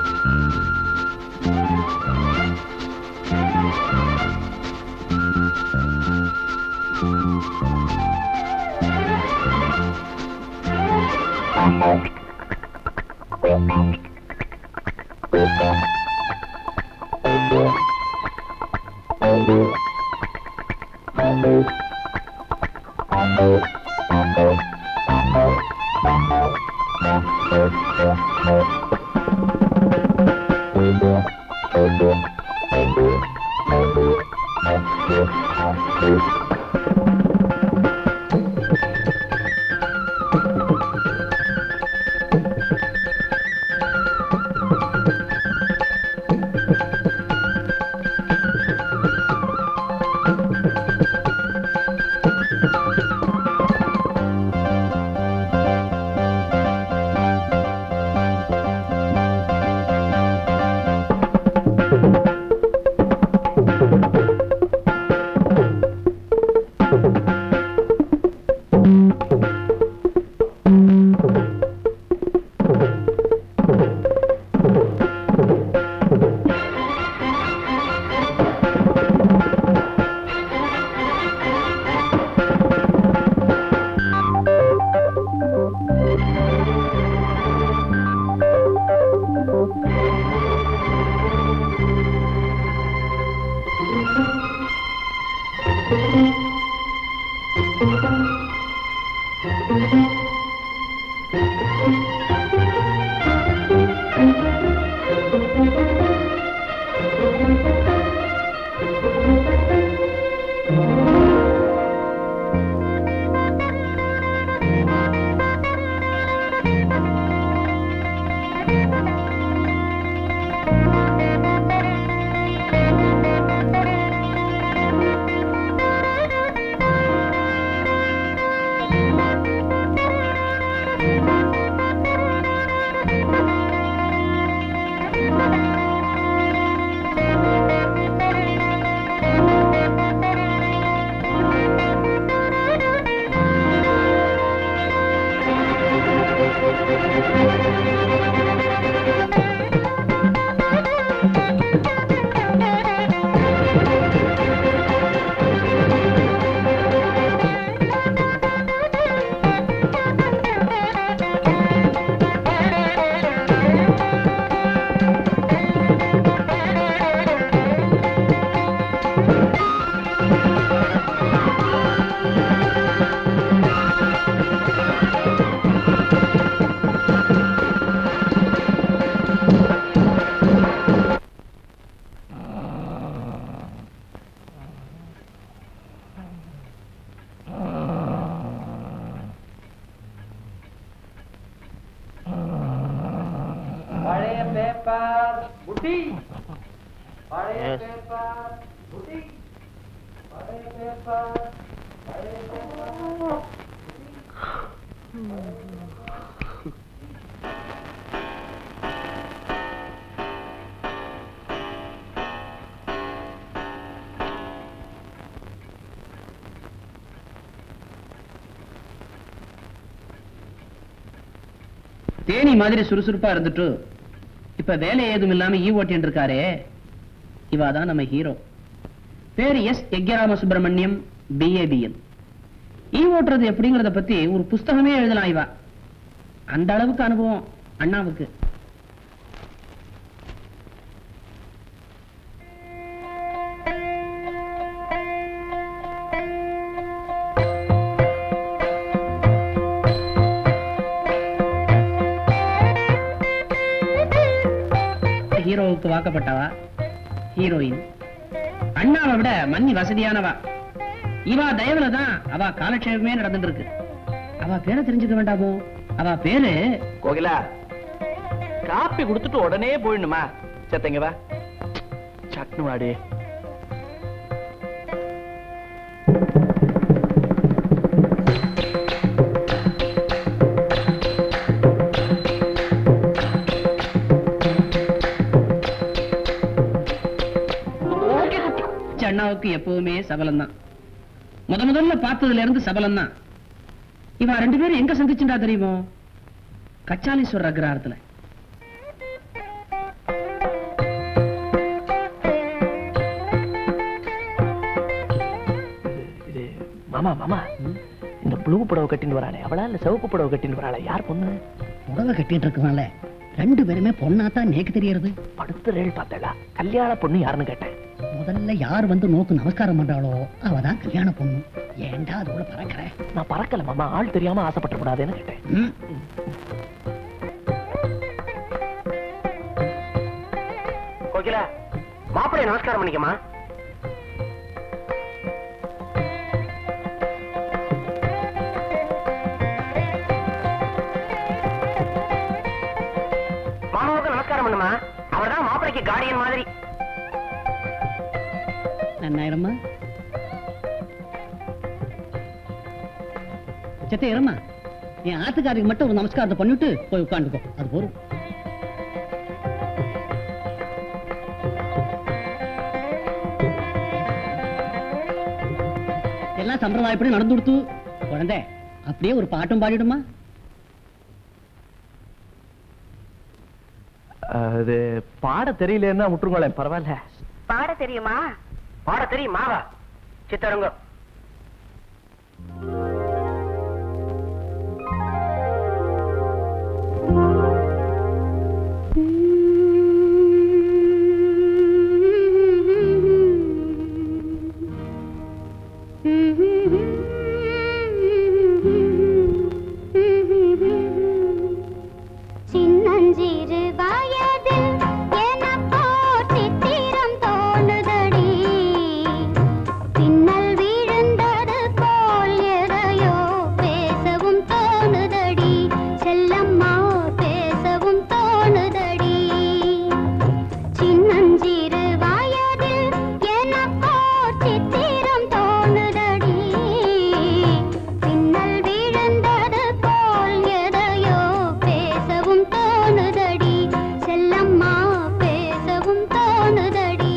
பழைய பேப்பர் புட்டி பழைய Yes. பேப்பர் புட்டி பழைய பேப்பர் பழைய பேப்பர் தேனி மாதிரி சுறுசுறுப்பா இருந்துட்டு இப்ப வேலை ஏதும் இல்லாம ஈ ஓட்டின்னு இருக்காரே இவா தான் நம்ம ஹீரோ பேரு எஸ் எக்யராம சுப்பிரமணியம் பிஏபிஎல் ஈ ஓட்டுறது எப்படிங்கறத பத்தி ஒரு புஸ்தகமே எழுதலாம் இவா அந்த அளவுக்கு அனுபவம் அண்ணாவுக்கு ஹீரோவுக்கு வாக்கப்பட்டவா ஹீரோயின் அண்ணாவை விட மன்னி வசதியானவா இவா தயவுல தான் அவ காலட்சேபமே நடந்துட்டு இருக்கு அவ பேரை தெரிஞ்சுக்க வேண்டாமோ அவ பேரு கோகிலா காப்பி கொடுத்துட்டு உடனே போயிடணுமா செத்தங்க வா சட்னு வாடி அண்ணாவுக்கு எப்பவுமே சபலம் தான் முத முதல்ல பார்த்ததுல இருந்து சபலம் தான் இவா ரெண்டு பேரும் எங்க சந்திச்சுட்டா தெரியுமோ கச்சாலீஸ்வரர் அக்ரஹாரத்துல மாமா மாமா இந்த ப்ளூ புடவை கட்டின்னு வராளே அவளா இல்ல சிவப்பு புடவை கட்டின்னு வராளே யார் பொண்ணு புடவை கட்டிட்டு இருக்கனால ரெண்டு பேருமே பொண்ணாத்தான் நேக்கு தெரியறது படுத்து ரேல் பார்த்தேளா கல்யாண பொண்ணு யாருன்னு கேட்டேன் முதல்ல யார் வந்து நோக்கு நமஸ்காரம் பண்றாளோ அவதான் கல்யாண பொண்ணு ஏன்டா அதோட பறக்கிற நான் பறக்கல மாமா ஆள் தெரியாம ஆசைப்பட்டுக்கூடாதுன்னு கேட்டேன் ம். கோகிலா மாப்பிள்ளை நமஸ்காரம் பண்ணிக்கமா மாமாவுக்கு நமஸ்காரம் பண்ணுமா அவர்தான் மாப்பிள்ளைக்கு கார்டியன் மாதிரி நன்னாயிரம்மா சத்தையரம்மா என் ஆத்துக்காரிக்கு மட்டும் ஒரு நமஸ்காரத்தை பண்ணிவிட்டு போய் உட்காந்துக்கோ அது போதும் எல்லாம் சம்பிரதாயப்படி நடந்து கொடுத்து குழந்தை அப்படியே ஒரு பாட்டும் பாடிடுமா அது பாட தெரியலன்னா விட்டுருங்களேன் பரவாயில்ல பாட தெரியுமா பாட தெரியும் மாவா சித்தரங்க சின்னஞ்சிறு வயதில் எனக்கோர் சித்திரம் தோணுதடி பின்னல் விழுந்தது போல் எதையோ பேசவும் தோணுதடி செல்லம்மா பேசவும் தோணுதடி சின்னஞ்சிறு வயதில் எனக்கோர் சித்திரம் தோணுதடி பின்னல் விழுந்தது போல் எதையோ பேசவும் தோணுதடி செல்லம்மா பேசவும் தோணுதடி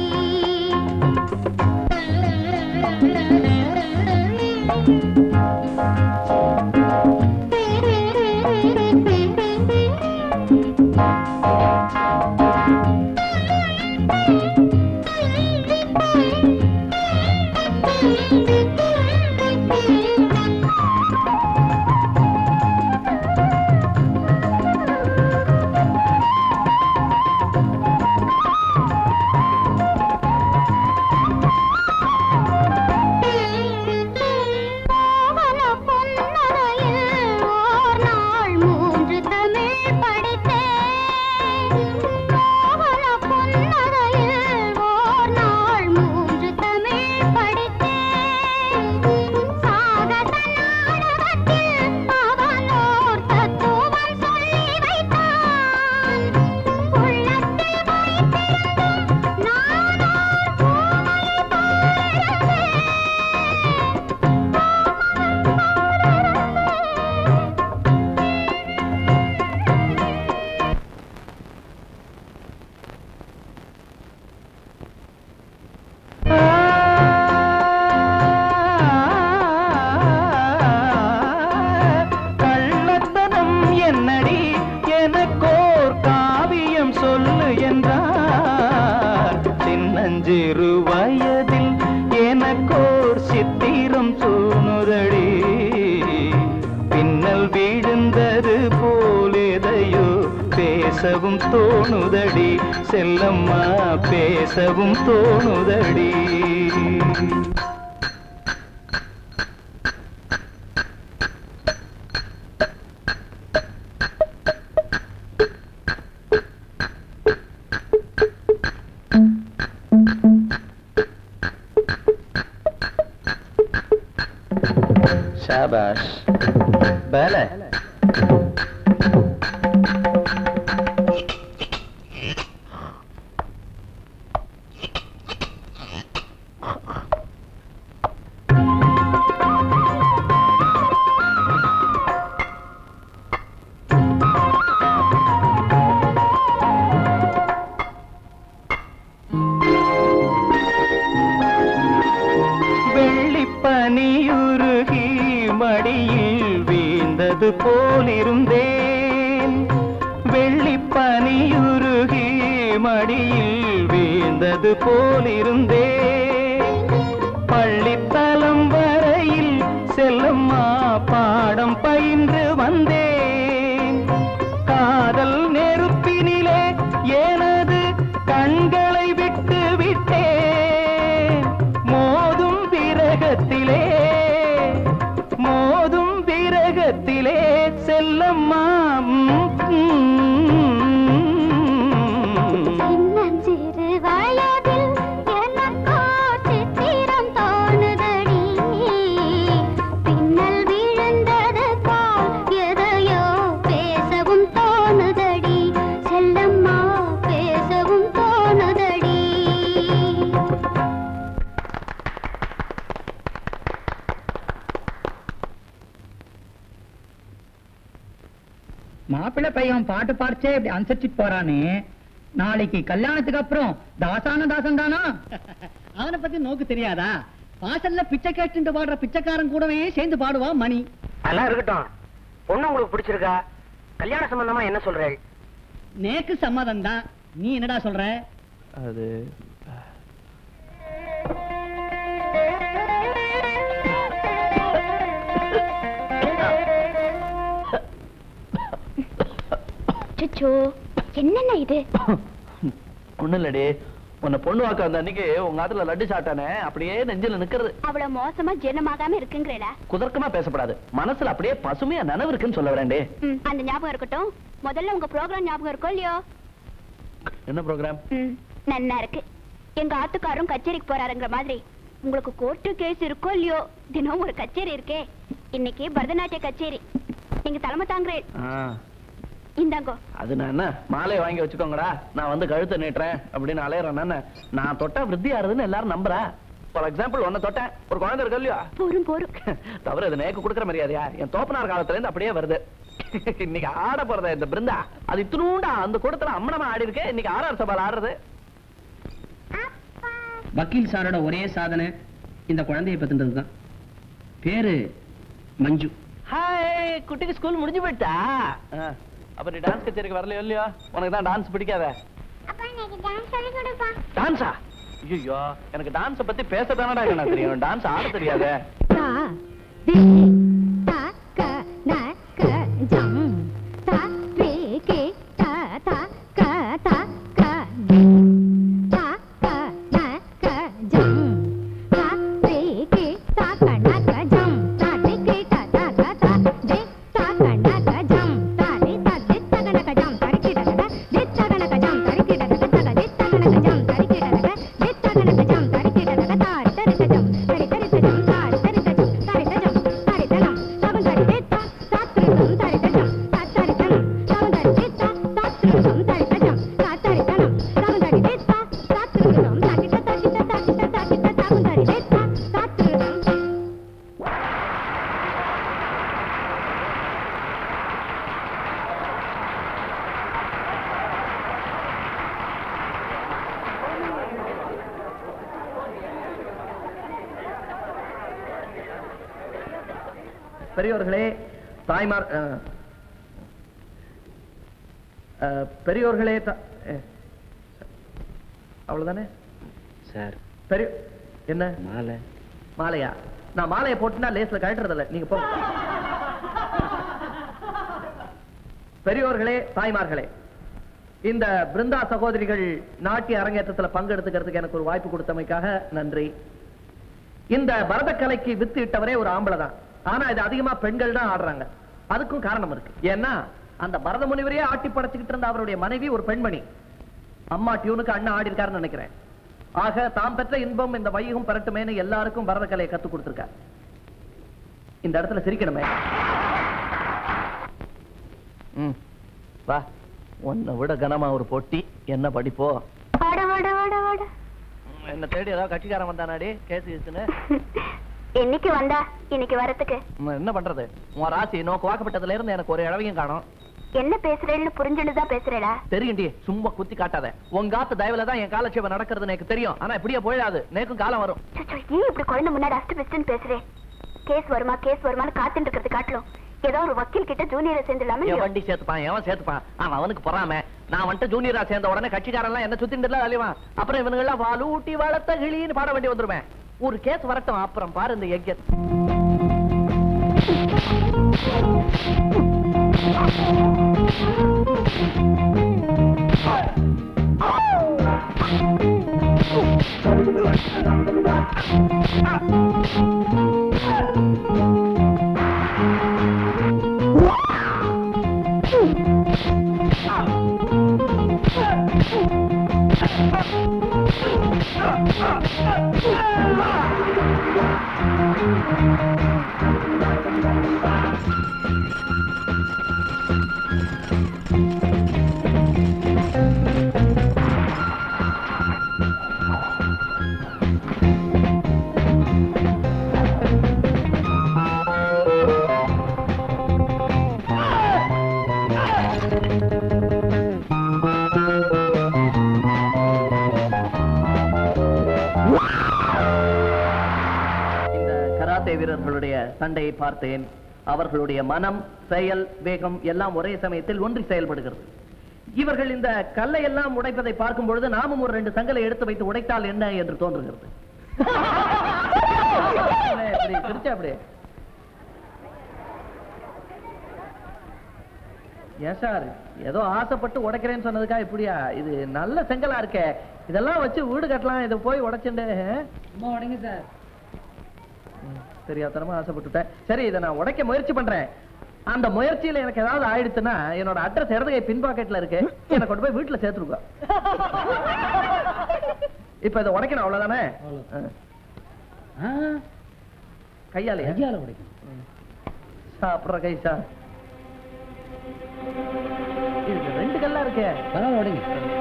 பாவன பொன்னரையில் ஓர் நாள் மூன்று தமிழ் படித்தேன் பாவன பொன்னரையில் ஓர் நாள் மூன்று தமிழ் படித்தேன் சாகச நாடகத்தில் அவனோர் தத்துவம் சொல்லி வைத்தான் உள்ளத்தில் வைத்திருந்தும் நானோர் பூவை போலிருந்தேன் கள்ளத்தனம் என்னடி எனக்கோர் காவியம் சொல்லு என்றார் சின்னஞ்சிறு வயதில் எனக்கோர் சித்திரம் தோணுதடி பின்னல் விழுந்தது போலேதையோ பேசவும் தோணுதடி செல்லம்மா பேசவும் தோணுதடி ஷாபாஷ் பேல வெள்ளிப்பனியுருகி மடியில் வீழ்ந்தது போலிருந்தேன் வெள்ளிப்பனியுருகி மடியில் வீழ்ந்தது போலிருந்தேன் பள்ளித்தலம் வரையில் பாடம் பயின்று வந்தேன் காதல் நெருப்பினிலே எனது கண்களை விட்டு விட்டேன் மோதும் விரகத்திலே மோதும் விரகத்திலே செல்லம்மா ம், ம். சின்னஞ்சிறு வயதில் எனக்கோ சித்திரம் தோணுதடி பின்னல் விழுந்தது போல் எதையோ பேசவும் தோணுதடி செல்லம்மா பேசவும் தோணுதடி மாப்பிள்ளை பையன் பாட்டு பாடிச்சே இப்படி அனுசரிச்சு போறானே நாளைக்கு கல்யாணத்துக்கு அப்புறம் தாசான தாசன் தானா அவனை பத்தி நோக்கு தெரியாதா வாசல்ல பிச்சை கேட்டு பாடுற பிச்சைக்காரன் கூடவே சேர்ந்து பாடுவான் மணி அதெல்லாம் இருக்கட்டும் பொண்ணு உங்களுக்கு பிடிச்சிருக்கா கல்யாண சம்பந்தமா என்ன சொல்றேன் நேக்கு சம்மதம் தான் நீ என்னடா சொல்ற அது சுச்சோ என்னென்ன இது ஒண்ணும் இல்லடி உன்னை பொண்ணு வாக்க வந்த அன்னைக்கு உங்க ஆத்துல லட்டு சாப்பிட்டானே அப்படியே நெஞ்சில நிக்கிறது அவ்வளவு மோசமா ஜீரணமாகாம இருக்குங்கிறடா குதர்க்கமா பேசப்படாது மனசுல அப்படியே பசுமையா நனவு இருக்குன்னு சொல்ல வரேன்டே ம், அந்த ஞாபகம் இருக்கட்டும் முதல்ல உங்க ப்ரோக்ராம் ஞாபகம் இருக்கோ இல்லையோ என்ன ப்ரோக்ராம் ம், நன்னா இருக்கு எங்க ஆத்துக்காரும் கச்சேரிக்கு போறாருங்கிற மாதிரி உங்களுக்கு கோர்ட்டு கேஸ் இருக்கோ இல்லையோ தினம் ஒரு கச்சேரி இருக்கே இன்னைக்கு பரதநாட்டிய கச்சேரி நீங்க தலைமை தாங்குறேன் இந்தாங்கோ அது நான் என்ன மாலையை வாங்கி வச்சுக்கோங்கடா நான் வந்து கழுத்தை நீட்டுறேன் அப்படின்னு அலையறேன் நானு. நான் தொட்டா விருத்தி ஆறுதுன்னு எல்லாரும் நம்புறா ஃபார் எக்ஸாம்பிள் ஒன்ன தொட்டேன் ஒரு குழந்தை இருக்கு இல்லையா போரும் போரும் தவிர இது நேக்கு கொடுக்குற மரியாதையா என் தோப்பனார் காலத்துல இருந்து அப்படியே வருது இன்னைக்கு ஆட போறத இந்த பிருந்தா அது இத்தினூண்டா அந்த கூடத்துல அம்மனமா ஆடி இருக்கு இன்னைக்கு ஆறார் சபால் ஆடுறது வக்கீல் சாரோட ஒரே சாதனை இந்த குழந்தையை பத்தின்றது தான் பேரு மஞ்சு ஹாய் குட்டிக்கு ஸ்கூல் முடிஞ்சு போயிட்டா ஆ, அப்ப நீ டான்ஸ் கச்சேரிக்கு வரலையோ இல்லையோ உனக்கு தான் டான்ஸ் பிடிக்காத டான்ஸா ஐயோ எனக்கு டான்ஸ பத்தி பேச தானடா எனக்கு தெரியும் டான்ஸ் ஆட தெரியாதே பெரியோர்களே தாய்மார் ஆ. ஆ, பெரியோர்களே தா- ஏ, அவ்வளவுதானே சார் பெரிய என்ன மாலை மாலையா நான் மாலையை போட்டுனா லேஸ்ல கழட்டுறதில்ல நீங்க போங்க பெரியோர்களே தாய்மார்களே இந்த பிருந்தா சகோதரிகள் நாட்டிய அரங்கேற்றத்துல பங்கெடுத்துக்கிறதுக்கு எனக்கு ஒரு வாய்ப்பு கொடுத்தமைக்காக நன்றி இந்த பரதக்கலைக்கு வித்து இட்டவரே ஒரு ஆம்பளை தான் ஆனா இது அதிகமா பெண்கள் தான் ஆடுறாங்க அதுக்கும் காரணம் இருக்கு ஏன்னா அந்த பரத முனிவரையே ஆட்டி படைச்சுக்கிட்டு இருந்த அவருடைய மனைவி ஒரு பெண்மணி அம்மா டியூனுக்கு அண்ணா ஆடி இருக்காருன்னு நினைக்கிறேன் ஆக தாம் பெற்ற இன்பம் இந்த வையகம் பெறட்டுமேன்னு எல்லாருக்கும் பரதக்கலையை கத்து கொடுத்திருக்கார் இந்த இடத்துல சிரிக்கணுமே ம், வா உன்னை விட கனமா ஒரு பொட்டி என்ன படிப்போ வாட வாட வாட வாட என்ன தேடி ஏதாவது கட்சிக்காரன் வந்தானாடி கேசு கேசுன்னு இன்னைக்கு வந்தா இன்னைக்கு வரத்துக்கு ம், என்ன பண்றது உன் ராசி நோக்கு வாக்கப்பட்டதுல இருந்து எனக்கு ஒரு இழவையும் காணும் என்ன பேசுறேன்னு புரிஞ்சுன்னு தான் பேசுறேடா தெரியும்டி சும்மா குத்தி காட்டாத உங்க ஆத்து தயவுல தான் என் காலட்சேபம் நடக்கிறது எனக்கு தெரியும் ஆனா இப்படியே போயிடாது நேக்கும் காலம் வரும் சச்சோ, ஏன் இப்படி குழந்தை முன்னாடி அஸ்ட் பெஸ்ட்னு பேசுறேன் கேஸ் வருமா கேஸ் வருமான்னு காத்துட்டு இருக்கிறது காட்டலும் ஏதோ ஒரு வக்கீல் கிட்ட ஜூனியரை சேர்ந்துலாமே என் வண்டி சேர்த்துப்பான் எவன் சேர்த்துப்பான் அவன் அவனுக்கு பொறாம நான் வந்துட்டு ஜூனியரா சேர்ந்த உடனே கட்சிக்காரன் எல்லாம் என்ன சுத்திட்டு அழிவான் அப்புறம் இவனுங்க எல்லாம் வாலூட்டி வளர்த்த கிளின்னு பாட வேண்டி வந்துருவேன் ஒரு கேஸ் வரட்டும் அப்புறம் பாரு இந்த எக்கெட் இந்த கராத்தே வீரர்களுடைய சண்டையை பார்த்தேன் அவர்களுடைய மனம் செயல் வேகம் எல்லாம் ஒரே சமயத்தில் ஒன்றி செயல்படுகிறது இவர்கள் இந்த கல்லை எல்லாம் உடைப்பதை பார்க்கும் பொழுது நாமும் ஒரு ரெண்டு சங்கலை எடுத்து வைத்து உடைத்தால் என்ன என்று தோன்றுகிறது இப்படி சிரிச்சா அப்படியே ஏன் சார் ஏதோ ஆசைப்பட்டு உடைக்கிறேன்னு சொன்னதுக்கா இப்படியா இது நல்ல செங்கலா இருக்கே இதெல்லாம் வச்சு வீடு கட்டலாம் இதை போய் உடைச்சுண்டு சும்மா உடைங்க சார் ம், தெரியாதனமா ஆசைப்பட்டுட்டேன் சரி இதை நான் உடைக்க முயற்சி பண்றேன் அந்த முயற்சியில எனக்கு ஏதாவது ஆயிடுச்சுன்னா என்னோட அட்ரஸ் இடது கை பின் பாக்கெட்ல இருக்கு என்னை கொண்டு போய் வீட்டுல சேர்த்துருக்கா இப்ப இதை உடைக்கணும் அவ்வளவுதானே ஆ. கையாலே கையால உடைக்கணும் சாப்பிடுற கை சார் இது ரெண்டு கல்லா இருக்கே பரவாயில்ல உடைங்க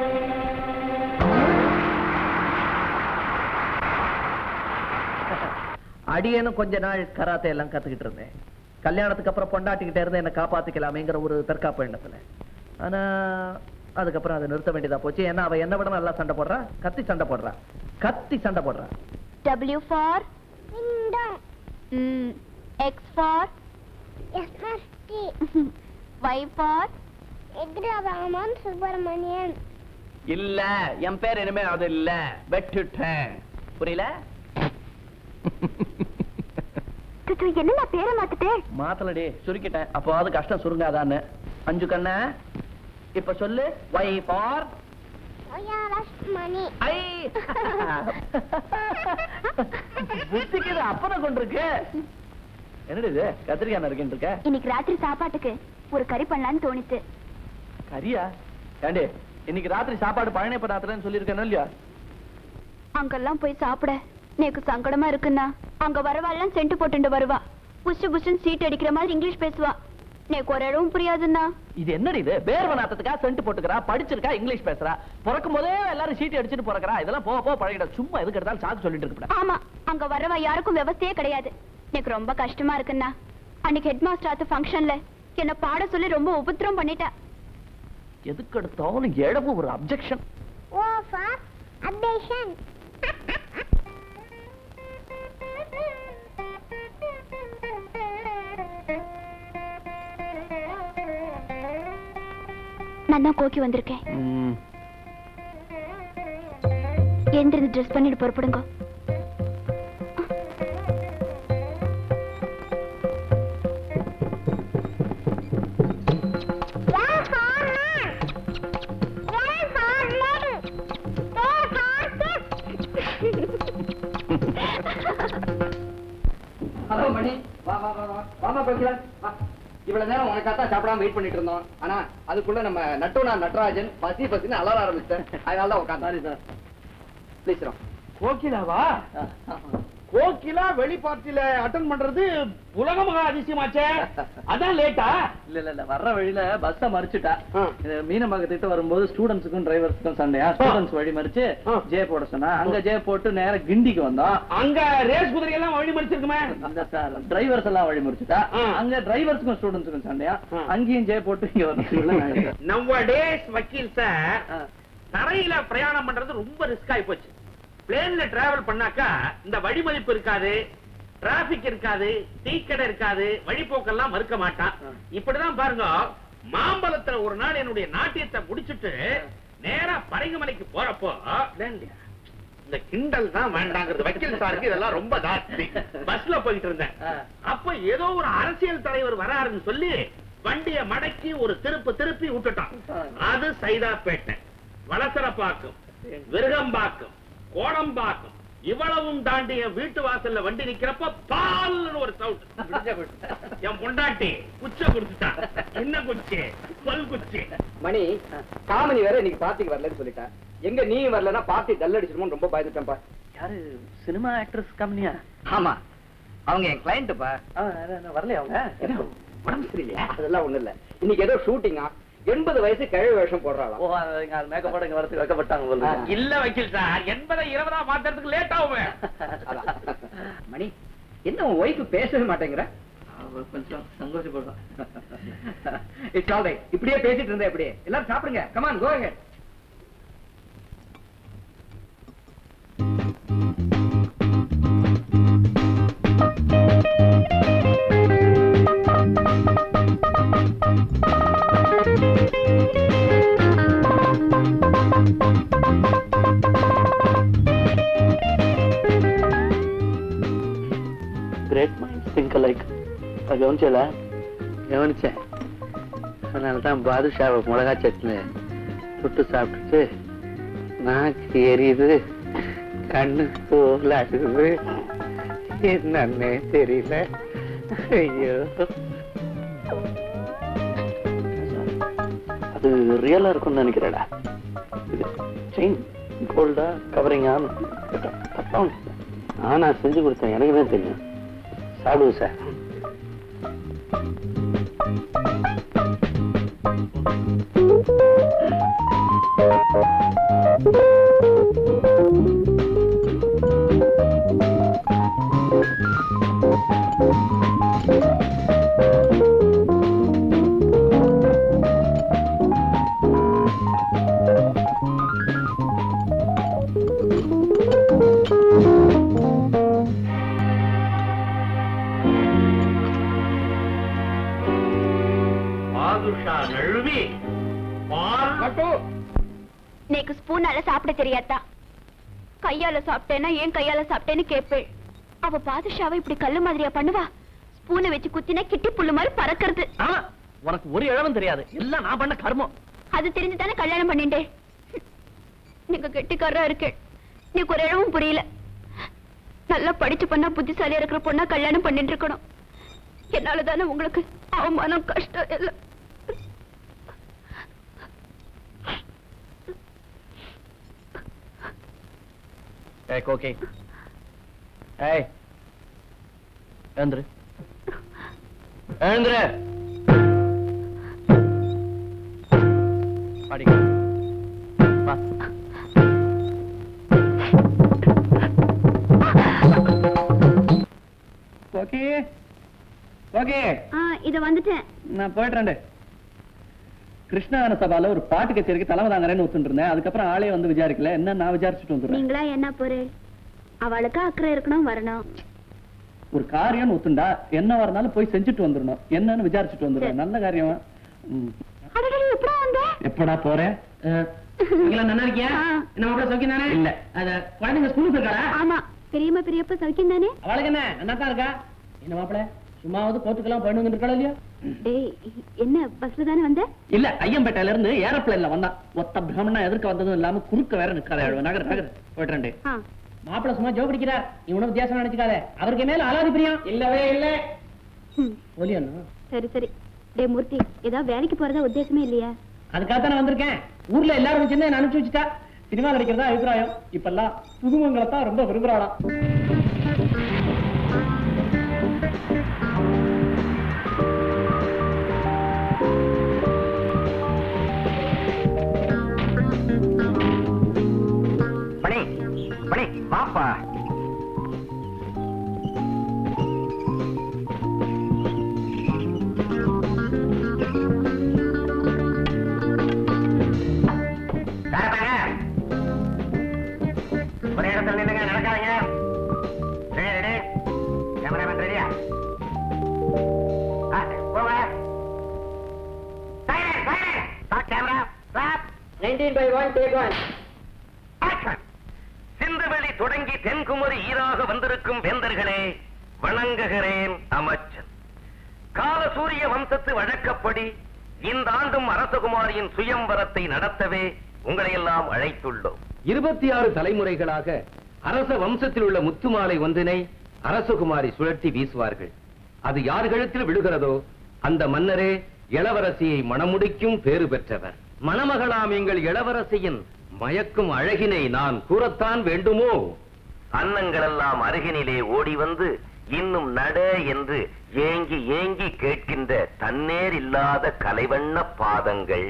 அடியேனும் கொஞ்ச நாள் கராத்தே எல்லாம் கத்துக்கிட்டு இருந்தேன் கல்யாணத்துக்கு அப்புறம் பொண்டாட்டிக்கிட்டே இருந்து என்ன காப்பாத்திக்கலாமேங்கிற ஒரு தற்காப்பு எண்ணத்துல ஆனா அதுக்கப்புறம் அதை நிறுத்த வேண்டியதா போச்சு ஏன்னா அவ என்ன விட நல்லா சண்டை போடுறா கத்தி சண்டை போடுறா கத்தி சண்டை போடுறா W for mm, X for Y for எக்ராமன் Subramanian இல்ல என் பேர் இனிமே அது இல்ல வெட்டுட்டேன் புரியல துத்து என்ன நான் பேரை மாத்திட்டேன் மாத்தலடி சுருக்கிட்டேன் அப்போ அது கஷ்டம் சுருங்காதான்னு அஞ்சு கண்ண இப்ப சொல்லு வை ஃபார் மணி ஐ புத்திக்கு இது அப்பனை கொண்டிருக்கு என்னடி இது கத்திரிக்காய் நறுக்கின்னு இருக்க இன்னைக்கு ராத்திரி சாப்பாட்டுக்கு ஒரு கறி பண்ணலான்னு தோணிச்சு கரியா ஏண்டி இன்னைக்கு ராத்திரி சாப்பாடு பழனி பதார்த்தம்னு சொல்லியிருக்கேன் இல்லையா அங்கெல்லாம் போய் சாப்பிட எனக்கு சங்கடமா இருக்குன்னா அங்க வரவாள்லாம் சென்ட் போட்டுண்டு வருவா புஷு புஷுன்னு சீட் அடிக்கிற மாதிரி இங்கிலீஷ் பேசுவா எனக்கு ஒரு இடமும் புரியாதுன்னா இது என்னடி இது வேர்வ நாத்தத்துக்கா சென்ட் போட்டுக்கிறா படிச்சிருக்கா இங்கிலீஷ் பேசுறா பிறக்கும் போதே எல்லாரும் சீட்டு அடிச்சுட்டு பிறக்கிறா இதெல்லாம் போக போக பழகிட சும்மா எதுக்கு எடுத்தாலும் சாக்கு சொல்லிட்டு இருக்க ஆமா அங்க வரவா யாருக்கும் விவசாயே கிடையாது எனக்கு ரொம்ப கஷ்டமா இருக்குன்னா அன்னைக்கு ஹெட் மாஸ்டர் ஆத்து ஃபங்க்ஷன்ல என்ன பாட சொல்லி ரொம்ப உபத்திரம் பண்ணிட்டா எதுக்கு எடுத்தாலும் எழவு ஒரு அப்ஜெக்ஷன் ஓ ஃபார் அப்டேஷன் நான் தான் கோக்கி வந்திருக்கேன் எழுந்திருந்து ட்ரெஸ் பண்ணிட்டு புறப்படுங்க ஹலோ மணி வா வா வா வா வாமா பேசலாம் வா இவ்வளவு நேரம் உனக்காக சாப்பிடாம வெயிட் பண்ணிட்டு இருந்தோம் ஆனா அதுக்குள்ள நம்ம நட்டுனா நட்ராஜன் பசி பசின்னு அலற ஆரம்பிச்சேன் அதனால தான் உட்காந்து சார் ப்ளீஸ் கோகிலாவா கோகிலா வெளி பார்ட்டில அட்டன் பண்றது உலக மகா அதிசயமாச்சே அதான் லேட்டா இல்ல இல்ல இல்ல வர்ற வழியில பஸ்ஸ மறிச்சுட்டா ஆ. இது மீனம்பாக்க திட்ட வரும்போது ஸ்டூடெண்ட்ஸுக்கும் டிரைவர்ஸுக்கும் சண்டையா ஸ்டூடெண்ட்ஸ் வழி மறிச்சு ஆ. ஜே போட சொன்னா அங்க ஜே போட்டு நேரா கிண்டிக்கு வந்தோம் அங்க ரேஸ் குதிரை எல்லாம் வழி மறிச்சிருக்குமே இந்த சார் டிரைவர்ஸ் எல்லாம் வழி மறிச்சுட்டா ஆ. அங்க டிரைவர்ஸுக்கும் ஸ்டூடெண்ட்ஸுக்கும் சண்டையா ஆ. அங்கேயும் ஜே போட்டு இங்க வரணும் நம்ம டேஸ் வக்கீல் சார் ஆ. தரையில பிரயாணம் பண்றது ரொம்ப ரிஸ்க் ஆயி போச்சு பிளேன்ல டிராவல் பண்ணாக்கா இந்த வழிமதிப்பு இருக்காது டிராபிக் இருக்காது டீ கடை இருக்காது வழிபோக்கெல்லாம் மறுக்க மாட்டான் இப்படிதான் பாருங்க மாம்பழத்துல ஒரு நாள் என்னுடைய நாட்டியத்தை முடிச்சிட்டு நேரா பரங்கிமலைக்கு போறப்போ இந்த கிண்டல் தான் வேண்டாங்கிறது வக்கீல் சாருக்கு இதெல்லாம் ரொம்ப ஜாஸ்தி பஸ்ல போயிட்டு இருந்தேன் ஆ. அப்ப ஏதோ ஒரு அரசியல் தலைவர் வராருன்னு சொல்லி வண்டிய மடக்கி ஒரு திருப்பு திருப்பி விட்டுட்டான் அது சைதாப்பேட்டை வளசரப்பாக்கம் விருகம்பாக்கம் கோடம்பாக்கம் இவ்வளவும் தாண்டி என் வீட்டு வாசல்ல வண்டி நிக்கிறப்ப பால்னு ஒரு சவுண்ட் என் பொண்டாட்டி குச்ச குடிச்சுட்டான் என்ன குச்சி பல் குச்சி மணி காமெடி வேற இன்னைக்கு பார்ட்டிக்கு வரலன்னு சொல்லிட்டேன் எங்க நீ வரலன்னா பார்ட்டி டல் அடிச்சிருமோன்னு ரொம்ப பயந்துட்டேன்ப்பா யாரு சினிமா ஆக்ட்ரஸ் கம்பெனியா ஆமா அவங்க என் கிளைண்ட்டுப்பா வரலையா அவங்க என்ன, உடம்பு சரியில்லையா அதெல்லாம் ஒண்ணு இல்ல இன்னைக்கு ஏதோ ஷூட்டிங்கா எண்பது வயசு கிழவி வேஷம் போடுறாளாம் ஓ அது அது மேக்கப் போட இங்க வரதுக்கு வைக்கப்பட்டாங்க போல இருக்கு. இல்ல வக்கீல் சார் எண்பதை இருபதா மாத்துறதுக்கு லேட் ஆகும் அதான். மணி என்ன உன் ஒய்ஃப் பேசவே மாட்டேங்கிற அவ கொஞ்சம் சந்தோஷப்படுறான் இட்ஸ் ஆல் ரைட் இப்படியே பேசிட்டு இருந்தா எப்படியே எல்லாரும் சாப்பிடுங்க come on go ahead great mind think like அது கவனிச்சல கவனிச்சேன் அதனால தான் பாதுஷாவை மிளகா சட்னி சுட்டு சாப்பிட்டுட்டு நாக்கு எரியுது கண்ணு தோல் அழுகுது என்னன்னே தெரியல ஐயோ அது ரியலா இருக்கும்னு நினைக்கிறேடா இது செயின் கோல்டா கவரிங்கா ஆனா செஞ்சு கொடுத்தேன் எனக்கு தான் தெரியும் சாப்பிடுவோம் சார் பாதுஷா நழுவி பால் நேக்கு ஸ்பூனால சாப்பிட தெரியாதா கையால சாப்பிட்டேன்னா ஏன் கையால சாப்பிட்டேன்னு கேப்பேள் அவ பாதுஷாவை இப்படி கல்லு மாதிரியா பண்ணுவா ஸ்பூனை வச்சு குத்தினா கிட்டி புல்லு மாதிரி பறக்கிறது ஆமா உனக்கு ஒரு இழவும் தெரியாது எல்லாம் நான் பண்ண கர்மம் அது தெரிஞ்சு தானே கல்யாணம் பண்ணிட்டேன் நீங்க கெட்டிக்காரரா இருக்கேன் நீக்கு ஒரு இழவும் புரியல நல்லா படிச்சு பண்ணா புத்திசாலியா இருக்கிற பொண்ணா கல்யாணம் பண்ணிட்டு இருக்கணும் என்னால தானே உங்களுக்கு அவமானம் கஷ்டம் எல்லாம் ஏய் கோகே ஏய் எழுந்துரு எழுந்துரு அடி வா ஓகே ஓகே ஆ இத வந்துட்டேன் நான் போயிட்டுறேன் கிருஷ்ணான சபால ஒரு பாட்டு கச்சேரிக்கு தலைமை தாங்கறேன்னு ஒத்துட்டு இருந்தேன் அதுக்கப்புறம் ஆளே வந்து விசாரிக்கல என்ன நான் விசாரிச்சுட்டு வந்துடுறேன் நீங்களா என்ன போறேன் அவளுக்கு அக்கறை இருக்கணும் வரணும் ஒரு காரியம் ஒத்துண்டா என்ன வரனாலும் போய் செஞ்சுட்டு வந்துடணும் என்னன்னு விசாரிச்சுட்டு வந்துடுறேன் நல்ல காரியம் ம். அடடே எப்படா வந்த எப்படா போறேன் நீங்களா நல்லா இருக்கியா ஆ. என்ன மாப்பிள்ள சௌக்கியம் தானே இல்ல. அத குழந்தைங்க ஸ்கூலுக்கு இருக்காளா ஆமா பெரியம்மா பெரியப்பா சௌக்கியம் தானே அவளுக்கு என்ன நல்லா தான் இருக்கா என்ன மாப்பிள்ள சும்மாவது கோர்ட்டுக்கெல்லாம் போயிட்டு வந்துட்டு இருக்காளா இல்லையா டேய் என்ன பஸ்ல தானே வந்த இல்ல ஐயம்பேட்டையில இருந்து ஏரோப்ளேன்ல வந்தான் ஒத்த பிரமணா எதிர்க்க வந்ததும் இல்லாம குறுக்க வேற நிக்காத நகர் நகர் போயிட்டு ஆ மாப்பிள்ள சும்மா ஜோக் அடிக்கிறார் இவனும் வித்தியாசம் நினைச்சுக்காத அவருக்கு மேல அலாதி பிரியம் இல்லவே இல்ல ம், ஒலியண்ணா சரி சரி டேய் மூர்த்தி ஏதாவது வேலைக்கு போறதா உத்தேசமே இல்லையா அதுக்காகத்தான் வந்திருக்கேன் ஊர்ல எல்லாரும் சின்ன என்ன அனுப்பிச்சு வச்சுட்டா சினிமா நடிக்கிறதா அபிப்பிராயம் இப்பெல்லாம் புதுமுகங்களை தான் ரொம்ப விரும்புறாளாம் மணி மணி பாப்பா ஒரு இடத்துல நின்னுங்க நடக்காதீங்க ரெடி கேமராமேன் ரெடியா போங்க camera stop nineteen by one take one action சிந்துவெளி தொடங்கி தென்குமரி ஈராக வந்திருக்கும் வேந்தர்களே வணங்குகிறேன் அமைச்சன் காலசூரிய வம்சத்து வழக்கப்படி இந்த ஆண்டும் அரசகுமாரியின் சுயம்பரத்தை நடத்தவே உங்களை எல்லாம் அழைத்துள்ளோம் இருபத்தி ஆறு தலைமுறைகளாக அரச வம்சத்தில் உள்ள முத்துமாலை ஒன்றினை அரசகுமாரி சுழற்றி வீசுவார்கள் அது யார் கழுத்தில் விழுகிறதோ அந்த மன்னரே இளவரசியை மணமுடிக்கும் பேறு பெற்றவர் மணமகளாம் எங்கள் இளவரசியின் மயக்கும் அழகினை நான் கூறத்தான் வேண்டுமோ அன்னங்களெல்லாம் அருகினிலே ஓடி வந்து இன்னும் நட என்று ஏங்கி ஏங்கி கேட்கின்ற தன்னேர் இல்லாத கலைவண்ண பாதங்கள்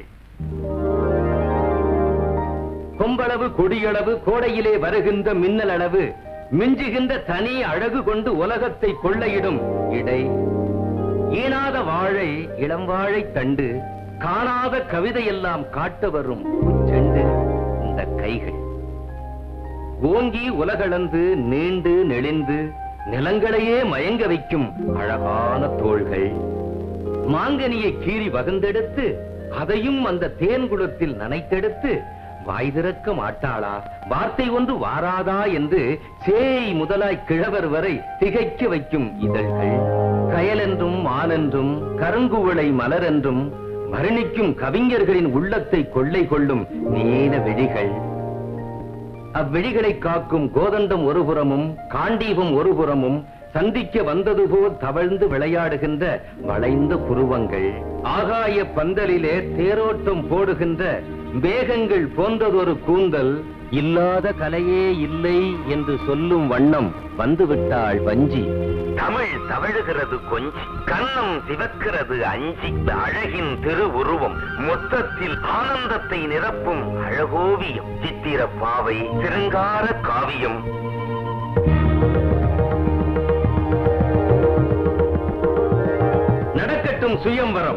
கொம்பளவு கொடியளவு கோடையிலே வருகின்ற மின்னல் அளவு மிஞ்சுகின்ற தனி அழகு கொண்டு உலகத்தை கொள்ளையிடும் இடை ஈனாத வாழை இளம் வாழை தண்டு காணாத கவிதையெல்லாம் காட்ட வரும் செண்டு இந்த கைகள் ஓங்கி உலகளந்து நீண்டு நெளிந்து நிலங்களையே மயங்க வைக்கும் அழகான தோள்கள் மாங்கனியை கீறி வகுந்தெடுத்து அதையும் அந்த தேன்குளத்தில் நனைத்தெடுத்து வாய் திறக்க மாட்டாளா வார்த்தை ஒன்று வாராதா என்று சேய் முதலாய் கிழவர் வரை திகைக்க வைக்கும் இதழ்கள் கயலென்றும் மானென்றும் கருங்குவளை மலரென்றும் வர்ணிக்கும் கவிஞர்களின் உள்ளத்தை கொள்ளை கொள்ளும் நீல விழிகள் அவ்விழிகளை காக்கும் கோதண்டம் ஒருபுறமும் காண்டீபம் ஒருபுறமும் சந்திக்க வந்தது போல் தவழ்ந்து விளையாடுகின்ற வளைந்த புருவங்கள் ஆகாய பந்தலிலே தேரோட்டம் போடுகின்ற மேகங்கள் போன்றதொரு கூந்தல் இல்லாத கலையே இல்லை என்று சொல்லும் வண்ணம் வந்துவிட்டாள் வஞ்சி தமிழ் தவழுகிறது கொஞ்சி கண்ணம் சிவக்கிறது அஞ்சி அழகின் திருவுருவம் மொத்தத்தில் ஆனந்தத்தை நிரப்பும் அழகோவியம் சித்திர பாவை சிருங்கார காவியம் நடக்கட்டும் சுயம்பரம்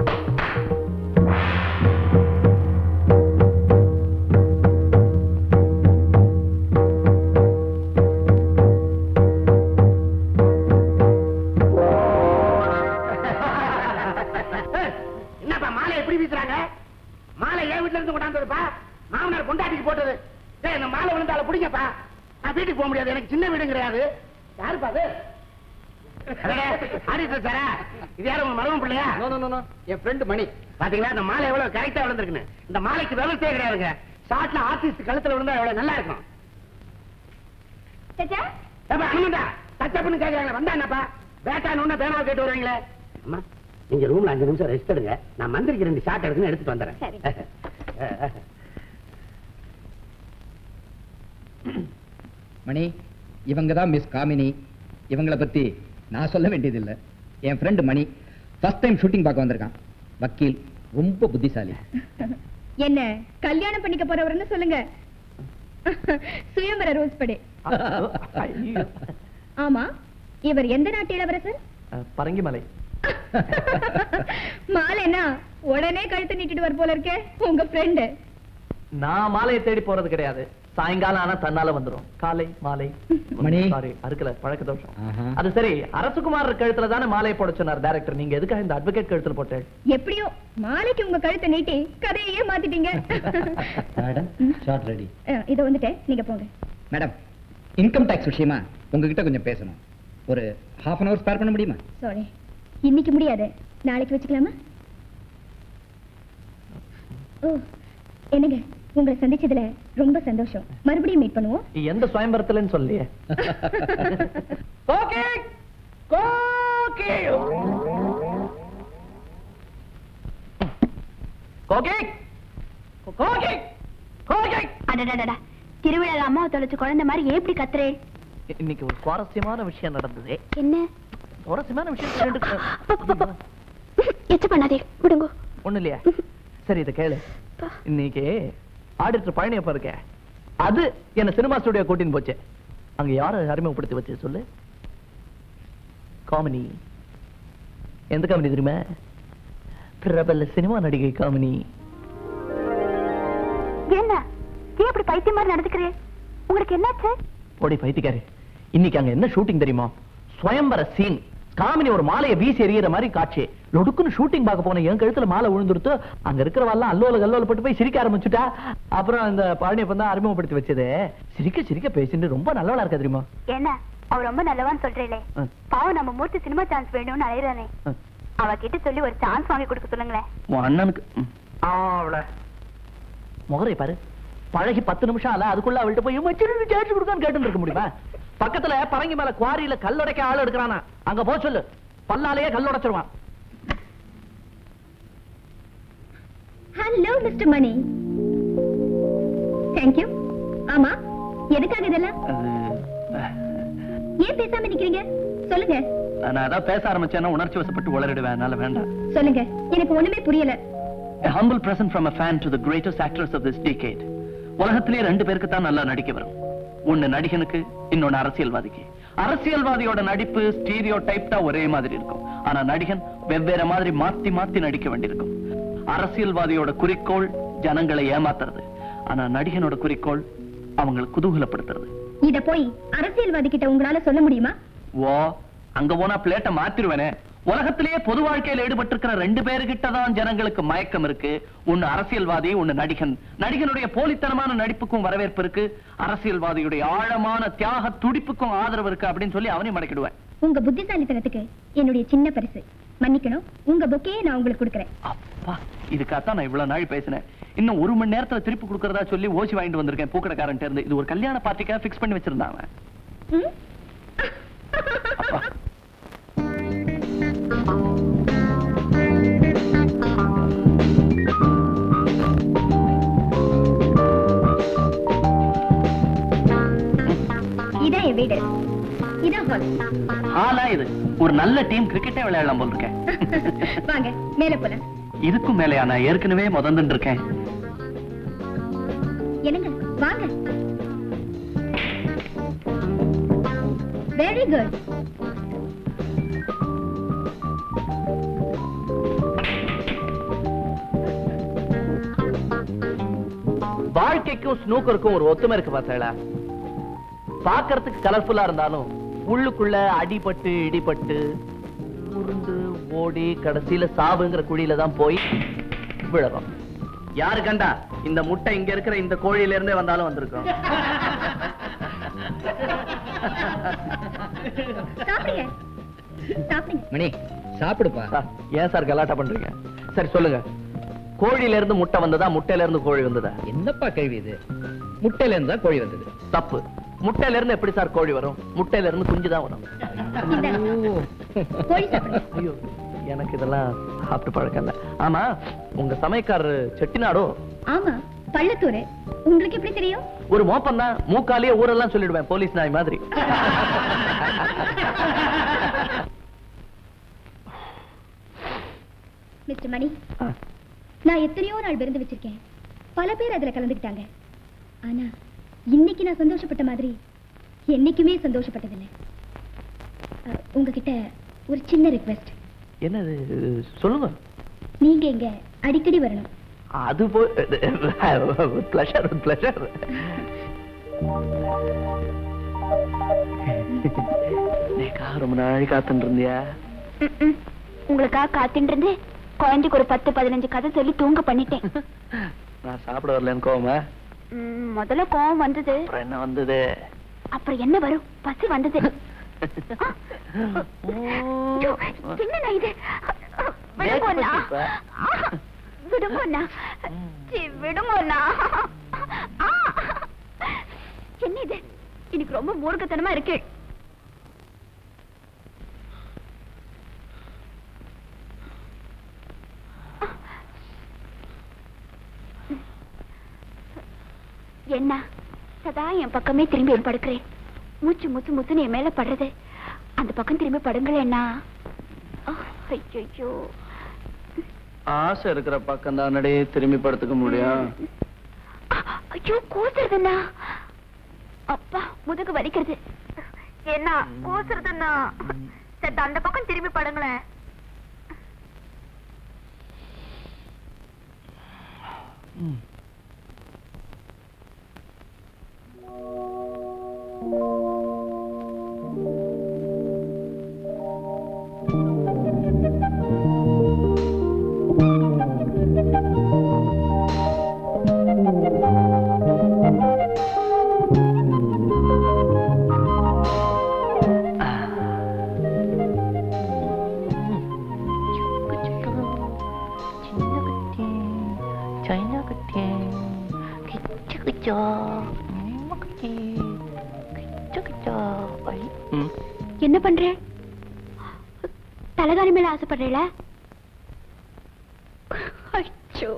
என்னப்பா மாலை எப்படி வீசுறாங்க மாலை ஏன் வீட்டுல இருந்து கொண்டாந்துருப்பா மாமனார் கொண்டாட்டிக்கு போட்டது டேய் இந்த மாலை விழுந்தால பிடிங்கப்பா நான் வீட்டுக்கு போக முடியாது எனக்கு சின்ன வீடும் கிடையாது யாருப்பா அது ஆடிட்டர் சாரா இது யாரும் உங்க மருமன் பிள்ளையா நோ நோ நோ என் ஃப்ரெண்ட் மணி பாத்தீங்களா இந்த மாலை எவ்வளவு கரெக்டா விழுந்திருக்குன்னு இந்த மாலைக்கு விவசாயம் கிடையாதுங்க ஷார்ட்ல ஆர்டிஸ்ட் கழுத்துல விழுந்தா எவ்வளவு நல்லா இருக்கும் சச்சா ஏப்பா அனுமந்தா டச்சப்னு கேக்குறாங்க வந்தா என்னப்பா பேட்டா நுண்ண பேனாவை கேட்டு வருவீங்களே அம்மா நீங்க ரூம்ல அஞ்சு நிமிஷம் ரெஸ்ட் எடுங்க நான் மந்திரிக்கு ரெண்டு ஷாட் எடுத்துன்னு எடுத்துட்டு வந்துடுறேன் சரி. மணி இவங்க தான் மிஸ் காமினி இவங்களை பத்தி நான் சொல்ல வேண்டியதில்லை என் friend Mani first time shooting பார்க்க வந்திருக்கான் வக்கீல் ரொம்ப புத்திசாலி என்ன கல்யாணம் பண்ணிக்க போறவர்னு சொல்லுங்க சுயம்பர ரூல்ஸ் படி ஆமா இவர் எந்த நாட்டு இளவரசர் பரங்கிமலை மாலைனா உடனே கழுத்து நீட்டிட்டு வர போல இருக்கே உங்க ஃப்ரெண்டு நான் மாலையை தேடி போறது கிடையாது சாயங்காலம் ஆனா தன்னால வந்துரும் காலை மாலை மணி. சாரி அறுக்கல பழக்க தோஷம் ஆஹா. அது சரி அரசகுமார் கழுத்துல தானே மாலையை போட சொன்னார் டைரக்டர் நீங்க எதுக்காக இந்த அட்வொகேட் கழுத்துல போட்டேன் எப்படியோ மாலைக்கு உங்க கழுத்தை நீட்டி கதையே மாத்திட்டீங்க மேடம் ஷார்ட் ரெடி அஹ், இதோ வந்துட்டேன் நீங்க போங்க மேடம் இன்கம் டாக்ஸ் விஷயமா உங்ககிட்ட கொஞ்சம் பேசணும் ஒரு ஹாஃப் அன் அவர் ஸ்பேர் பண்ண முடியுமா சாரி இன்னைக்கு முடியாது நாளைக்கு வச்சுக்கலாமா ஓ என்னங்க உங்களை சந்திச்சதுல ரொம்ப சந்தோஷம் மறுபடியும் மீட் பண்ணுவோம் எந்த சுயம்பரத்துலன்னு சொல்லியே ஓகே கோகே கோகே கோகே கோகே அடடடடா திருவிழா அம்மா தொலைச்சு குழந்தை மாதிரி எப்படி கத்துறே இன்னைக்கு ஒரு சுவாரஸ்யமான விஷயம் நடந்தது என்ன சுவாரஸ்யமான விஷயம் ரெண்டு எச்ச பண்ணாதே விடுங்க ஒண்ணு இல்லையா சரி இதை கேளு இன்னைக்கு ஆடிட்டர் பழனியப்ப இருக்க அது என்ன சினிமா ஸ்டுடியோ கூட்டின்னு போச்சு அங்க யார அறிமுகப்படுத்தி வச்சு சொல்லு காமினி எந்த காமெடி தெரியுமா பிரபல சினிமா நடிகை காமினி என்ன ஏன் இப்படி பைத்தியம் மாதிரி நடந்துக்கிறே உங்களுக்கு என்னாச்சு போடி பைத்தியக்காரி இன்னைக்கு அங்க என்ன ஷூட்டிங் தெரியுமா சுயம்பர சீன் காமினி ஒரு மாலையை வீசி எறிகிற மாதிரி காட்சி லொடுக்குன்னு ஷூட்டிங் பார்க்க போன என் கழுத்துல மாலை விழுந்துருத்து அங்க இருக்கிறவெல்லாம் அல்லோல கல்லோல பட்டு போய் சிரிக்க ஆரம்பிச்சுட்டா அப்புறம் இந்த பழனியப்பன் தான் அறிமுகப்படுத்தி வச்சது சிரிக்க சிரிக்க பேசிட்டு ரொம்ப நல்லவளா இருக்கா தெரியுமா என்ன அவ ரொம்ப நல்லவான்னு சொல்றீங்களே ஆ. பாவம் நம்ம மூர்த்தி சினிமா சான்ஸ் வேணும்னு அலையிறானே ஆ. அவ கிட்ட சொல்லி ஒரு சான்ஸ் வாங்கி கொடுக்க சொல்லுங்களேன் உன் அண்ணனுக்கு ம். அவள முகரை பாரு பழகி பத்து நிமிஷம் ஆல அதுக்குள்ள அவள்கிட்ட போய் மச்சிருந்து சேர்த்து கொடுக்கான்னு கேட்டு இருக்க முடியுமா பக்கத்துல பரங்கி மேல குவாரியில கல்லுடைக்க ஆள் எடுக்கிறானா அங்க போ சொல்லு பல்லாலேயே கல்லுடைச்சிருவான் ஹலோ மிஸ்டர் மணி தேங்க்யூ ஆமா எதுக்காக இதெல்லாம் ஏன் பேசாம நிக்கிறீங்க சொல்லுங்க நான் அதான் பேச ஆரம்பிச்சேன்னா உணர்ச்சி வசப்பட்டு உளறிடுவேன் அதனால வேண்டாம் சொல்லுங்க எனக்கு ஒண்ணுமே புரியல A humble present from a fan to the greatest actress of this decade. உலகத்திலே ரெண்டு பேருக்கு தான் நல்லா நடிக்க வரும் ஒண்ணு நடிகனுக்கு இன்னொன்னு அரசியல்வாதிக்கு அரசியல்வாதியோட நடிப்பு ஸ்டீரியோ டைப்டா ஒரே மாதிரி இருக்கும் ஆனா நடிகன் வெவ்வேறு மாதிரி மாத்தி மாத்தி நடிக்க வேண்டியிருக்கும் அரசியல்வாதியோட குறிக்கோள் ஜனங்களை ஏமாத்துறது ஆனா நடிகனோட குறிக்கோள் அவங்களை குதூகலப்படுத்துறது இத போய் அரசியல்வாதி கிட்ட உங்களால சொல்ல முடியுமா ஓ அங்க போனா பிளேட்டை மாத்திருவேனே உலகத்திலேயே பொது வாழ்க்கையில ஈடுபட்டிருக்கிற ரெண்டு பேருகிட்ட தான் ஜனங்களுக்கு மயக்கம் இருக்கு ஒன்னு அரசியல்வாதி ஒன்னு நடிகன் நடிகனுடைய போலித்தனமான நடிப்புக்கும் வரவேற்பு இருக்கு அரசியல்வாதியுடைய ஆழமான தியாக துடிப்புக்கும் ஆதரவு இருக்கு அப்படின்னு சொல்லி அவனையும் மடக்கிடுவேன் உங்க புத்திசாலித்தனத்துக்கு என்னுடைய சின்ன பரிசு மன்னிக்கணும் உங்க புக்கையே நான் உங்களுக்கு கொடுக்கறேன் அப்பா இதுக்காகத்தான் நான் இவ்வளவு நாள் பேசினேன் இன்னும் ஒரு மணி நேரத்துல திருப்பி கொடுக்கறதா சொல்லி ஓசி வாங்கிட்டு வந்திருக்கேன் பூக்கடைக்காரன் இருந்து இது ஒரு கல்யாண பார்ட்டிக்காக ஃபிக்ஸ் பண்ணி வச்சிருந்தான் அவன். ம்? அப்பா இதான் என் வீடு இதான் ஹால் ஆனா இது ஒரு நல்ல டீம் கிரிக்கெட்டே விளையாடலாம் போல் இருக்கேன் வாங்க மேல போலாம் இதுக்கும் மேலையா நான் ஏற்கனவே முதந்துட்டு இருக்கேன் என்னங்க வாங்க வெரி குட் வாழ்க்கைக்கும் ஸ்னூக்கருக்கும் ஒரு ஒத்துமை இருக்கு பார்த்தா பார்க்கறதுக்கு கலர்ஃபுல்லா இருந்தாலும் உள்ளுக்குள்ள அடிபட்டு இடிபட்டு உருண்டு ஓடி கடைசியில சாவுங்கிற குழியில தான் போய் விழறோம் யாரு கண்டா இந்த முட்டை இங்க இருக்கிற இந்த கோழியில இருந்தே வந்தாலும் வந்திருக்கும் சாப்பிடுங்க சாப்பிடுங்க மணி சாப்பிடுப்பா சார், ஏன் சார் கலாட்டா பண்றீங்க சரி சொல்லுங்க கோழியில இருந்து முட்டை வந்ததா முட்டையில இருந்து கோழி வந்ததா என்னப்பா கேள்வி இது முட்டையில இருந்து தான் கோழி வந்தது தப்பு முட்டையில இருந்து எப்படி சார் கோழி வரும் முட்டையில இருந்து குஞ்சு தான் வரும் இந்தாங்க. கோழி சாப்பிடுங்க ஐயோ எனக்கு இதெல்லாம் சாப்பிட்டு பழக்கம் இல்ல ஆமா உங்க சமையக்காரரு செட்டிநாடோ ஆமா பள்ளத்தூர் உங்களுக்கு எப்படி தெரியும் ஒரு மோப்பம் தான் மூக்காலேயே ஊரெல்லாம் சொல்லிடுவேன் போலீஸ் நாய் மாதிரி மிஸ்டர் மணி ஆ, நான் எத்தனையோ நாள் விருந்து வச்சிருக்கேன் பல பேர் அதுல கலந்துக்கிட்டாங்க ஆனா இன்னைக்கு நான் சந்தோஷப்பட்ட மாதிரி என்னைக்குமே சந்தோஷப்பட்டதில்லை அஹ், உங்ககிட்ட ஒரு சின்ன ரிக்வெஸ்ட் என்னது சொல்லுங்க நீங்க இங்க அடிக்கடி வரணும் அது போய் பிளஷர் பிளஷர் நீக்கா ரொம்ப நாளைக்கு காத்துட்டு இருந்தியா உங்களுக்காக காத்துட்டு இருந்து குழந்தைக்கு ஒரு பத்து பதினஞ்சு கதை சொல்லி தூங்க பண்ணிட்டேன் நான் சாப்பிட வரலன்னு கோவமா ம், முதல்ல கோவம் வந்தது அப்புறம் என்ன வந்தது அப்புறம் என்ன வரும் பசி வந்தது ஆ! ஐயோ, என்னண்ணா இது விடுங்கண்ணா பசிப்பா. விடுங்கண்ணா சீ, விடுங்கண்ணா ஆ! என்ன இது இன்னைக்கு ரொம்ப மூர்க்கத்தனமா இருக்கு என்ன சதா என் பக்கமே திரும்பி படுக்கிறேன் மூச்சு மூச்சு மூச்சுன்னு என் மேல படுறது அந்த பக்கம் திரும்பி படுங்களேண்ணா ஐயோ ஆசை இருக்கிற பக்கம் தானடே திரும்பி படுத்துக்க முடியும் ஐயோ கூசுறதுண்ணா அப்பா முதுகு வலிக்கிறது என்ன கூசுறதுண்ணா சரி அந்த பக்கம் திரும்பி படுங்களேன் ம். என்ன பண்ற தலகாணி மேல ஆசைப்படுறீல அச்சோ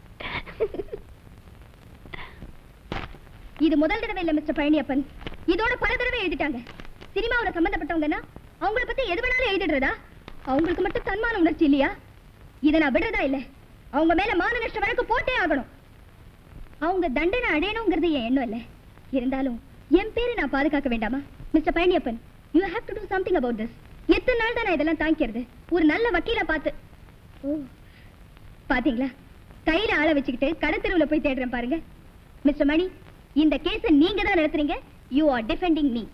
இது முதல் தடவை இல்ல மிஸ்டர் பழனியப்பன் இதோட பல தடவை எழுதிட்டாங்க சினிமாவுல சம்பந்தப்பட்டவங்கன்னா அவங்கள பத்தி எது வேணாலும் எழுதிடுறதா அவங்களுக்கு மட்டும் தன்மான உணர்ச்சி இல்லையா இதை நான் விடுறதா இல்ல அவங்க மேல மான நஷ்ட வழக்கு போட்டே ஆகணும் அவங்க தண்டனை அடையணுங்கிறது என் எண்ணம் இல்ல இருந்தாலும் என் பேரை நான் பாதுகாக்க வேண்டாமா mister Palaniappan you have to do something about this எத்தனை நாள் தான் நான் இதெல்லாம் தாங்கிக்கிறது ஒரு நல்ல வக்கீல பார்த்து ஓ பாத்தீங்களா கையில ஆளை வச்சுக்கிட்டு கடத்தெருவுல போய் தேடுறேன் பாருங்க மிஸ்டர் மணி இந்த கேஸ நீங்க தான் நடத்துறீங்க யூ ஆர் டிஃபெண்டிங் மீ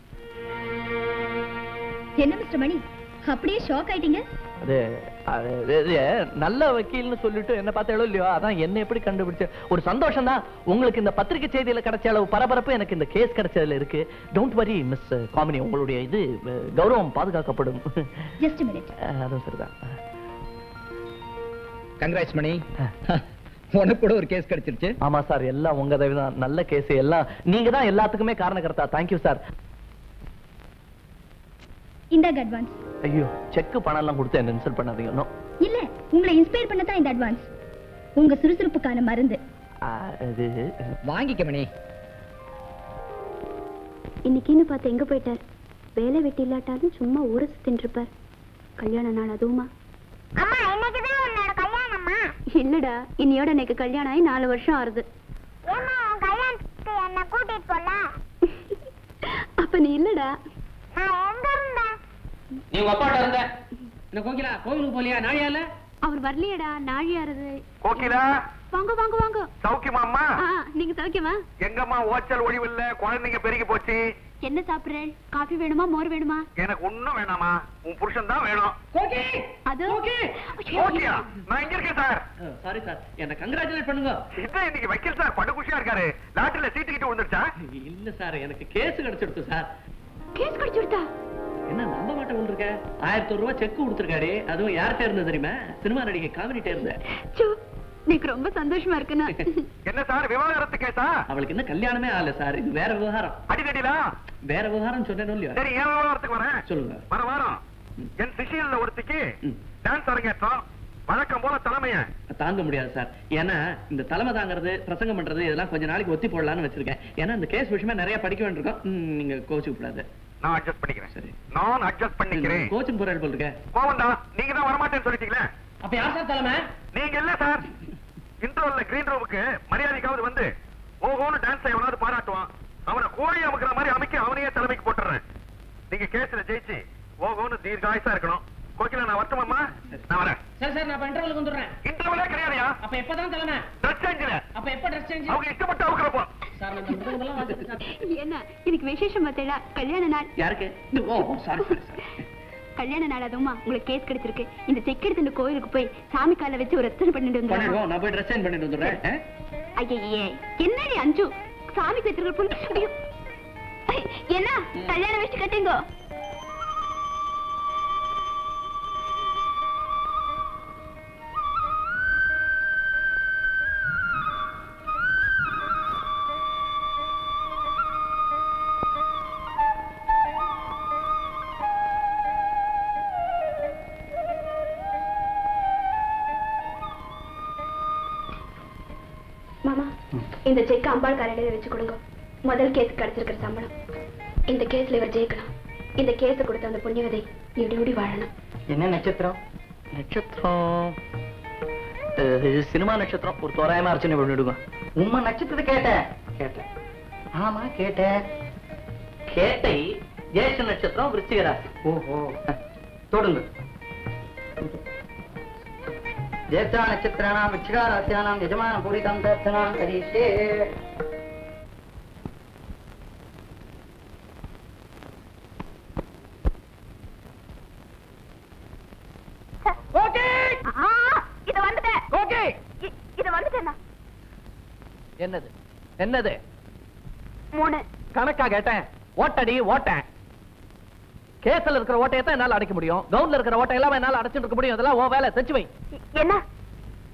என்ன மிஸ்டர் மணி அப்படியே ஷாக் ஆயிட்டீங்க அது அது, இது, நல்ல வக்கீல்னு சொல்லிட்டு என்ன பார்த்தாலும் இல்லையோ அதான் என்ன எப்படி கண்டுபிடிச்ச ஒரு சந்தோஷம் தான் உங்களுக்கு இந்த பத்திரிகை செய்தியில கிடைச்ச அளவு பரபரப்பு எனக்கு இந்த கேஸ் கிடைச்சதுல இருக்கு டோன்ட் வரி மிஸ் காமினி உங்களுடைய இது அஹ், கௌரவம் பாதுகாக்கப்படும் ஜஸ்ட் மினிட் அஹ், அதுவும் சரிதான் கங்க்ராட்ஸ் மணி உனக்கு கூட ஒரு கேஸ் கிடைச்சிருச்சு ஆமா சார் எல்லாம் உங்க தயவு தான் நல்ல கேஸ் எல்லாம் நீங்க தான் எல்லாத்துக்குமே காரணக்கர்த்தா தேங்க்யூ சார் இந்தாங்க அட்வான்ஸ் ஐயோ செக் பணம் எல்லாம் கொடுத்து என்ன இன்சல்ட் பண்ணாதீங்க No. இல்ல உங்களை இன்ஸ்பயர் பண்ண தான் இந்த அட்வான்ஸ் உங்க சுறுசுறுப்புக்கான மருந்து அஹ், இது வாங்கிக்க மணி இன்னைக்குன்னு பார்த்து எங்க போயிட்டார் வேலை வெட்டி இல்லாட்டாலும் சும்மா ஊரை சுத்தின்னு இருப்பார் கல்யாண நாள் அதுவுமா அம்மா இன்னைக்குதான் உன்னோட கல்யாணம்மா இல்லடா இன்னையோட எனக்கு கல்யாணம் ஆகி நாலு வருஷம் ஆறுது ஏம்மா உன் கல்யாணத்துக்கு என்ன கூட்டிட்டு போல அப்ப நீ இல்லடா நான் எங்க இருந்தேன் நீ உங்க அப்பாட்ட இருந்த என்ன கோகிலா கோவிலுக்கு போலியா நாழியால அவர் வரலையேடா நாழியாருது கோகிலா வாங்க வாங்க வாங்க சௌக்கியமாம்மா ஆ, நீங்க சௌக்கியமா எங்கம்மா ஓச்சல் ஒளிவில்ல குழந்தைங்க பெருகி போச்சு என்ன சாப்பிடுறேன் காஃபி வேணுமா மோர் வேணுமா எனக்கு ஒண்ணும் வேணாமா உன் புருஷன் தான் வேணும் அது ஓகேயா நான் இங்க இருக்கேன் சார் சாரி சார் என்ன கங்க்ராச்சுலேட் பண்ணுங்க என்ன இன்னைக்கு வக்கீல் சார் படு குஷியா இருக்காரு லாட்டரில சீட்டு கிட்ட விழுந்துருச்சா இல்ல சார் எனக்கு கேஸ் கிடைச்சிடுத்து சார் கேஸ் கிடைச்சுடுதா என்ன நம்ப மாட்டேன் இருக்க ஆயிரத்தி ஒரு ரூபாய் செக் கொடுத்துருக்காரு அதுவும் யார்கிட்ட இருந்தது தெரியுமா சினிமா நடிகை காமெடிட்ட இருந்த சோ எனக்கு ரொம்ப சந்தோஷமா இருக்குண்ணா என்ன சார் விவாகரத்து கேஸா அவளுக்கு இன்னும் கல்யாணமே ஆகல சார் இது வேற விவகாரம் அடிதடிலா வேற விவகாரம் சொன்னேனோ இல்லையா சரி ஏன் விவாகரத்துக்கு வரேன் சொல்லுங்க வர வாரம் என் சிஷியல்ல ஒருத்திக்கு ம். டான்ஸ் அரங்கேற்றம் வழக்கம் போல தலைமைய தாங்க முடியாது சார் ஏன்னா இந்த தலைமை தாங்கிறது பிரசங்கம் பண்றது இதெல்லாம் கொஞ்ச நாளைக்கு ஒத்தி போடலாம்னு வச்சிருக்கேன் ஏன்னா இந்த கேஸ் விஷயமா நிறைய படிக்க வேண்டியிருக்கோம் ம், நீங்க கோச்சுக்க கூடாது நான் அட்ஜஸ்ட் பண்ணிக்கிறேன் சரி. நான் அட்ஜஸ்ட் பண்ணிக்கிறேன் கோச்சிங் போற போல் இருக்க கோவந்தா நீங்க தான் வரமாட்டேன்னு சொல்லிட்டீங்களே அப்ப யார் சார் தலைமை நீங்க இல்ல சார் இன்டர்வல்ல கிரீன் ரூமுக்கு மரியாதைக்காவது வந்து ஓஹோன்னு டான்ஸ் எவனாவது பாராட்டுவான் அவனை கோழி அமுக்கிற மாதிரி அமைக்க அவனையே தலைமைக்கு போட்டுறேன் நீங்க கேஸ்ல ஜெயிச்சு ஓஹோன்னு தீர்காயுசா இருக்கணும் கோகிலா நான் வரட்டுமாம்மா நான் வரேன் சரி சார் நான் இன்டர்வலுக்கு வந்துடுறேன் இன்டர்வலே கிடையாதுயா அப்ப எப்பதான் தலைமை ட்ரெஸ் சேஞ்சில அப்ப எப்ப ட்ரெஸ் சேஞ்ச் அவங்க இஷ்டப்பட்டு அவுக்கிறப்போ சார் நம்ம முதல்ல வாசிட்டு என்ன எனக்கு விசேஷம் பார்த்தேடா கல்யாண நாள் யாருக்கு ஓ சாரி சாரி சாரி கல்யாண நாள் அதுவுமா உங்களுக்கு கேஸ் கிடைச்சிருக்கு இந்த செக் எடுத்து இந்த கோயிலுக்கு போய் சாமி கால வச்சு ஒரு ரத்தனை பண்ணிட்டு வந்துடுறோம் பண்ணிடுவோம் நான் போய் ட்ரெஸ் சேஞ்ச் பண்ணிட்டு வந்துடுறேன் ஆ? ஐயே என்னடி அஞ்சு சாமிக்கு வச்சிருக்க புல் ஐயோ. ஐ, என்ன கல்யாணம் வச்சு கட்டுங்கோ மாமா இந்த செக் அம்பாள் காலையில வச்சு கொடுங்க முதல் கேஸ் கிடைச்சிருக்கிற சம்பளம் இந்த கேஸ்ல இவர் ஜெயிக்கணும் இந்த கேஸ் கொடுத்த அந்த புண்ணியவதை இப்படி இப்படி வாழணும் என்ன நட்சத்திரம் நட்சத்திரம் அஹ், இது சினிமா நட்சத்திரம் ஒரு தோராயமா அர்ச்சனை பண்ணிடுங்க உண்மை நட்சத்திரத்தை கேட்டேன் கேட்டேன் ஆமா கேட்டேன் கேட்டை ஜேஷ்ட நட்சத்திரம் விருச்சிக ராசி ஓஹோ தொடுங்க ஜேஷ்டா நட்சத்திராணாம் விச்சிகாராசியானாம் யஜமான பூரிதம் தர்த்தனாம் கரிஷே இத வந்துட்டேன் ஓகே இ- இத வந்துட்டேன் என்னது என்னது மூணு கணக்கா கேட்டேன் ஓட்டடி ஓட்டேன் கேஸ்ல இருக்கிற ஓட்டையை தான் என்னால அடைக்க முடியும் கவுன்ல இருக்கிற ஓட்டை எல்லாம் என்னால அடைச்சிட்டு இருக்க முடியும் இதெல்லாம் ஓ வேலை செஞ்சு வை என்ன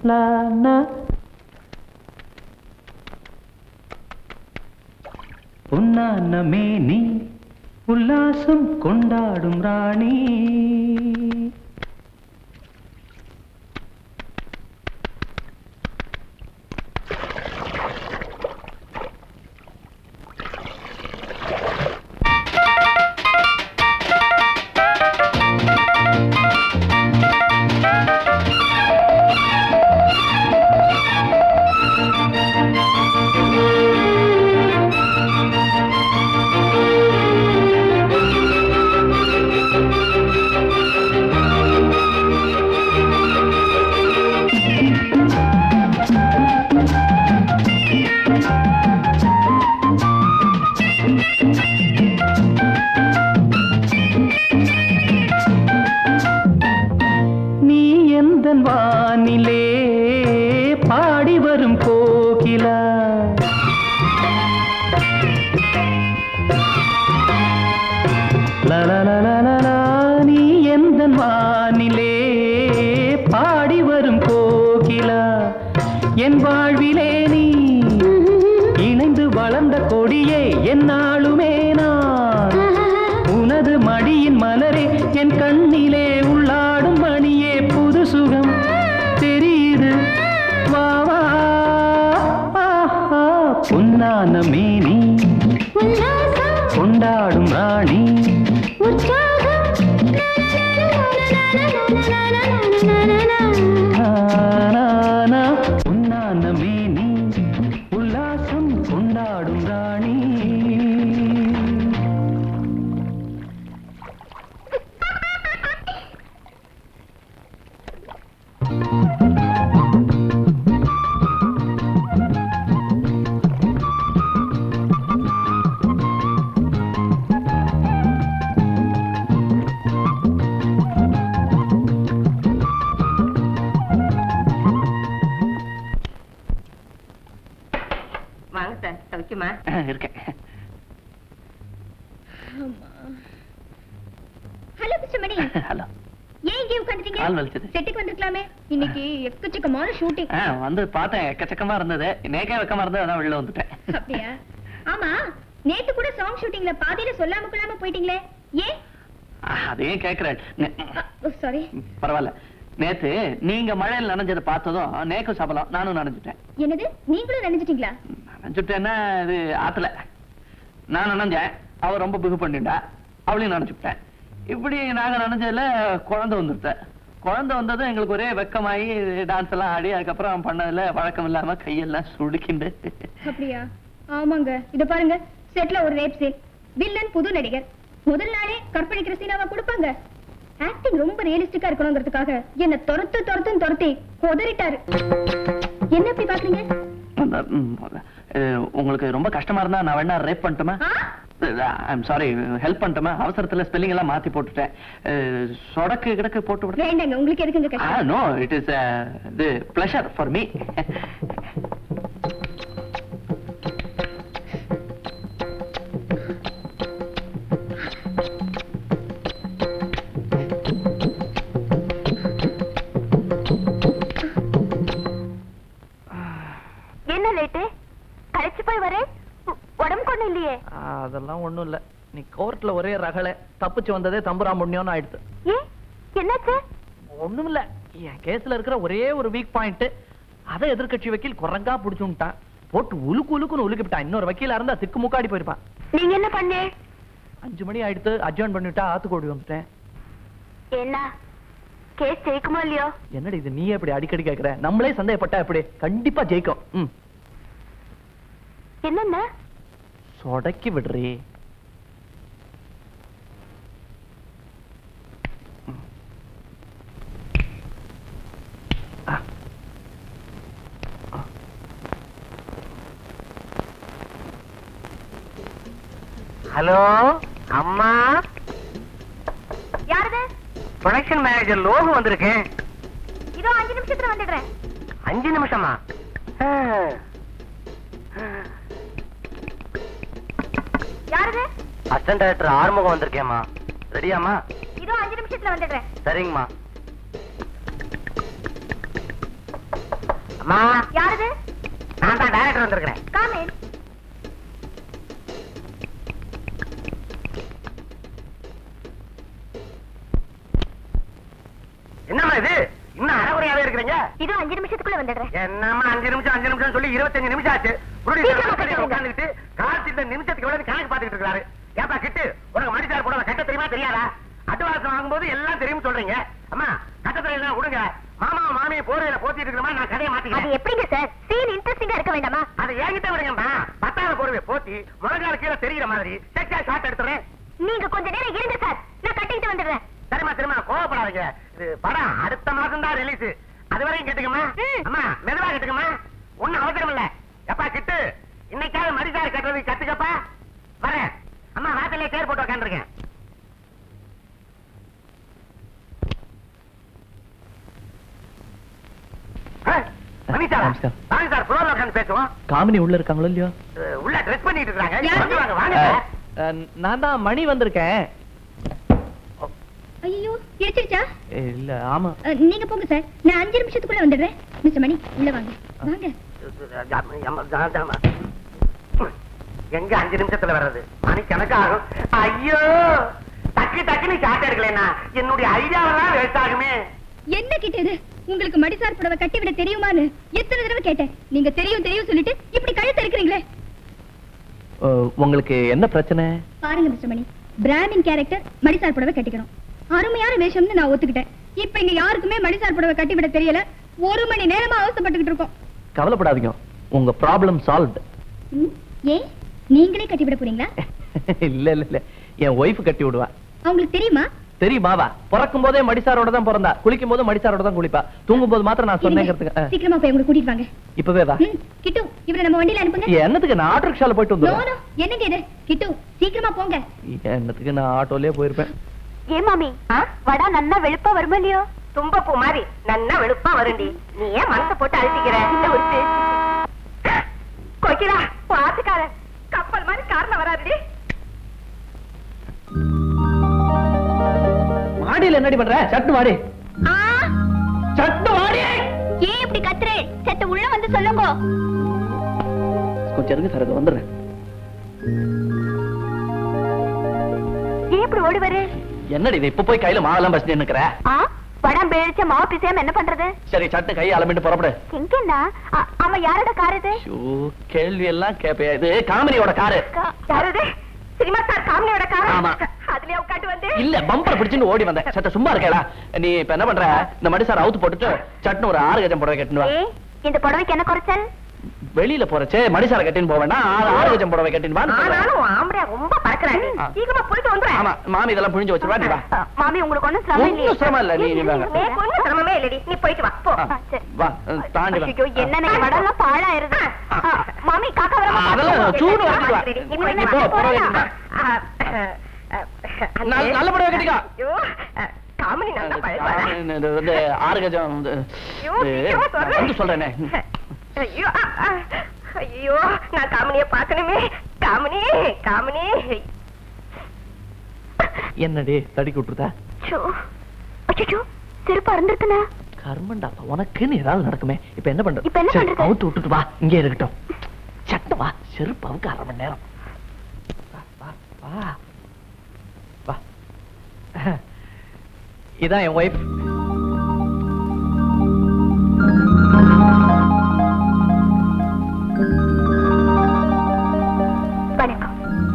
லா லா பொன்னான மேனி உல்லாசம் கொண்டாடும் ராணி நீ எந்த வானிலே பாடி வரும் கோகிலா லலலலலலா, நீ எந்த வானிலே பாடி வரும் கோகிலா என் வாழ்விலே நீ இணைந்து வளர்ந்த கொடியே என்னாலுமே நான் உனது மடியின் மலரே என் கண்ணிலே உள்ளாடும் மணியே புது சுகம் தெரியுது வா வா ஆஹா, பொன்னான மேனி கொண்டாடும் ராணி நானா, பொன்னான மேனி உல்லாசம் கொண்டாடும் ராணி வாங்க சார் சவிக்குமா இருக்கேன் ஹலோ மிஸ்டர் மணி ஹலோ ஏன் இங்கே உட்காந்துட்டீங்க கால் வலிச்சது. செட்டுக்கு வந்திருக்கலாமே இன்னைக்கு எக்கச்சக்கமான ஷூட்டிங் ஆ, வந்து பார்த்தேன் எக்கச்சக்கமா இருந்தது நேக்கே வெக்கமா இருந்தது அதான் வெளில வந்துட்டேன் அப்படியா ஆமா நேத்து கூட சாங் ஷூட்டிங்ல பாதியில சொல்லாம கொள்ளாம போயிட்டீங்களே ஏன் ஆ, அதையும் கேக்குறேன் நே- சாரி பரவாயில்ல நேத்து நீங்க மழையில் நனைஞ்சதை பார்த்ததும் நேக்கும் சபலம் நானும் நனைஞ்சிட்டேன் என்னது நீங்களும் நினைச்சிட்டீங்களா நனைஞ்சுட்டேன்னா இது ஆத்துல நான் நனைஞ்சேன் அவ ரொம்ப பிகு பண்ணிட்டா அவளையும் நனைச்சுட்டேன் இப்படி நாங்க நனைஞ்சதுல குழந்தை வந்துட்டேன் குழந்தை வந்ததும் எங்களுக்கு ஒரே வெக்கமாயி டான்ஸ் எல்லாம் ஆடி அதுக்கப்புறம் பண்ணதுல வழக்கம் இல்லாம கையெல்லாம் சுடுக்கிண்டு அப்படியா ஆமாங்க இத பாருங்க செட்ல ஒரு ரேப் சீன் வில்லன் புது நடிகர் முதல் நாளே கற்பழிக்கிற சீனாவா கொடுப்பாங்க ஆக்டிங் ரொம்ப ரியலிஸ்டிக்கா இருக்கணுங்கிறதுக்காக என்ன துரத்து துரத்துன்னு துரத்தி கொதறிட்டாரு என்ன இப்படி பாக்குறீங்க அந்த, ம், அஹ், உங்களுக்கு ரொம்ப கஷ்டமா இருந்தா நான் வேணா ரேப் பண்ணட்டுமா ஐம் சாரி ஹெல்ப் பண்ணட்டுமா அவசரத்துல ஸ்பெல்லிங் எல்லாம் மாத்தி போட்டுட்டேன் அஹ், சொடக்கு கிடக்கு போட்டு விட வேண்டாங்க உங்களுக்கு எதுக்குங்க ஆ கஷ்டம் நோ இட் இஸ் இது பிளஷர் ஃபார் மீ என்ன லேட்டு களைச்சு போய் வரேன் உடம்பு கொண்டு இல்லையே அதெல்லாம் ஒண்ணும் இல்ல நீ கோர்ட்ல ஒரே ரகலை தப்பிச்சு வந்ததே தம்புரா முன்னியோன்னு ஆயிடுது ஏன் என்னாச்சு ஒண்ணும் இல்ல என் கேஸ்ல இருக்கிற ஒரே ஒரு வீக் பாயிண்ட் அதை எதிர்க்கட்சி வக்கீல் குரங்கா புடிச்சுட்டான் போட்டு உலுக்கு உலுக்குன்னு உலுக்கிவிட்டான் இன்னொரு வக்கீலா இருந்தா திக்கு முக்காடி போயிருப்பான் நீங்க என்ன பண்ணே அஞ்சு மணி ஆயிடுத்து அட்ஜாயின் பண்ணிட்டா ஆத்துக்கோடி வந்துட்டேன் என்ன கேஸ் ஜெயிக்குமோ இல்லையோ என்னடி இது நீ எப்படி அடிக்கடி கேக்குற நம்மளே சந்தேகப்பட்டா எப்படி கண்டிப்பா ஜெயிக்கும் ம் என்னென்ன சொடக்கி விடுறி ஹலோ அம்மா யாரது ப்ரொடக்ஷன் மேனேஜர் லோகு வந்திருக்கேன் இதோ அஞ்சு நிமிஷத்துல வந்துடுறேன் அஞ்சு நிமிஷமா ஆ. யாரது அசிஸ்டன்ட் டைரக்டர் ஆறுமுகம் வந்திருக்கேம்மா ரெடியாம்மா இதோ அஞ்சு நிமிஷத்துல வந்துடுறேன் சரிங்கம்மா அம்மா யாரது நான் தான் டைரக்டர் வந்திருக்கிறேன் காமேன் என்னம்மா இது இன்னும் அரைகுறையாவே இருக்கிறீங்க இது அஞ்சு நிமிஷத்துக்குள்ள வந்துடுறேன் என்னம்மா அஞ்சு நிமிஷம் அஞ்சு நிமிஷம் சொல்லி இருபத்தஞ்சு நிமிஷம் ஆச்சு சீக்கிரமா கட்டுங்க. உட்காந்துட்டு காசு இந்த நிமிஷத்துக்கு எவ்வளவு கணக்கு பார்த்துட்டு இருக்காரு ஏப்பா கிட்டு உனக்கு மடிசார் போட கட்ட தெரியுமா தெரியாதா அட்வான்ஸ் வாங்கும்போது எல்லாம் தெரியும் சொல்றீங்க அம்மா கட்ட தெரியல விடுங்க மாமா மாமியை போர்வையில போத்திட்டு இருக்கிற மாதிரி நான் கதையை அது மாத்திக்கிறேன் எப்படிங்க சார் சீன் இன்ட்ரெஸ்டிங்கா இருக்க வேண்டாமா அதை என்கிட்ட விடுங்கம்மா பத்தாவது போர்வையை போத்தி முழங்கால கீழே தெரியுற மாதிரி செக்கா ஷாட் எடுத்துறேன் நீங்க கொஞ்ச நேரம் இருங்க சார் நான் கட்டிக்கிட்டு வந்துடுறேன் சரிம்மா சரிம்மா கோவப்படாதீங்க இது படம் அடுத்த மாசம் தான் ரிலீஸ் அது வரையும் கேட்டுக்கம்மா அம்மா மெதுவா கேட்டுக்கம்மா ஒண்ணும் அவசரம் இல்ல எப்பா கிட்டு இன்னைக்காவது மரிசாரு கட்டுறது கத்துக்கப்பா வரேன் அம்மா வாசல்ல சேர் போட்டு உட்காந்துருக்கேன் மணிஷா நமஸ்காரம். வாங்க சார் புரோல உட்காந்து பேசுவோம் காமினி உள்ள இருக்காங்களோ இல்லையோ அஹ், உள்ள ட்ரெஸ் பண்ணிட்டு இருக்காங்க யாரு? வந்து வாங்க வாங்க அஹ், அஹ், நான் தான் மணி வந்திருக்கேன் ஐயோ இடிச்சிருச்சா இல்ல ஆமா அஹ், நீங்க போங்க சார் நான் அஞ்சு நிமிஷத்துக்குள்ள வந்துடுறேன் மிஸ்டர் மணி உள்ள வாங்க வாங்க எங்க அஞ்சு நிமிஷத்துல வர்றது மணி கணக்காகும் ஐயோ டக்கு டக்குன்னு ஷார்ட் எடுக்கலன்னா என்னுடைய ஐடியாவெல்லாம் வேஸ்ட் ஆகுமே என்ன கேட்டது உங்களுக்கு மடிசார் புடவை கட்டி விட தெரியுமான்னு எத்தனை தடவை கேட்டேன் நீங்க தெரியும் தெரியும் சொல்லிட்டு இப்படி கழுத்து இருக்கிறீங்களே அஹ், உங்களுக்கு என்ன பிரச்சனை பாருங்க மிஸ்டர் மணி பிராமின் கேரக்டர் மடிசார் புடவை கட்டிக்கணும் அருமையான வேஷம்னு நான் ஒத்துக்கிட்டேன் இப்ப இங்க யாருக்குமே மடிசார் புடவை கட்டி விட தெரியல ஒரு மணி நேரமா அவசப்பட்டுக்கிட்டு இருக்கோம் கவலைப்படாதீங்க உங்க ப்ராப்ளம் சால்வ்டு ம், ஏன் நீங்களே கட்டி விட போறீங்களா இல்ல இல்ல இல்ல என் ஒய்ஃப் கட்டி விடுவா அவங்களுக்கு தெரியுமா தெரியுமாவா பிறக்கும் போதே மடிசாரோட தான் பிறந்தா குளிக்கும் போது மடிசாரோட தான் குளிப்பா தூங்கும் போது மாத்திரம் நான் சொன்னேங்கிறதுக்கு அஹ், சீக்கிரமா போய் உங்களை கூட்டிட்டு வாங்க இப்பவே வா ம், கிட்டு இவரை நம்ம வண்டியில அனுப்புங்க என்னத்துக்கு நான் ஆட்டோ ரிக்ஷால போயிட்டு நோ வந்துடுறேன் நோ என்னங்க இது கிட்டு சீக்கிரமா போங்க என்னத்துக்கு நான் ஆட்டோலயே போயிருப்பேன் ஏன் மாமி வடா நன்னா வெளுப்பா வருமா இல்லையோ தும்பப்பூ மாதிரி நன்னா வெளுப்பா வருண்டி நீ ஏன் மனசை போட்டு அழுத்திக்கிற இந்த ஒரு பேச்சு கொய்க்கிறா பாத்துக்கார கப்பல் மாதிரி காரணம் வராதுடி மாடியில என்னடி பண்ற சட்டு மாடி ஆ சட்டு மாடி ஏன் இப்படி கத்துறே சத்த உள்ள வந்து சொல்லுங்க கொஞ்சம் இருக்கு சார் வந்துடுறேன் ஏன் இப்படி ஓடி வரு என்னடி இது இப்ப போய் கையில மாவெல்லாம் பஸ் நின்னுக்கிற ஆ வடம் பேழிச்ச மாவு பிசையாம என்ன பண்றது சரி சட்டு கை அலம்பிட்டு புறப்படு எங்கண்ணா ஆமா யாரோட கார் இது ஐயோ, கேள்வி எல்லாம் கேப்பையா இது காமெடியோட காரு கா- யாரது சினிமா ஸ்டார் காமினியோட கார் ஆமா. அதுலயே உட்காந்து வந்து இல்ல பம்பர் பிடிச்சுன்னு ஓடி வந்தேன் சட்ட சும்மா இருக்கேடா நீ இப்ப என்ன பண்ற இந்த மடி சார் அவுத்து போட்டுட்டு சட்னு ஒரு ஆறு கஜம் புடவை கட்டினு வா ஏ இந்த புடவைக்கு என்ன குறைச்சல் வெளியில போறச்சே மடிசார கட்டின்னு போக வேண்டாம் ஆறு ஆறு கஜம் புடவை கட்டின்னு வான்னு சொல்றேன். ஆனாலும் ஆம்பளை ரொம்ப பறக்குறாங்க ஆ. சீக்கிரமா போயிட்டு வந்துடுறேன் ஆமா மாமி இதெல்லாம் புழிஞ்சு வச்சிருவா நீ வா மாமி உங்களுக்கு ஒண்ணும் சிரமம் ஒண்ணும் இல்லையே சிரமம் இல்ல, நீ- நீ வாங்க. எனக்கு ஒண்ணும் சிரமமே இல்லடி நீ போயிட்டு வா போ ஆ, ஆ, சரி. வா அஹ், தாண்டி வா ஐயோ, என்ன வடம்லாம் பாழாயிருது ஆ, மாமி காக்கா வர ஆ, அதெல்லாம் சூடு வாங்கிட்டு வா. இப்ப என்ன போ, பண்ண புடவை போறா? கட்டிட்டு ஆ, ஆ, ஆ, நல்ல- நல்ல புடவை கட்டிக்கோ. ஐயோ, ஆ, காமினி நல்லா பழகுவா. இது வந்து ஆறு கஜம் இது, ஐயோ, இது, சீக்கிரமா சொல்றேன். வந்து சொல்றேனே ஐயோ ஆ, ஆ. ஐயோ நான் காமினிய பாக்கணுமே காமினி காமினி என்னடி தடிக்கி விட்டுருதா ஐயோ அச்சோ செருப்பு அறந்துருக்குண்ணா கர்மண்டாப்பா உனக்குன்னு ஏதாவது நடக்குமே இப்ப என்ன பண்றது இப்ப என்ன சரி, பண்றது? அவுத்து விட்டுட்டு வா இங்கே இருக்கட்டும் சட்டு வா செருப்பு அவுக்கு அரை மணி நேரம் வா, வா, வா வா இதான் என் ஒய்ஃப் வணக்கம்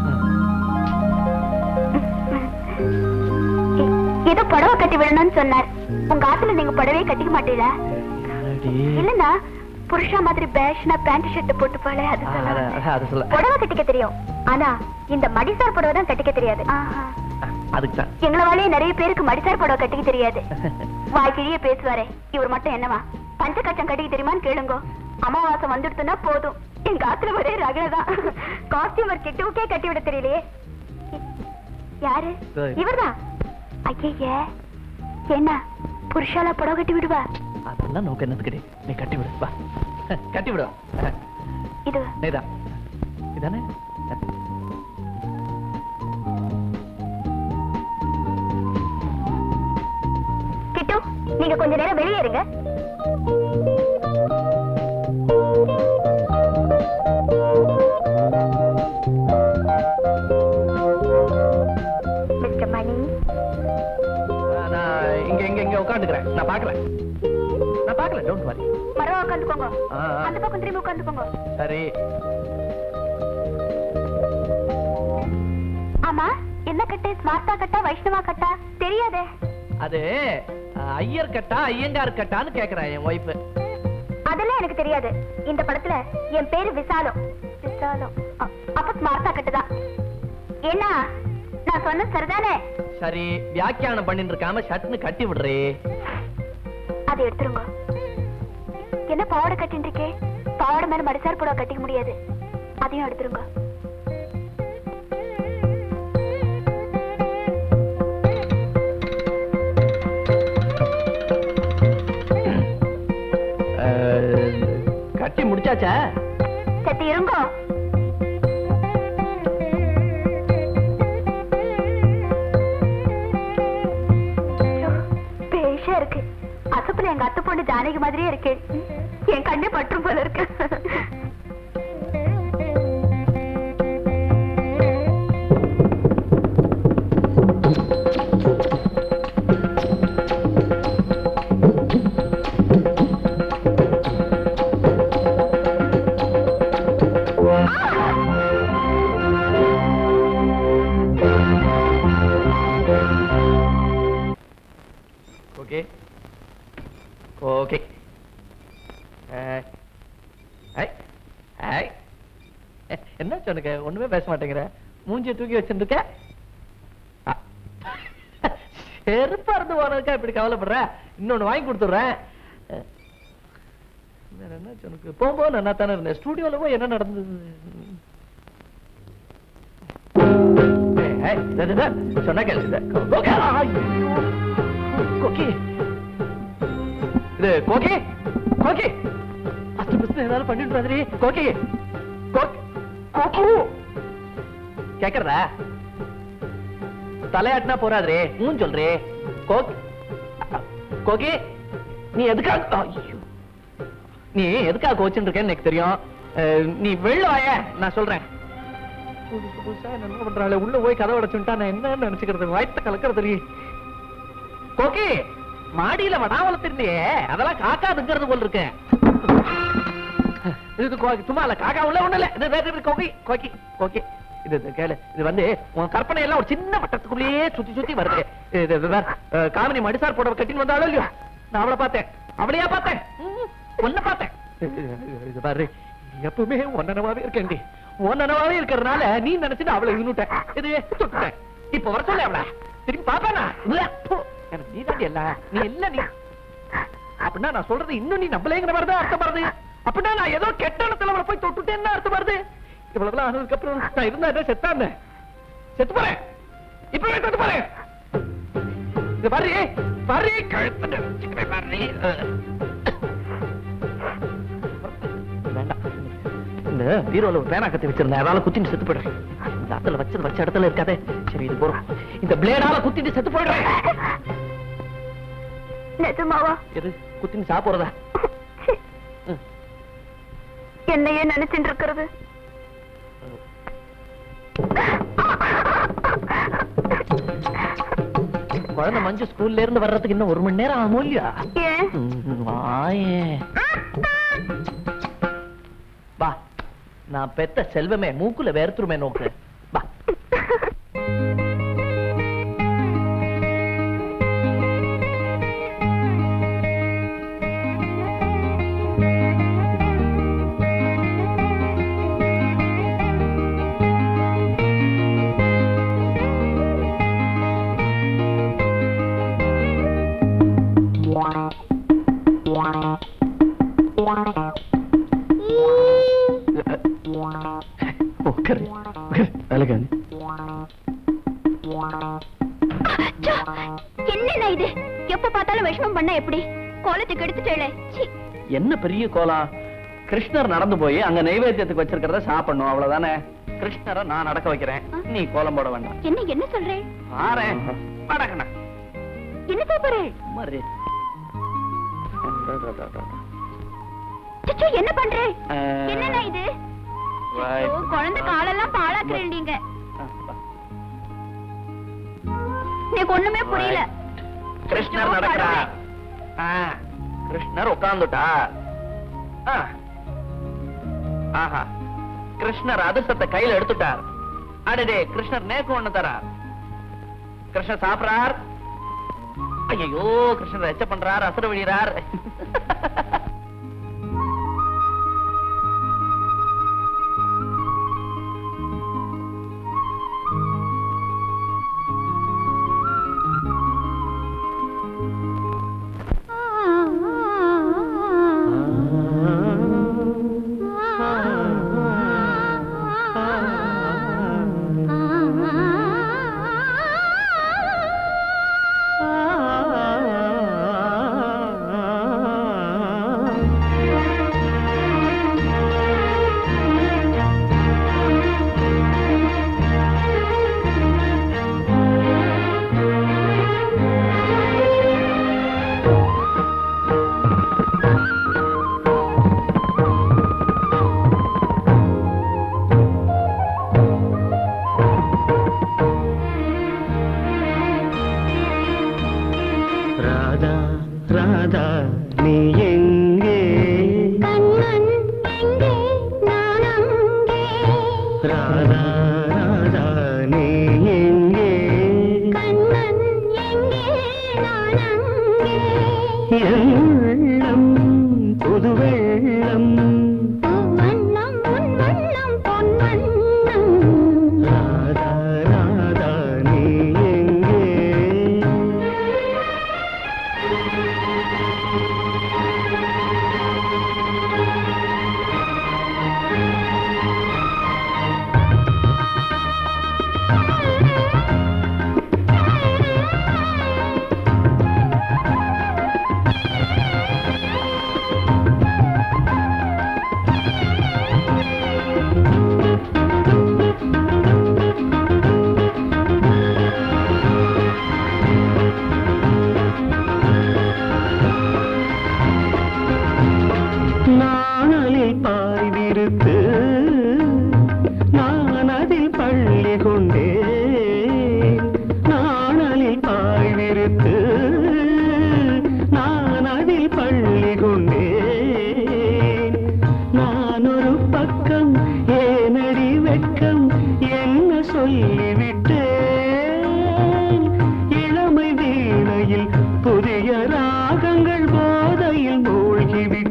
ஏ- ஏதோ புடவை கட்டி விடணும்னு சொன்னார் உங்க ஆத்துல நீங்க புடவையே கட்டிக்க மாட்டீங்களா இல்லன்னா புருஷா மாதிரி பேஷனா பேண்ட் ஷர்ட் போட்டு போல அது சொன்னாங்க. அது சொல்ல புடவை கட்டிக்க தெரியும் ஆனா இந்த மடிசார் புடவை தான் கட்டிக்க தெரியாது ஆஹா. அதுக்கு தான் எங்களை வாழையே நிறைய பேருக்கு மடிசார் புடவை கட்டிக்க தெரியாது வாய்க்கிழிய பேசுவாரே இவர் மட்டும் என்னவா பஞ்ச கச்சம் கட்டிக்க தெரியுமான்னு கேளுங்க அமாவாசை வந்துடுத்துனா போதும் எங்க ஆத்துல ஒரே ரகலதான் காஸ்டியூமர் கிட்டவுக்கே கட்டி விட தெரியலையே யாரு சரி. இவர்தான் ஐய என்ன புருஷாலா புடவை கட்டி விடுவா அதெல்லாம் நோக்க என்னத்துக்கு நீ கட்டி விடு வா கட்டி விடு இது நீதான் இதானே கிட்டு நீங்க கொஞ்ச நேரம் வெளியே இருங்க உட்காந்துக்கிறேன் நான் பார்க்கல நான் பார்க்கல டோன்ட் வரி மரம் உட்காந்துக்கோங்க ஆ, ஆ. அந்த பக்கம் திரும்பி உட்காந்துக்கோங்க சரி ஆமா என்ன கட்டு ஸ்மார்ட்டா கட்டா வைஷ்ணவா கட்டா தெரியாதே அது அஹ், ஐயர் கட்டா ஐயங்கார் கட்டான்னு கேக்குறேன் என் ஒய்ஃப் அதெல்லாம் எனக்கு தெரியாது இந்த படத்துல என் பேரு விசாலம் விசாலம் அ- அப்ப ஸ்மார்ட்டா கட்டுதான் என்ன நான் சொன்ன சரிதானே சரி வியாக்கியானம் பண்ணிட்டு இருக்காம ஷர்ட்னு கட்டி விடுறே அதை எடுத்துருங்க என்ன பாவாடை கட்டின்னு இருக்கே பாவாடை மேல மடிசார் புடவை கட்டிக்க முடியாது அதையும் எடுத்துருங்க கட்டி முடிச்சாச்சா சத்தி இருங்கோ ஐயோ, பேஷா இருக்கு அசப்புல எங்க அத்தை பொண்ணு ஜானகி மாதிரியே இருக்கு என் கண்ணே பற்றும் போல இருக்கு ஓகே ஓகே என்ன சொன்னுக்க ஒண்ணுமே பேச மாட்டேங்கிற மூஞ்சிய தூக்கி வச்சிருக்க செருப்பா இருந்து போனதுக்கா இப்படி கவலைப்படுற இன்னொன்னு வாங்கி கொடுத்துடுறேன் அஹ், வேற என்ன சொனுக்கு போகும்போது நல்லா தானே இருந்தேன் ஸ்டூடியோல போய் என்ன நடந்தது ஏய், ஏய், இது, இது, இது, சொன்னா கேளு, இது. ஓகே, ஐயோ. கோக்கி இது கோக்கி கோக்கி அஸ்து பிஸ்து ஏதாவது பண்ணிட்டு வந்துரு கோக்கி கோக்கி கோக்கு கேக்குறதா தலையாட்டினா போறாதே மூன் சொல்றே கோக் கோக்கி நீ எதுக்காக ஐயோ நீ எதுக்காக கோச்சுட்டு இருக்கேன்னு எனக்கு தெரியும் அஹ், நீ வெளில வாய நான் சொல்றேன் புதுசு புதுசா என்ன பண்றாளே உள்ள போய் கதை உடைச்சுட்டா நான் என்ன நினைச்சுக்கிறது வயிற்ற கலக்கிறது கோக்கி மாடியில வடா வளர்த்திருந்தியே அதெல்லாம் காக்காதுங்கிறது போல் இருக்கு இது கோ- சும்மா இல்ல காக்கா உள்ள ஒண்ணு இல்ல இது, இது, இது, கோக்கி கோக்கி கோக்கி இது இது கேளு இது வந்து உன் கற்பனை எல்லாம் ஒரு சின்ன வட்டத்துக்குள்ளேயே சுத்தி சுத்தி வருது இது, இது, இது பார், அஹ், காமினி மடிசார் போட கட்டின்னு வந்தாலும் இல்லையோ நான் அவளை பார்த்தேன் அவளையா பார்த்தேன் ம், உன்னை பார்த்தேன் இது, இது, இது பாரு எப்பவுமே ஒன்னனவாவே இருக்கேன்டி ஒன்னனவாவே இருக்கிறதுனால நீ நினைச்சிட்டு அவளை இழுனுட்ட இது தொட்டுட்டேன் இப்ப வர சொல்ல அவள திரும்பி பாப்பானா இல்ல போ. எனக்கு நீ தாண்டி இல்ல நீ இல்ல நீ அப்படின்னா நான் சொல்றது இன்னும் நீ நம்பலேங்கிற மாதிரி தான் அர்த்தம் வருது அப்படின்னா நான் ஏதோ கெட்ட இடத்துல அவளை போய் தொட்டுட்டேன்னு அர்த்தம் வருது இவ்வளவுலாம் ஆனதுக்கு அப்புறம் நான் இருந்தா என்ன செத்தான்னு செத்து போறேன் இப்பவே செத்து போறேன் இது பாரு பாரு கழுத்து வச்சுக்கிறேன் பாரு வேண்டாம் இந்த பீரோல ஒரு பேனா கத்தி வச்சிருந்தேன் அதால குத்திட்டு செத்து போயிடுறேன் இந்த இடத்துல வச்சது வச்ச இடத்துல இருக்காதே சரி இது போறோம் இந்த பிளேடால குத்திட்டு செத்து போயிடுறேன் நிஜமாவா எது குத்தின்னு சாப்பிடுறதா என்னையே நினைச்சிட்டு இருக்கிறது குழந்தை மஞ்சு ஸ்கூல்ல இருந்து வர்றதுக்கு இன்னும் ஒரு மணி நேரம் ஆகும் இல்லையா ஏன் ம், வாயே வா நான் பெத்த செல்வமே மூக்குல வேர்த்துருமே நோக்கு வா உட்காரு அழகானு என்னண்ணா இது எப்ப பார்த்தாலும் விஷமம் பண்ண எப்படி கோலத்துக்கு எடுத்துட்டேளே சீ என்ன பெரிய கோலம் கிருஷ்ணர் நடந்து போய் அங்க நைவேத்தியத்துக்கு வச்சிருக்கிறத சாப்பிடணும் அவ்வளவுதானே கிருஷ்ணரை நான் நடக்க வைக்கிறேன் நீ கோலம் போட வேண்டாம் என்ன என்ன சொல்றேன் ஆறேன் வடக்கண்ணா என்ன சாப்பிடுறேன் மாதிரி சிச்சு என்ன பண்றேன் என்னண்ணா இது Right. ஓ, குழந்தை காலெல்லாம் பாழாக்குறேன் நீங்க எனக்கு ஒண்ணுமே புரியல கிருஷ்ணர் நடக்கிறா ஆ, கிருஷ்ணர் உட்கார்ந்துட்டார் ஆ. ஆஹா கிருஷ்ணர் அதிர்ஷ்டத்தை கையில எடுத்துட்டார் அடடே கிருஷ்ணர் நேக்கு ஒண்ணு தரார் கிருஷ்ணர் சாப்பிடுறார் ஐயோ கிருஷ்ணர் எச்ச பண்றார் அசுர விழிறார் ராதா ராதா நீ எங்கே கண்ணன் எங்கே நான் அங்கே ராதா ராதா நீ எங்கே கண்ணன் எங்கே நான் அங்கே என் உள்ளம் புது வெள்ளம் வண்ணம் உன் வண்ணம் பொன் வண்ணம் ராதா ராதா நீ எங்கே நாணலில் பாய் விரித்து நான் அதில் பள்ளி கொண்டேன் நாணலில் பாய் விரித்து நான் அதில் பள்ளி கொண்டேன் நான் ஒரு பக்கம் ஏனடி வெட்கம் என்ன சொல்லிவிட்டேன் இளமை வீணையில் புதிய ராகங்கள் போதையில் மூழ்கிவிட்டேன்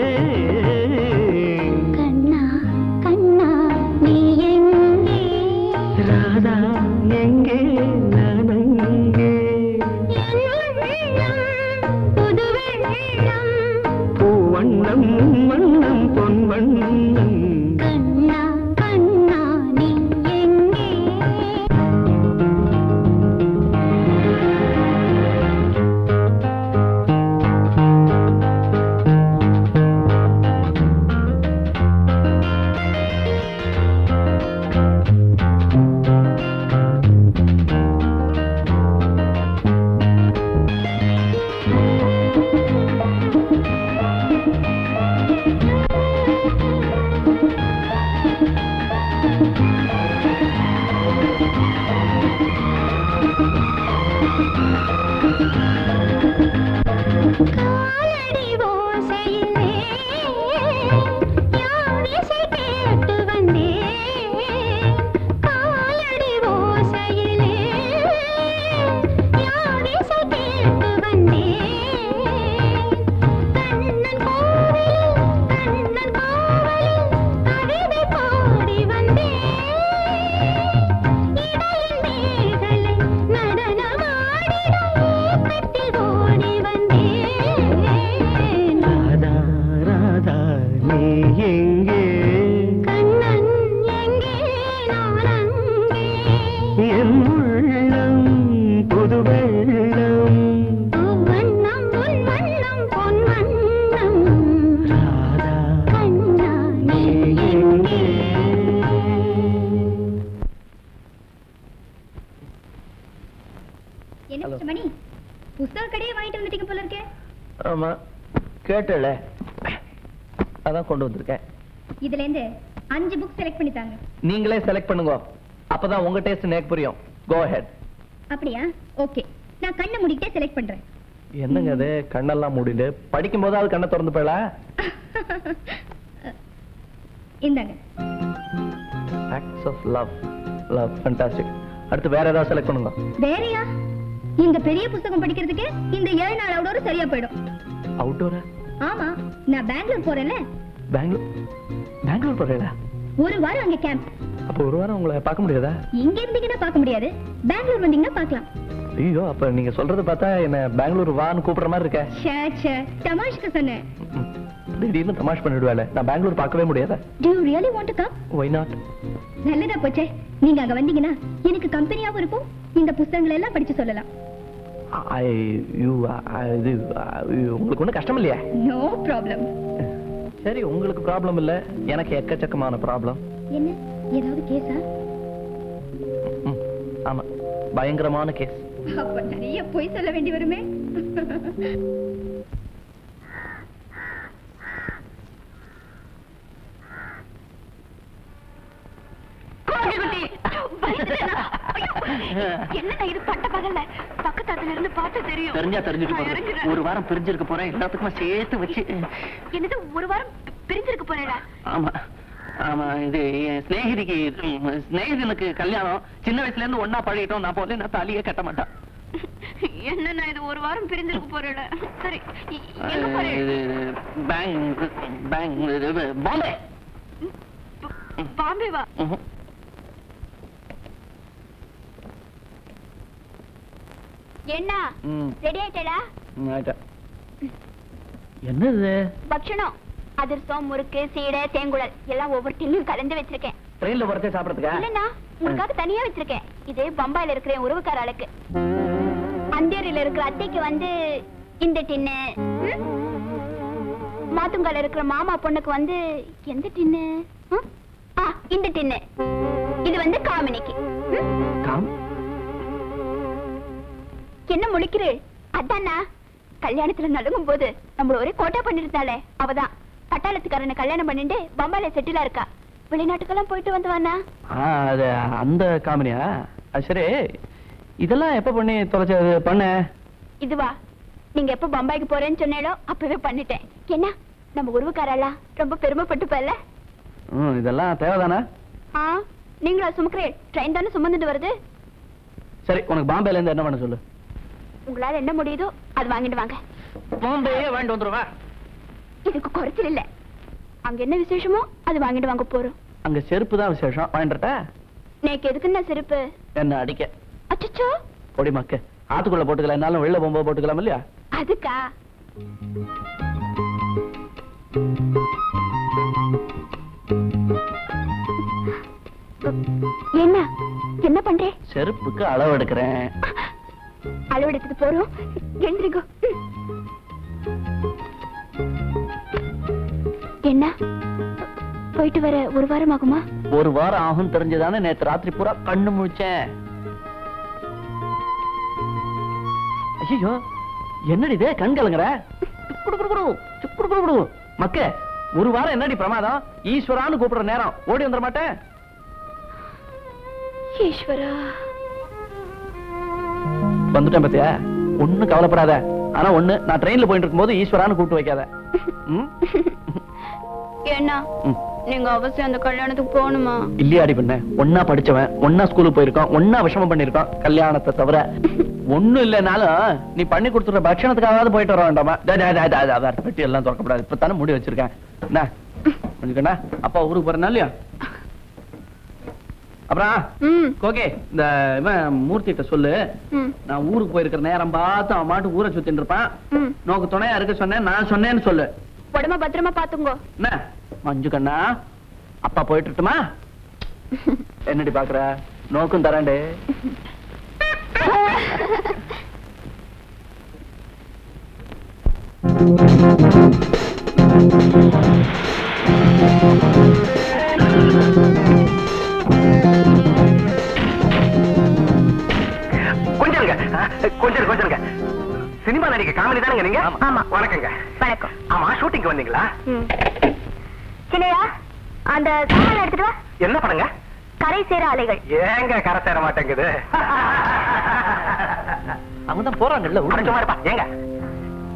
கண்ணா கண்ணா நீ எங்கே ராதா எங்கே நான் அங்கே என் உள்ளம் புது வெள்ளம் பூவண்ணம் வண்ணம் பொன் வண்ணம் கண்ணா கண்ணா நீ எங்கே காலடி ஓசையிலே யார் இசை கேட்டு வந்தேன் காலடி ஓசையிலே யார் இசை கேட்டு வந்தேன் கண்ணன் கோவிலில் கண்ணன் கோவிலில் கவிதை பாடி வந்தேன் இடையில் மேகலை நடனமாடிட ஏக்கத்தில் ஓடி வந்தேன் ராதா ராதா நீ எங்கே கண்ணன் எங்கே நான் அங்கே என் உள்ளம் புது வெள்ளம் வண்ணம் உன் வண்ணம் பொன் வண்ணம் ராதா கண்ணா நீ எங்கே என்ன மிஸ்டர் மணி புஸ்தக கடையே வாங்கிட்டு வந்துட்டீங்க போல இருக்கே ஆமா கேட்டல அதான் கொண்டு வந்திருக்கேன் இதுல இருந்து அஞ்சு புக் செலக்ட் பண்ணி தாங்க நீங்களே செலக்ட் பண்ணுங்க அப்பதான் உங்க டேஸ்ட் எனக்கு புரியும் கோ ஹெட் அப்படியா ஓகே நான் கண்ணை மூடிக்கிட்டே செலக்ட் பண்றேன் என்னங்க அது கண்ணெல்லாம் மூடிட்டு படிக்கும் போதாவது கண்ணை திறந்து போயல இந்தாங்க acts of love love fantastic அடுத்து வேற ஏதாவது செலக்ட் பண்ணுங்க வேறயா இந்த பெரிய புத்தகம் படிக்கிறதுக்கு இந்த ஏழு நாள் அவுடோர் சரியா போயிடும் அவுட்டோரா ஆமா நான் பெங்களூர் போறேன்ல பெங்களூர் பெங்களூர் போறீங்களா ஒரு வாரம் அங்க கேம்ப் அப்போ ஒரு வாரம் உங்களை பார்க்க முடியாதா இங்க இருந்தீங்கன்னா பார்க்க முடியாது பெங்களூர் வந்தீங்கன்னா பார்க்கலாம் ஐயோ அப்ப நீங்க சொல்றது பார்த்தா என்ன பெங்களூர் வான்னு கூப்பிடுற மாதிரி இருக்க ச்சே ச்சே தமாஷ்க்கு சொன்னேன் திடீர்னு தமாஷ் பண்ணிடுவேல நான் பெங்களூர் பார்க்கவே முடியாதா do you really want to come why not நல்லதா போச்சே நீங்க அங்க வந்தீங்கன்னா எனக்கு கம்பெனியாவும் இருக்கும் இந்த புத்தகங்களை எல்லாம் படிச்சு சொல்லலாம் ஐ யூ இது ஐ- உங்களுக்கு ஒன்றும் கஷ்டம் இல்லையா நோ ப்ராப்ளம் சரி உங்களுக்கு ப்ராப்ளம் இல்ல எனக்கு எக்கச்சக்கமான ப்ராப்ளம் என்ன ஏதாவது கேஸா ஆமா பயங்கரமான கேஸ் அப்ப நிறைய பொய் சொல்ல வேண்டி வருமே என்னடா இது பட்ட பகல்ல பக்கத்துல இருந்து பார்த்தா தெரியும் தெரிஞ்சா தெரிஞ்சுட்டு நான் போறது இறங்குறேன். ஒரு வாரம் பிரிஞ்சிருக்க போறேன் எல்லாத்துக்குமே சேர்த்து வச்சு என்னது ஒரு வாரம் பி- பிரிஞ்சிருக்க போறேடா ஆமா ஆமா இது என் சிநேகிதிக்கு ம், சிநேகிதனுக்கு கல்யாணம் சின்ன வயசுல இருந்து ஒன்னா பழகிட்டோம் நான் போல நான் தாலியே கட்ட மாட்டான் என்னண்ணா இது ஒரு வாரம் பிரிஞ்சிருக்க போறேடா சரி எ- எங்க போறேன் இது பேங்க் பேங்க் இது பாம்பே பாம்பே வா ம்ஹும். என்ன ம். ரெடி ஆயிட்டடா ம், ஆயிட்டா. என்னது பக்ஷணம் அதிர்சம் முறுக்கு சீடை தேங்குழல் எல்லாம் ஒவ்வொரு டின்னும் கலந்து வச்சிருக்கேன் ட்ரெயின்ல போறதே சாப்பிடறதுக்கா இல்லண்ணா உனக்காக தனியா வச்சிருக்கேன் இது பம்பாயில இருக்கிற என் உறவுக்கார ஆளுக்கு அந்தேரியில இருக்கிற அத்தைக்கு வந்து இந்த டின்னு ம்? மாத்துங்கால இருக்கிற மாமா பொண்ணுக்கு வந்து எந்த டின்னு ம்? ஆ இந்த டின்னு இது வந்து காமினிக்கு ம்? காம் என்ன முழிக்கிறே அதானா கல்யாணத்துல நடுங்கும் போது நம்மள ஒரே கோட்டா பண்ணிருந்தாளே அவதான் பட்டாளத்துக்காரனை கல்யாணம் பண்ணிட்டு பம்பாயில செட்டிலா இருக்கா வெளிநாட்டுக்கெல்லாம் போயிட்டு வந்தவானா ஆ, அது அந்த காமெடியா அது சரி இதெல்லாம் எப்ப பண்ணி தொலைச்சது பண்ண இதுவா நீங்க எப்ப பம்பாய்க்கு போறேன்னு சொன்னேளோ அப்பவே பண்ணிட்டேன் என்ன நம்ம உறவுக்காரெல்லாம் ரொம்ப பெருமைப்பட்டு போல ம், இதெல்லாம் தேவைதானே ஆ நீங்களா சுமக்கிறே ட்ரெயின் தானே சுமந்துட்டு வருது சரி உனக்கு பாம்பேல இருந்து என்ன பண்ண சொல்லு உங்களால என்ன முடியுதோ அது வாங்கிட்டு வாங்க பாம்பேயே வாங்கிட்டு வந்துருவா இதுக்கு குறைச்சல் இல்ல அங்க என்ன விசேஷமோ அது வாங்கிட்டு வாங்க போறோம் அங்க செருப்பு தான் விசேஷம் வாங்கிட்ட நேக்கு எதுக்கு நான் செருப்பு என்ன அடிக்க அச்சச்சோ பொடி மக்க ஆத்துக்குள்ள போட்டுக்கலாம் என்னாலும் வெளில போகும்போது போட்டுக்கலாம் இல்லையா அதுக்கா என்ன என்ன பண்றே செருப்புக்கு அளவு எடுக்கிறேன் அளவு எடுத்துட்டு போறோம் எந்திரிங்கோ என்ன போயிட்டு வர ஒரு வாரம் ஆகுமா ஒரு வாரம் ஆகும் தெரிஞ்சதானே நேத்து ராத்திரி பூரா கண்ணு முழிச்சேன் ஐயோ என்னடி இது கண் கலங்குற குடு, குடு, குடு, குடு, குடு, குடு. மக்க ஒரு வாரம் என்னடி பிரமாதம் ஈஸ்வரான்னு கூப்பிடுற நேரம் ஓடி வந்துட மாட்டேன் ஈஸ்வரா வந்துட்டேன் பாத்தியா ஒண்ணும் கவலைப்படாத ஆனா ஒண்ணு நான் ட்ரெயின்ல போயிட்டு இருக்கும்போது ஈஸ்வரான்னு கூப்பிட்டு வைக்காத ம்? என்ன ம். நீங்க அவசியம் அந்த கல்யாணத்துக்கு போகணுமா இல்லையாடி பண்ண ஒன்னா படிச்சவன் ஒன்னா ஸ்கூலுக்கு போயிருக்கோம் ஒன்னா விஷமம் பண்ணிருக்கோம் கல்யாணத்தை தவிர ஒண்ணும் இல்லைனாலும் நீ பண்ணி கொடுத்துற பட்சணத்துக்காவது போயிட்டு வர வேண்டாமா டே, டே, டே, டே, டே, வேற பெட்டி எல்லாம் திறக்கப்படாது இப்பதானே முடி வச்சிருக்கேன் என்ன கொஞ்சம் அப்பா ஊருக்கு போறேன்னா இல்லையா அப்புறம் ம் ஓகே இந்த இவன் மூர்த்திட்ட சொல்லு ம் நான் ஊருக்கு போயிருக்கிற நேரம் பார்த்து அவன் மாட்டு ஊரை சுத்தின்னு இருப்பான் ம் நோக்கு துணையா இருக்க சொன்னேன் நான் சொன்னேன்னு சொல்லு உடம்ப பத்திரமா பாத்துங்கோ என்ன மஞ்சு கண்ணா அப்பா போயிட்டு இருக்கட்டுமா என்னடி பாக்குற நோக்கும் தரேன்டே கொஞ்சம் இருங்க. ஆ, கொஞ்சம் இருங்க, கொஞ்சம் இருங்க. சினிமா நடிகை காமெடி தானேங்க நீங்க ஆமா. வணக்கங்க வணக்கம் ஆமா ஷூட்டிங் வந்தீங்களா ம் சின்னையா அந்த சாமான எடுத்துட்டு வா என்ன படங்க கரை சேர அலைகள் ஏங்க கரை சேர மாட்டேங்குது அவங்க தான் போறாங்கல்ல உடச்ச மாதிரிப்பா ஏங்க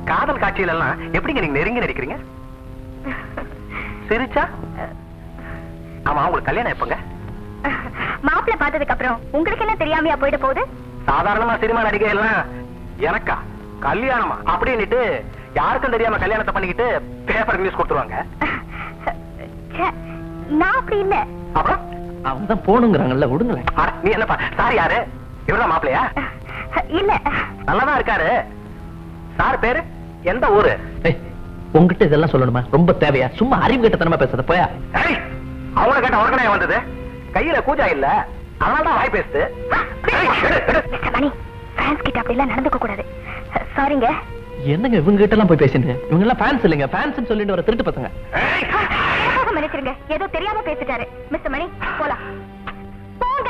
காதல் காட்சியில எல்லாம் எப்படிங்க நீங்க நெருங்கி நடிக்கிறீங்க சிரிச்சா ஆமா உங்களுக்கு கல்யாணம் எப்பங்க மாப்பிள்ளை பார்த்ததுக்கு அப்புறம் உங்களுக்கு என்ன தெரியாமையா போயிட போகுது சாதாரணமா சினிமா நடிகை எல்லாம் எனக்கா கல்யாணமா அப்படின்னுட்டு யாருக்கும் தெரியாம கல்யாணத்தை பண்ணிக்கிட்டு பேப்பர் நியூஸ் கொடுத்துருவாங்க ச்சே, நான் அப்படி இல்ல அப்புறம் அவங்க தான் போகணுங்கிறாங்கல்ல விடுங்களேன் அட, நீ என்னப்பா சார் யாரு இவர்தான் மாப்பிளையா இல்ல நல்லாதான் இருக்காரு சார் பேரு எந்த ஊரு ஏய், உங்ககிட்ட இதெல்லாம் சொல்லணுமா ரொம்ப தேவையா சும்மா அறிவு கிட்டத்தனமா பேசுறத போயா ஏய், அவங்கள கேட்ட உடனே வந்தது கையில கூஜா இல்ல அதனாலதான் வாய் பேசுது ஏய், எடு, எடு. மிஸ்டர் மணி ஃபேன்ஸ் கிட்ட அப்படி எல்லாம் நடந்துக்க கூடாது சாரிங்க என்னங்க இவங்க கிட்ட எல்லாம் போய் பேசிட்டு இவங்க எல்லாம் ஃபேன்ஸ் இல்லைங்க ஃபேன்ஸ் சொல்லிட்டு வர திருட்டு பசங்க எனக்காக மன்னிச்சிருங்க ஏதோ தெரியாம பேசிட்டாரு மிஸ்டர் மணி போலாம் போங்க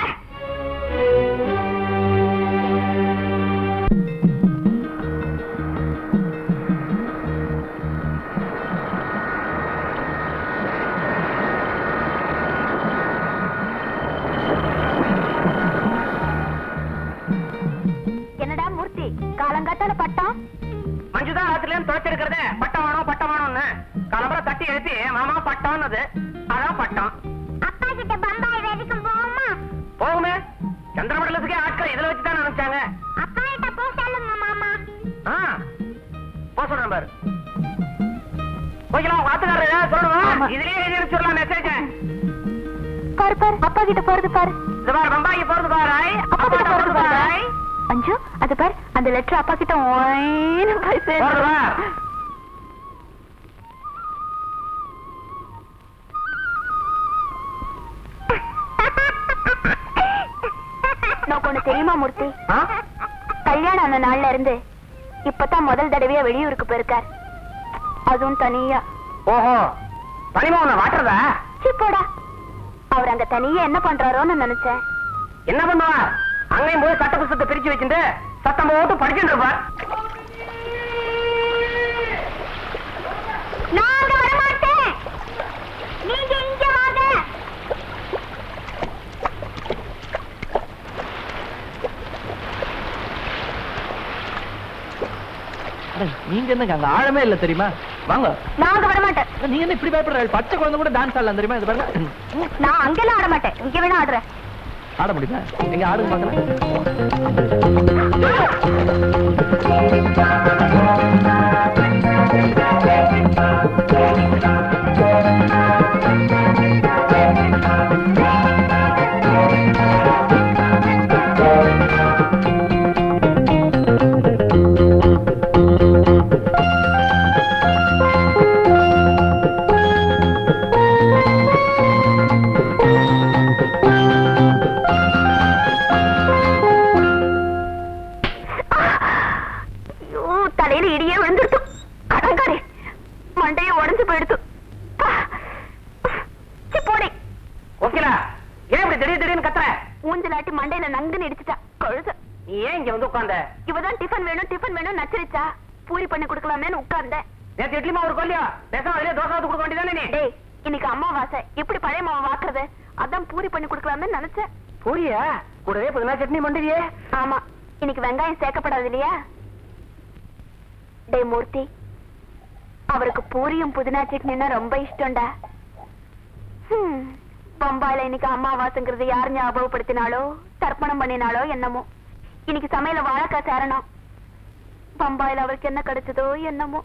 என்னடா மூர்த்தி காலங்காத்தால பட்டம் மஞ்சுதான் ராத்திரில துவைச்சிருக்கிறதே பட்டம் வேணும் பட்டம் வேணும்னு கிளம்புற தட்டி எழுப்பி மாமா பட்டம்னது அதான் பட்டம் அப்பா கிட்ட பம்பாய் வரைக்கும் போவோமா போகுமே சந்திரமண்டலத்துக்கே ஆட்கள் இதுல வச்சு தான் அனுப்பிச்சாங்க அப்பா கிட்ட போ சொல்லுங்க மாமா ஆ, போ சொல்றேன் பாரு போய்க்கலாம் வாத்துக்காரர் ஏதாவது சொல்லணும் இதுலயே எழுதி வச்சிடலாம் மெசேஜ் பாரு பாரு அப்பா கிட்ட போறது பாரு இது பாரு பம்பாய்க்கு போறது பாரு அப்பா கிட்ட போறது பாரு அஞ்சு அது பாரு அந்த லெட்டர் அப்பா கிட்ட ஓய்னு போய் போறது சேர்ந்து பார். உனக்கு ஒண்ணு தெரியுமா மூர்த்தி ஆ? கல்யாணம் ஆன நாள்ல இருந்து இப்பதான் முதல் தடவையா வெளியூருக்கு போயிருக்கார் அதுவும் தனியா ஓஹோ தனிமா உன்னை வாட்டுறதா சீ போடா அவர் அங்க தனியா என்ன பண்றாரோன்னு நினைச்சேன் என்ன பண்ணுவார் அங்கேயும் போய் சட்ட புத்தகத்தை பிரிச்சு வச்சுட்டு சத்தம் போட்டு படிச்சுட்டு இருப்பார் நான் அங்க வரமாட்டேன் நீங்க இங்க வாங்க அட, நீங்க என்னங்க அங்க ஆழமே இல்ல தெரியுமா வாங்க நான் அங்க வரமாட்டேன் அட, நீங்க என்ன இப்படி பயப்படுற பச்சை குழந்தை கூட டான்ஸ் ஆடலாம் தெரியுமா இது பாருங்க நான் அங்கெல்லாம் ஆட மாட்டேன் இங்க வேணா ஆடுறேன் ஆட முடியுமா எங்க ஆடுங்க பாக்கலாம் ஐயோ தலையில இடியே விழுந்துருத்து அடங்காரே மண்டைய உடைஞ்சு போயிடுத்து சி, போடி ஓகேலா ஏன் இப்படி திடீர் திடீர்னு கத்துற ஊஞ்சலாட்டி மண்டையில நங்குன்னு இடிச்சுட்டா கழுத நீ ஏன் இங்க வந்து உட்கார்ந்த இவதான் டிஃபன் வேணும் டிஃபன் வேணும் நச்சரிச்சா பூரி பண்ணி கொடுக்கலாமேன்னு உட்கார்ந்தேன் நேத்து இட்லி மாவு இருக்கும் இல்லையா பேசாம அதிலே தோசை ஊத்தி கொடுக்க வேண்டியதானே நீ டேய் இன்னைக்கு அம்மாவாசை எப்படி பழைய மாவு வாக்குறது அதான் பூரி பண்ணி கொடுக்கலாமே நினைச்சேன் பூரியா கூடவே புதினா சட்னி மண்டியே ஆமா இன்னைக்கு வெங்காயம் சேர்க்கப்படாது இல்லையா டேய் மூர்த்தி அவருக்கு பூரியும் புதினா சட்னின்னா ரொம்ப இஷ்டம்டா ஹம், பம்பாயில இன்னைக்கு அம்மாவாசைங்கிறது யார் ஞாபகப்படுத்தினாலோ தர்ப்பணம் பண்ணினாலோ என்னமோ இன்னைக்கு சமையல வாழைக்காய் சேரணும் பம்பாயில அவருக்கு என்ன கிடைச்சதோ என்னமோ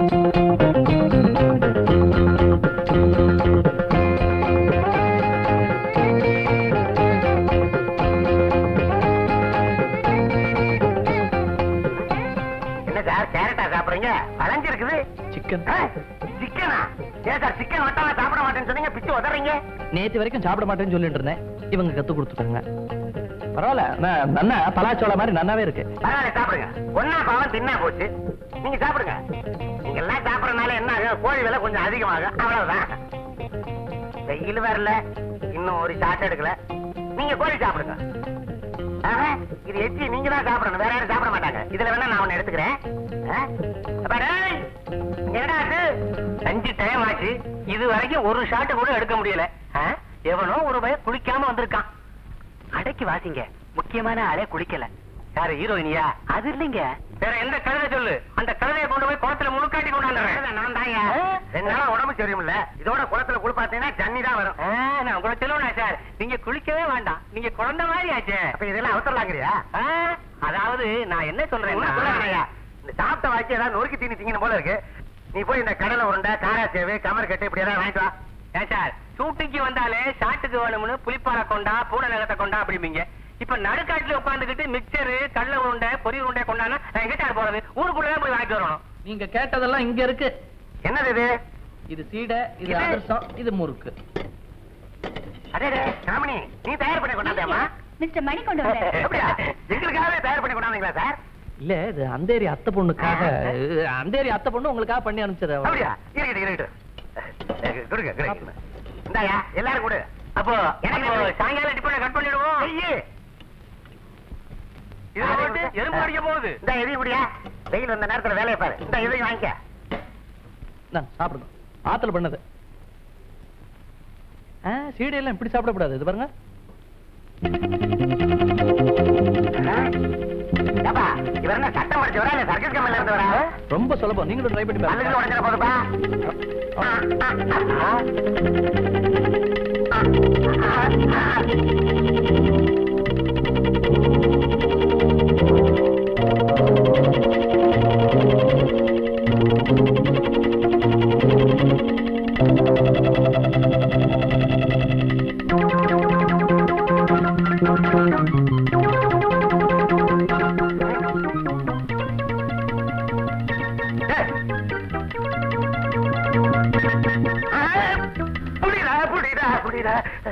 என்ன சார் கேரட்டா சாப்பிடுறீங்க வளைஞ்சு இருக்குது சிக்கன் சிக்கனா ஏன் சார் சிக்கன் வட்டாம சாப்பிட மாட்டேன்னு சொன்னீங்க பிச்சு உதறீங்க நேத்து வரைக்கும் சாப்பிட மாட்டேன்னு சொல்லிட்டு இருந்தேன் இவங்க கத்து கொடுத்துட்டாங்க பரவாயில்ல நான் நன்னா பலாச்சோள மாதிரி நன்னாவே இருக்கு பரவாயில்ல சாப்பிடுங்க ஒன்னா பாவம் தின்னா போச்சு நீங்க சாப்பிடுங்க நீங்க எல்லாம் சாப்பிடறதுனால என்ன ஆகும் கோழி விலை கொஞ்சம் அதிகமாகும் அவ்வளவுதான் வெயில் வரல இன்னும் ஒரு ஷாட் எடுக்கல நீங்க கோழி சாப்பிடுங்க ஆஹா, இது எச்சி நீங்க தான் சாப்பிடணும் வேற யாரும் சாப்பிட மாட்டாங்க இதுல வேணா நான் ஒண்ணு எடுத்துக்கிறேன் ஆ? அப்பா, டேய், என்னடா இது அஞ்சு டைம் ஆச்சு இது வரைக்கும் ஒரு ஷாட் கூட எடுக்க முடியல ஆ? எவனோ ஒரு பையன் குளிக்காம வந்திருக்கான் அடைக்கு வாசிங்க முக்கியமான ஆளே குளிக்கல யாரு ஹீரோயினியா அது இல்லைங்க வேற எந்த கழுதை சொல்லு அந்த கழுதையை கொண்டு போய் குளத்துல முழுக்காட்டி கொண்டாந்துறேன் நான் தாங்க ரெண்டு நாளா உடம்பு சரியுமில்ல இதோட குளத்துல குளிப்பாத்தீங்கன்னா தண்ணி தான் வரும் நான் உங்களை சொல்லுவேன் சார் நீங்க குளிக்கவே வேண்டாம் நீங்க குழந்தை மாதிரி ஆச்சே அப்ப இதெல்லாம் அவசரலாங்கிறியா அதாவது நான் என்ன சொல்றேன் இந்த சாப்பிட்ட வாக்கி ஏதாவது நொறுக்கி தீனி திங்கணும் போல இருக்கு நீ போய் இந்த கடலை உருண்டை காராச்சேவு கமர் கட்டு இப்படி ஏதாவது வாங்கிட்டு வா ஏன் சார் ஷூட்டிங்க்கு வந்தாலே ஷாட்டுக்கு வேணும்னு புளிப்பாறை கொண்டா பூனை நகத்தை கொண்டா அப்படிம்பீங்க இப்ப நடுக்காட்டுல உட்காந்துக்கிட்டு மிக்சரு கடல உருண்டை பொரி உருண்டை கொண்டானா நான் எங்க சார் போறது ஊருக்குள்ள தான் போய் வாங்கிட்டு வரணும் நீங்க கேட்டதெல்லாம் இங்க இருக்கு என்னது இது இது சீடை இது இது? அதிரசம் இது முறுக்கு அடே காமினி நீ தயார் பண்ணி கொண்டாந்தியாமா மிஸ்டர் மணி கொண்டு அப்படியா எங்களுக்காகவே தயார் பண்ணி கொண்டாந்தீங்களா சார் இல்ல இது அந்தேரி அத்தை பொண்ணுக்காக இது அந்தேரி அத்தை பொண்ணு உங்களுக்காக பண்ணி அனுப்பிச்சிடுறேன் அப்படியா இருக்கட்டும் இருக்கட்டும் கொடுங்க கொடுங்க இந்தாயா எல்லாரும் கொடு அப்போ எனக்கு சாயங்காலம் டிஃபனை கட் பண்ணிடுவோம் இது போட்டு எறும்பு கடிக்க போகுது இந்த எதையும் முடியா வெயில் வந்த நேரத்துல வேலையை பாரு இந்த இதையும் வாங்கிக்க நான் சாப்பிடுங்க ஆத்துல பண்ணது ஆ, சீடை எல்லாம் இப்படி சாப்பிடக்கூடாது இது பாருங்க ஏப்பா, இவர் என்ன சட்டம் படிச்சு வரா இல்ல சர்க்கஸ் கம்பெனில இருந்து வரா ரொம்ப சுலபம் நீங்களும் ட்ரை பண்ணி பல்லுக்கு பாருங்க உடஞ்சிட போதுப்பா புடிடா புடிடா புடிடா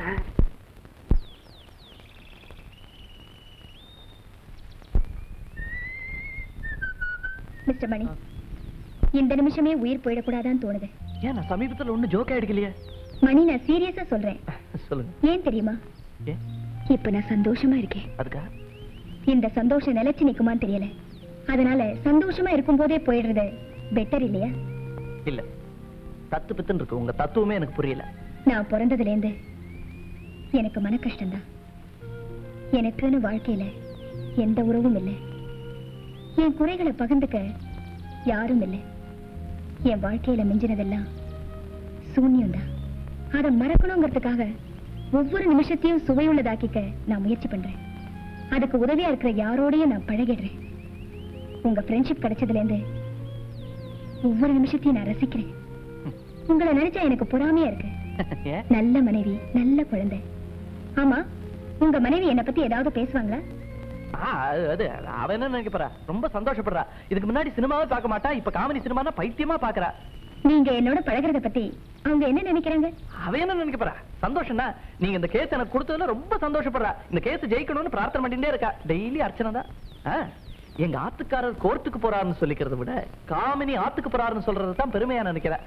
மிஸ்டர் மணி இந்த நிமிஷமே உயிர் போயிடக்கூடாதான்னு தோணுது ஏன் நான் சமீபத்துல ஒண்ணு ஜோக் எடுக்கலையே மணி நான் சீரியஸா சொல்றேன் சொல்லுங்க ஏன் தெரியுமா ஏன் இப்ப நான் சந்தோஷமா இருக்கேன் அதுக்கா இந்த சந்தோஷம் நிலைச்சு நிக்குமான்னு தெரியல அதனால சந்தோஷமா இருக்கும் போதே போயிடுறது பெட்டர் இல்லையா இல்ல தத்து பித்துன்னு இருக்கு உங்க தத்துவமே எனக்கு புரியல நான் பிறந்ததுல இருந்து எனக்கு மன கஷ்டம்தான் எனக்குன்னு வாழ்க்கையில எந்த உறவும் இல்லை என் குறைகளை பகிர்ந்துக்க யாரும் இல்லை என் வாழ்க்கையில மிஞ்சினதெல்லாம் சூன்யம்தான் அதை மறக்கணுங்கிறதுக்காக ஒவ்வொரு நிமிஷத்தையும் சுவையுள்ளதாக்கிக்க நான் முயற்சி பண்றேன் அதுக்கு உதவியா இருக்கிற யாரோடையும் நான் பழகிடுறேன் உங்க ஃப்ரெண்ட்ஷிப் கிடைச்சதுல இருந்து ஒவ்வொரு நிமிஷத்தையும் நான் ரசிக்கிறேன் உங்களை நினைச்சா எனக்கு பொறாமையா இருக்கு ஏன் நல்ல மனைவி நல்ல குழந்தை ஆமா உங்க மனைவி என்ன பத்தி ஏதாவது பேசுவாங்களா ஆ, அது அது அவ என்ன நினைக்கப்படுறா ரொம்ப சந்தோஷப்படுறா இதுக்கு முன்னாடி சினிமாவே பார்க்க மாட்டா இப்ப காமெடி சினிமானா பைத்தியமா பாக்குறா நீங்க என்னோட பழகுறத பத்தி அவங்க என்ன நினைக்கிறாங்க அவ என்ன நினைக்கப்படுறா சந்தோஷம்னா நீங்க இந்த கேஸ் எனக்கு கொடுத்ததுல ரொம்ப சந்தோஷப்படுறா இந்த கேஸ் ஜெயிக்கணும்னு பிரார்த்தனை பண்ணிட்டே இருக்கா டெய்லி அர்ச்சனை தான் ஆ, எங்க ஆத்துக்காரர் கோர்ட்டுக்கு போறாருன்னு சொல்லிக்கிறத விட காமினி ஆத்துக்கு போறாருன்னு சொல்றது தான் பெருமையா நினைக்கிறேன்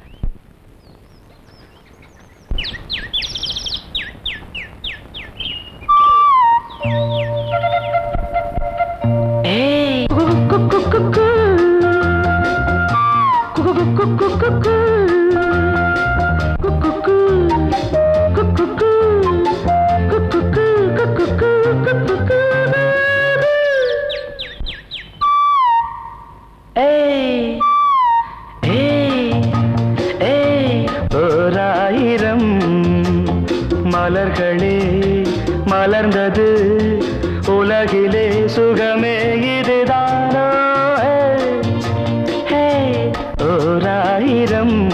ஓராயிரம் மலர்களே மலர்ந்தது உலகிலே சுகமே இதுதானோ ஹே, ஓராயிரம்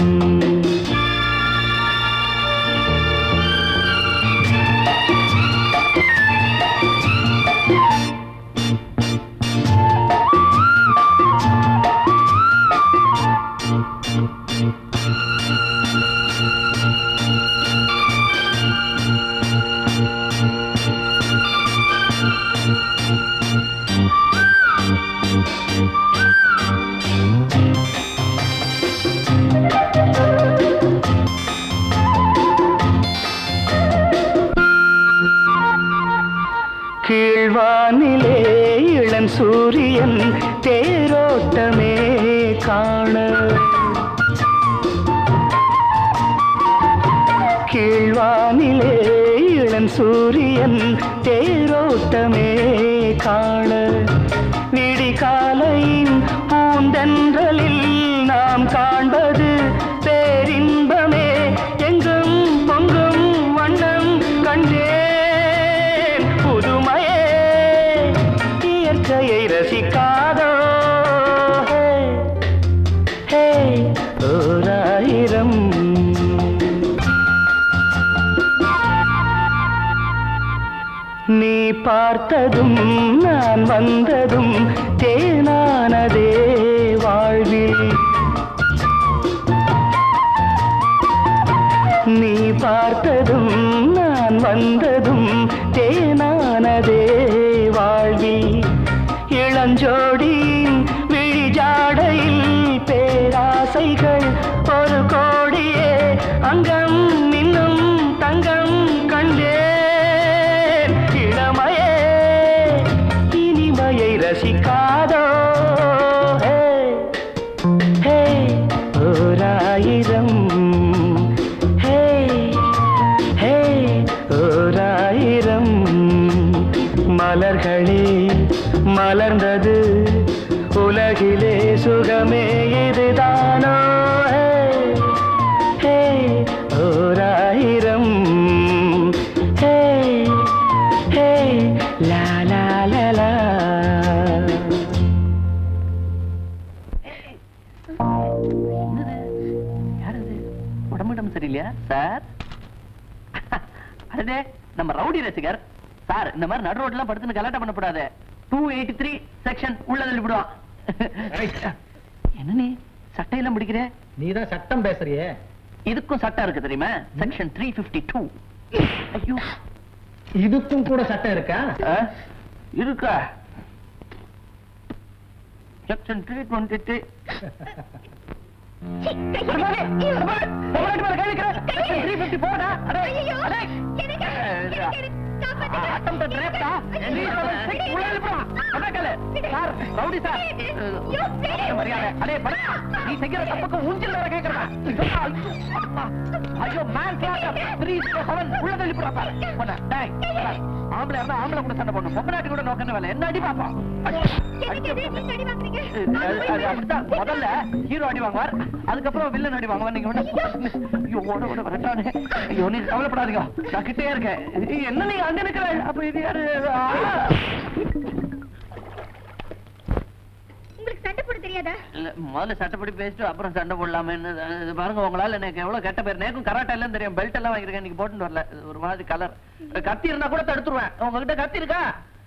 கீழ்வானிலே இளம் சூரியன் தேரோட்டமே காண கீழ்வானிலே இளம் இளன் சூரியன் தேரோட்டமே காண விடிகாலையின் பூந்தென்றலில் நாம் காண்பது பேரின்பமே எங்கும் பொங்கும் வண்ணம் கண்டேன் புதுமையே இயற்கையை ரசிக்காதோ ஹே ஓராயிரம் நீ பார்த்ததும் நான் வந்ததும் தேனானதே வாழ்வில் நீ பார்த்ததும் நான் வந்ததும் தேனானதே வாழ்வில் இளஞ்சோடியின் விழிஜாடையில் பேராசைகள் ஒரு கோடியே அங்கம் இன்னும் தங்கம் கண்டேன் இளமையே இனிமையை ரசிக்காதோ ஹே, ஹே, ஓராயிரம் ஹே ஹே ஓராயிரம் மலர்களே மலர்ந்தது உலகிலே சுகமே இதுதானோ ஹே, ஹே ஓராயிரம் ஹே ஹே லா லா லா லா உடம்புடம் சரியில்லையா சார் அடே நம்ம ரவுடி ரசிகர் சார் இந்த மாதிரி நடு ரோட்லாம் படுத்துன்னு கலாட்டம் பண்ணக்கூடாது டூ எயிட்டி த்ரீ செக்ஷன் உள்ள தள்ளி விடுவான் என்ன நீ சட்டையெல்லாம் பிடிக்கிற நீ தான் சட்டம் பேசுறியே இதுக்கும் சட்டம் இருக்கு தெரியுமா செக்ஷன் த்ரீ பிப்டி டூ ஐயோ இதுக்கும் கூட சட்டம் இருக்கா ஆ? இருக்கா செக்ஷன் த்ரீ டுவெண்ட்டி த்ரீ ஐயோ மேன் த்ரீ செவன் உள்ள தள்ளி போறா பாரு பொண்ணா, டேய், பாரு. ஆம்பளை இருந்தா ஆம்பளை கூட சண்டை போடணும் பொம்பளாட்டி கூட நோக்கணும் வேலை என்ன அடி பாப்போம் அது அப்படித்தான் முதல்ல ஹீரோ அடி வாங்குவார் அதுக்கப்புறம் வில்லன் அடி வாங்குவார் நீங்க விட ஐயோ ஓட ஓட வரட்டானே ஐயோ நீ கவலைப்படாதீங்க நான் கிட்டே இருக்கேன் ஏய், என்ன நீங்க அங்க நிக்கிற அப்ப இது யாரு ஆ! உங்களுக்கு சண்டை போட தெரியாதா இல்ல முதல்ல சட்டைப்படி பேசிட்டு அப்புறம் சண்டை போடலாமேன்னு இது பாருங்க உங்களால எனக்கு எவ்வளவு கெட்ட பேர் நேக்கும் கராட்டா எல்லாம் தெரியும் பெல்ட் எல்லாம் வாங்கிருக்கேன் இன்னைக்கு போட்டுட்டு வரல இது ஒரு மாதிரி கலர் கத்தி இருந்தா கூட தடுத்துருவேன் உங்ககிட்ட கத்தி இருக்கா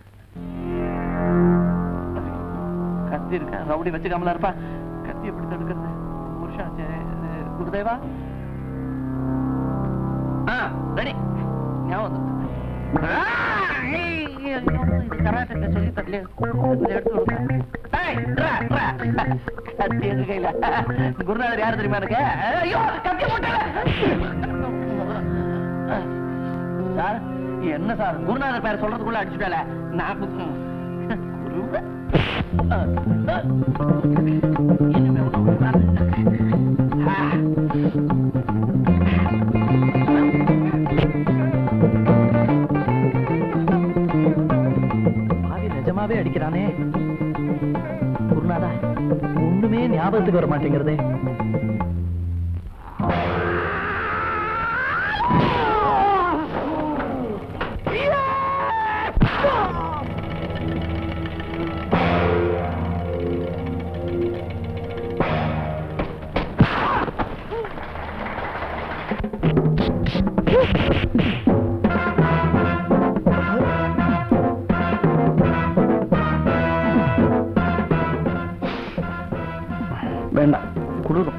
கத்தி இருக்கா ரவுடி வச்சுக்காமலா இருப்பா கத்தி எப்படி தடுக்கிறது ஒரு வருஷம் ஆச்சு இது குருதேவா ஆ ரெடி ஞாபகம் வந்துருச்சு. ஆ, ஏய், ஐயோ, இது கராட்டை சொல்லி தரலையே கொஞ்சம் எடுத்து விடுங்க. ஏய், ட்ரா, ட்ரா. கத்தி எங்க கையில குருநாதர் யாரு தெரியுமா எனக்கு ஐயோ கத்தி போட்டல சார் என்ன சார் குருநாதர் பேர் சொல்றதுக்குள்ள அடிச்சுட்டால நான் குரு பாவி நிஜமாவே அடிக்கிறானே குருநாதா ஒண்ணுமே ஞாபகத்துக்கு வர மாட்டேங்கிறதே வேண்டாம் குளிரும்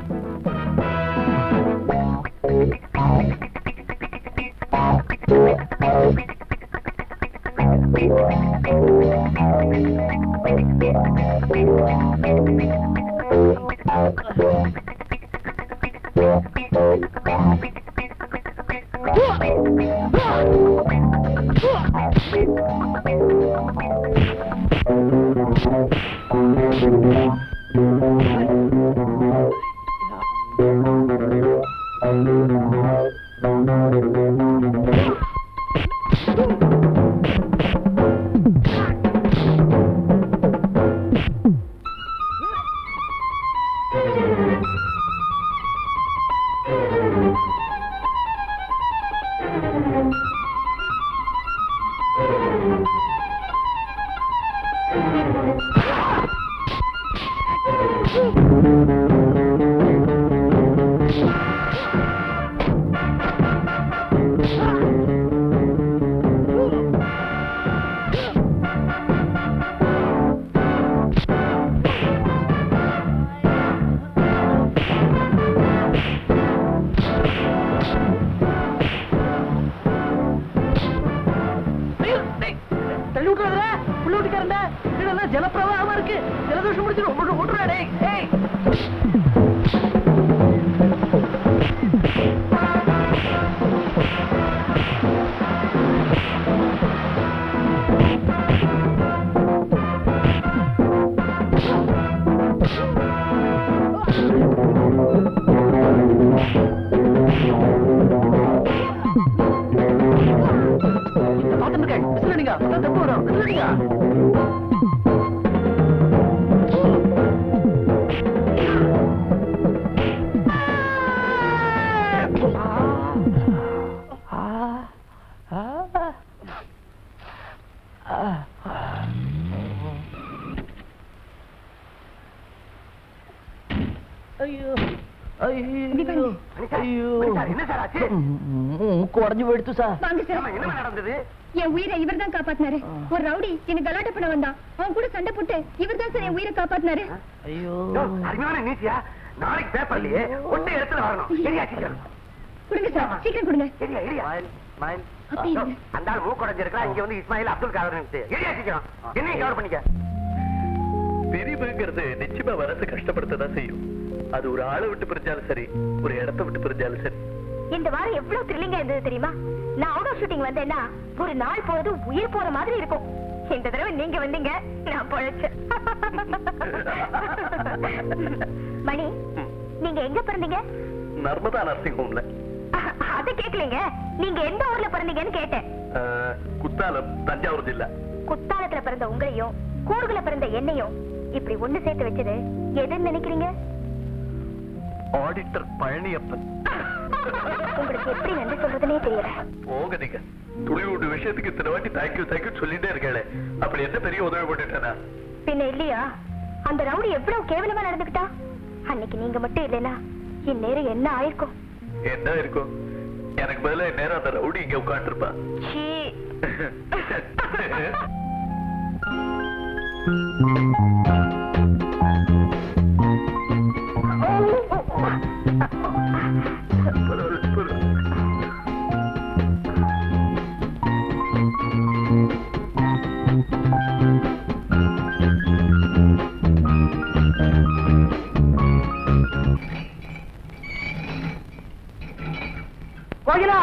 ஐயோ, டேய், தள்ளி விட்டுறாதடா உள்ள விட்டுக்காரண்டா இதெல்லாம் ஜலப்பிரவாகமா இருக்கு ஜலதோஷம் முடிச்சு ரொம்ப விட்டுறா டேய் ஏய் பாத்துருக்க விசிலடிங்க அப்பதான் தப்பு வரும் விசிலடிங்க ஐயோ ஐயோ ஐயோ என்ன சார் ஆச்சு மூக்கு உடஞ்சு போயிடுத்து சார் வாங்க சார் என்ன நடந்தது என் உயிரை இவர் தான் காப்பாத்தினாரு ஒரு ரவுடி எனக்கு கலாட்ட பண்ண வந்தான் அவன் கூட சண்டை போட்டு இவர் தான் சார் என் உயிரை காப்பாத்தினாரு ஐயோ அருமையான நீச்சியா நாளைக்கு பேப்பர்லயே ஒட்டை இடத்துல வரணும் சரியா சீக்கிரம் கொடுங்க சார் சீக்கிரம் கொடுங்க சரியா சரியா அப்படியே இருங்க. அந்த ஆள் மூக்கடைஞ்சிருக்கா இங்க வந்து இஸ்மாயில் அப்துல் காதர் சரியா சீக்கிரம் என்னையும் கவர் பண்ணிக்க பிரிவுங்கிறது நிச்சயமா மனசு கஷ்டப்படுத்ததான் செய்யும் அது ஒரு ஆளை விட்டு பிரிஞ்சாலும் சரி ஒரு இடத்த விட்டு பிரிஞ்சாலும் சரி இந்த வாரம் எவ்வளவு த்ரில்லிங்கா இருந்தது தெரியுமா நான் அவுட் ஆஃப் ஷூட்டிங் வந்தேன்னா ஒரு நாள் போறது உயிர் போற மாதிரி இருக்கும் இந்த தடவை நீங்க வந்தீங்க நான் பொழைச்சேன் மணி நீங்க எங்க பிறந்தீங்க நர்மதா நர்சிங் ஹோம்ல அத கேக்கலீங்க நீங்க எந்த ஊர்ல பிறந்தீங்கன்னு கேட்டேன் குத்தாலம் தஞ்சாவூர் ஜில்லா குத்தாலத்துல பிறந்த உங்களையும் கூர்குல பிறந்த என்னையும் இப்படி ஒண்ணு சேர்த்து வச்சது எதுன்னு நினைக்கிறீங்க ஆடிட்டர் பழனியப்பன் உங்களுக்கு எப்படி நன்றி சொல்றதுனே தெரியல போங்க நீங்க துளிவுண்டு விஷயத்துக்கு இத்தனை வாட்டி தேங்க்யூ தேங்க்யூ சொல்லிட்டே இருக்கேளே அப்படி என்ன பெரிய உதவி பண்ணிட்டேனா பின்ன இல்லையா அந்த ரவுடி எவ்வளவு கேவலமா நடந்துக்கிட்டா அன்னைக்கு நீங்க மட்டும் இல்லைன்னா இந்நேரம் என்ன ஆயிருக்கும் என்ன இருக்கும் எனக்கு பதிலா நேரம் அந்த ரவுடி இங்க உட்காந்துருப்பா சீ. கோகிலா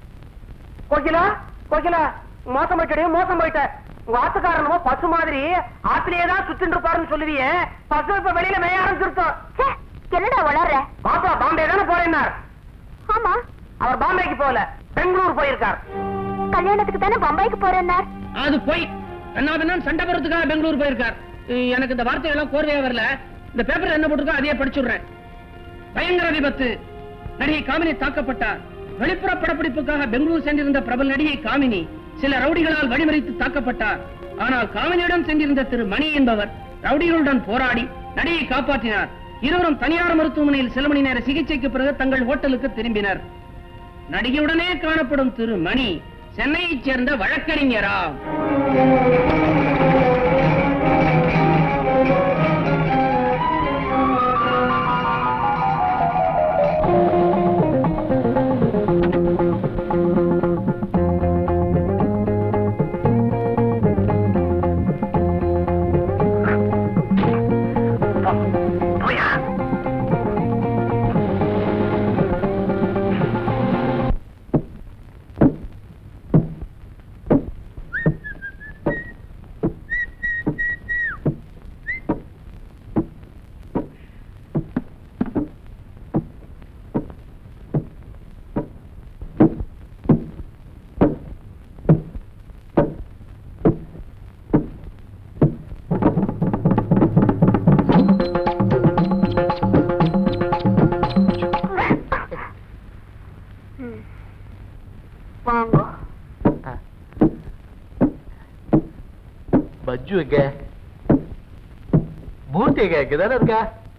கோகிலா கோகிலா மோசம் போயிட்டே மோசம் போயிட்ட உங்க ஆத்துக்காரனமோ பசு மாதிரி ஆத்திலேயே தான் சுத்திட்டு இருப்பாருன்னு சொல்லுவியே பசு இப்ப வெளியில மேய ஆரம்பிச்சிருத்தோம் ச்சே, என்னடா வளர்ற பாப்பா பாம்பே தானே போறேன்னார் ஆமா அவர் பாம்பேக்கு போகல பெங்களூர் போயிருக்கார் கல்யாணத்துக்கு தானே பம்பாய்க்கு போறேன்னார் அது போய் கண்ணாபின்னான் சண்டை போறதுக்காக பெங்களூர் போயிருக்கார் அஹ் எனக்கு இந்த வார்த்தைகள்லாம் கோர்வையா வரல இந்த பேப்பர்ல என்ன போட்டிருக்கோ அதையே படிச்சுடுறேன் பயங்கர விபத்து நடிகை காமினி தாக்கப்பட்டார் வெளிப்புற படப்பிடிப்புக்காக பெங்களூர் சென்றிருந்த பிரபல நடிகை காமினி சில ரவுடிகளால் வழிமறித்து தாக்கப்பட்டார் ஆனால் காமினியிடம் சென்றிருந்த திரு மணி என்பவர் ரவுடிகளுடன் போராடி நடிகை காப்பாற்றினார் இருவரும் தனியார் மருத்துவமனையில் சில மணி நேர சிகிச்சைக்கு பிறகு தங்கள் ஹோட்டலுக்கு திரும்பினர் நடிகையுடனே காணப்படும் திரு மணி சென்னையைச் சேர்ந்த வழக்கறிஞராம் பஜ்ஜு எங்க மூர்த்தி எங்க இங்கதானே இருக்கா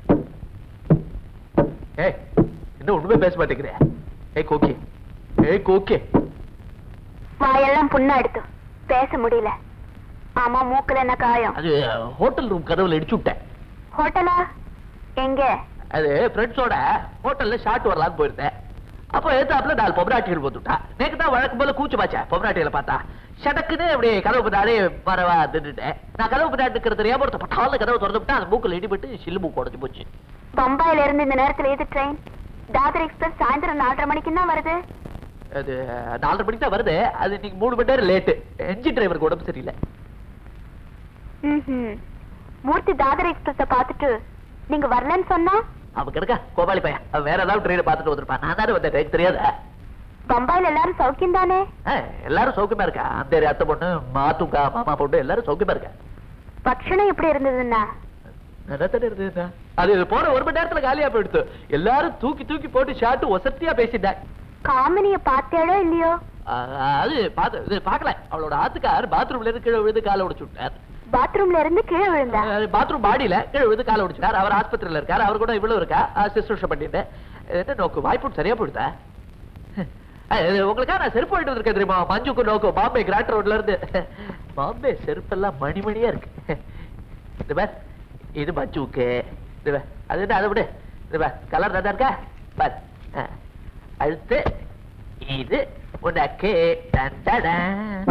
ஏய் என்ன ஒண்ணுமே பேச மாட்டேங்கிற ஏய் கோக்கி ஏய் கோக்கி வாயெல்லாம் புண்ணா எடுத்து பேச முடியல ஆமா மூக்குல என்ன காயம் அது ஹோட்டல் ரூம் கதவுல இடிச்சு விட்டேன் ஹோட்டலா எங்க அது ஃப்ரெண்ட்ஸோட ஹோட்டல்ல ஷாட் வரலான்னு போயிருந்தேன் அப்போ எதிர்த்தாப்புல நாலு பொம்ராட்டிகள் போட்டுட்டா நேக்கு தான் வழக்கம் போல கூச்சு பாச்சேன் பொம்ராட்டிகளை பார்த்தா ஷடக்குன்னு அப்படியே கதவு பின்னாடி வரவா நின்றுட்டேன் நான் கதவு பின்னாடி இருக்கிறது தெரியாம ஒருத்த பட்டால கதவு திறந்து விட்டா அந்த மூக்கில் இடிபட்டு சில்லு மூக்கு உடஞ்சு போச்சு பம்பாயில இருந்து இந்த நேரத்துல எது ட்ரெயின் தாதர் எக்ஸ்பிரஸ் சாயந்தரம் நாலரை மணிக்கு தான் வருது அது நாலரை மணிக்கு தான் வருது அது இன்னைக்கு மூணு மணி நேரம் லேட்டு என்ஜின் டிரைவருக்கு உடம்பு சரியில்லை ம்ஹும். மூர்த்தி தாதர் எக்ஸ்பிரஸ பார்த்துட்டு நீங்க வரலன்னு சொன்னா அவன் கிடக்கா கோபாலி பையன் அவன் வேற ஏதாவது ட்ரெயினை பார்த்துட்டு வந்திருப்பான் நான் தானே வந்தேன் எனக்கு தெரியாதா பம்பாயில எல்லாரும் சௌக்கியம் தானே ஆ, எல்லாரும் சௌக்கியமா இருக்கா அந்த அத்தை பொண்ணு மாத்துக்கா மாமா பொண்ணு எல்லாரும் சௌக்கியமா இருக்கா பக்ஷணம் எப்படி இருந்ததுன்னா நடத்தது இருந்ததுன்னா அது போன ஒரு மணி நேரத்துல காலியா போயிடுத்து எல்லாரும் தூக்கி தூக்கி போட்டு ஷாட்டு ஒசத்தியா பேசிட்டாங்க காமினிய பார்த்தேளோ இல்லையோ ஆ, அது பாத்து இது பார்க்கல அவளோட ஆத்துக்கார் பாத்ரூம்ல இருந்து கீழே விழுந்து காலை உடைச்சு விட்டார் பாத்ரூம்ல இருந்து கீழே விழுந்தா பாத்ரூம் பாடியில கீழே விழுந்து காலை உடைச்சிட்டார் அவர் ஆஸ்பத்திரியில இருக்காரு அவர் கூட இவ்வளவு இருக்கா சிஸ்டர்ஷம் பண்ணிட்டு என்ன நோக்கு வாய்ப்பு சரியா போயிடுதா அது உங்களுக்காக நான் செருப்பு போயிட்டு வந்திருக்கேன் தெரியுமா மஞ்சுக்கு நோக்கு பாம்பே கிராண்ட் ரோட்ல இருந்து பாம்பே செருப்பெல்லாம் மணி மணியா இருக்கு இது பார் இது மஞ்சுக்கு இது பார் அது என்ன அதை விடு இது பார் கலர் நல்லா இருக்கா பார் ஆ. அடுத்து இது உனக்கு டன் டடன்.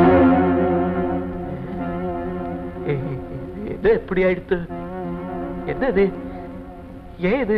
இது எப்படி ஆயிடுத்து என்னது ஏன் இது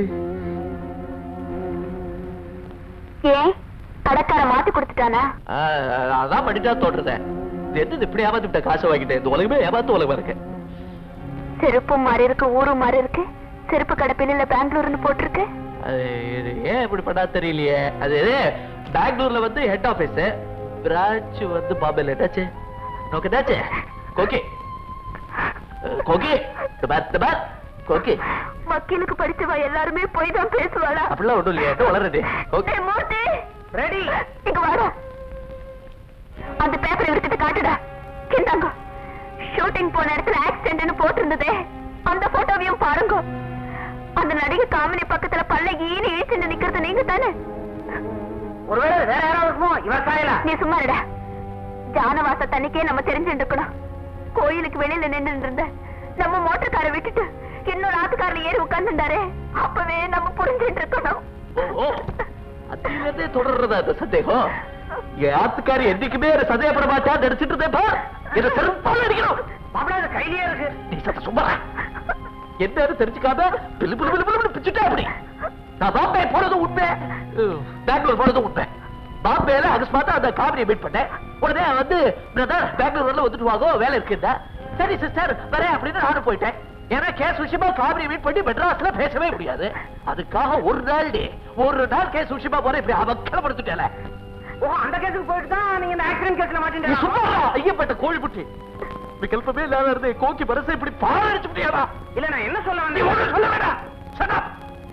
ஏன் கடைக்கார மாத்தி கொடுத்துட்டானா ஆ, அதான் பண்ணிட்டா தோன்றதேன் இது என்னது இப்படி ஏமாத்தி விட்ட காசை வாங்கிட்டேன் இந்த உலகமே ஏமாத்து உலகம் இருக்கு செருப்பும் மாறி இருக்கு ஊரும் மாறி இருக்கு செருப்பு கடை பின்னில பெங்களூர்னு போட்டிருக்கு அது இது ஏன் இப்படி பண்ணா தெரியலையே அது இது பெங்களூர்ல வந்து ஹெட் ஆபீஸ் பிரான்ச் வந்து பாம்பேல என்னாச்சு நோக்கு என்னாச்சு கோகி அஹ், கோகி இந்த பார், இந்த பார். கோகி வக்கீலுக்கு படிச்சவா எல்லாருமே போய் தான் பேசுவாளா அப்படிலாம் ஒண்ணும் இல்லையா என்ன வளருது ஓகே ஏய், மூர்த்தி ரெடி இங்க வாடா அந்த பேப்பர் இவர்கிட்ட காட்டுடா இந்தாங்க ஷூட்டிங் போன இடத்துல ஆக்சிடென்ட்னு போட்டிருந்ததே அந்த போட்டோவையும் பாருங்க அந்த நடிகை காமினி பக்கத்துல பல்ல ஈனி இழிச்சுட்டு நிக்கிறது நீங்க தானே ஒருவேளை வேற யாராவது இருக்குமோ இவர் காயல நீ சும்மா இருடா ஜானவாச தண்ணிக்கே நம்ம தெரிஞ்சுட்டு இருக்கணும் கோயிலுக்கு வெளியில நின்று இருந்த நம்ம மோட்டர்காரை விட்டுட்டு இன்னொரு ஆத்துக்காரில் ஏறி உட்கார்ந்துட்டாரே அப்பவே நம்ம புரிஞ்சுட்டு இருக்கணும் ஓ அதிலிருந்தே தொடர்றதா அந்த சந்தேகம் என் ஆத்துக்காரி என்னைக்குமே என்ன சந்தேகப்பட மாட்டா நடிச்சிட்டு இருந்தேப்பா என்ன செருப்பால அடிக்கணும் மாப்பிள்ள கையிலேயே இருக்கு நீ சத்த சும்மா என்னன்னு தெரிஞ்சுக்காம பில்லு பில்லு பில்லு பில்லு பிச்சுட்டே அப்படி நான் பாம்பே போனதும் உண்மை அஹ், பெங்களூர் போனதும் உண்மை பாம்பேல அகஸ்மாத்தா அந்த காவிரியை மீட் பண்ணேன் உடனே அவன் வந்து பிரதர் பெங்களூர் வரல வந்துட்டு வாங்கோ வேலை இருக்குதா சரி சிஸ்டர் வரேன் அப்படின்னு நானும் போயிட்டேன் ஏன்னா கேஸ் விஷயமா காவிரி மீட் பண்ணி மெட்ராஸ்ல பேசவே முடியாது அதுக்காக ஒரு நாள் டே ஒரு நாள் கேஸ் விஷயமா போற இப்படி அவக்கலப்படுத்திட்டேல ஓ அந்த கேஸுக்கு போயிட்டு தான் நீங்க இந்த ஆக்சிடென்ட் கேஸ்ல நீ மாட்டீங்க சும்மா ஐயப்பட்ட கோழி புட்டி விகல்பமே இல்லாத இருந்தே கோக்கி பரசை இப்படி பாழடிச்சு முடியாதா இல்ல நான் என்ன சொல்ல நீ வந்தேன் ஒண்ணும் சொல்ல வேண்டாம் Shut up.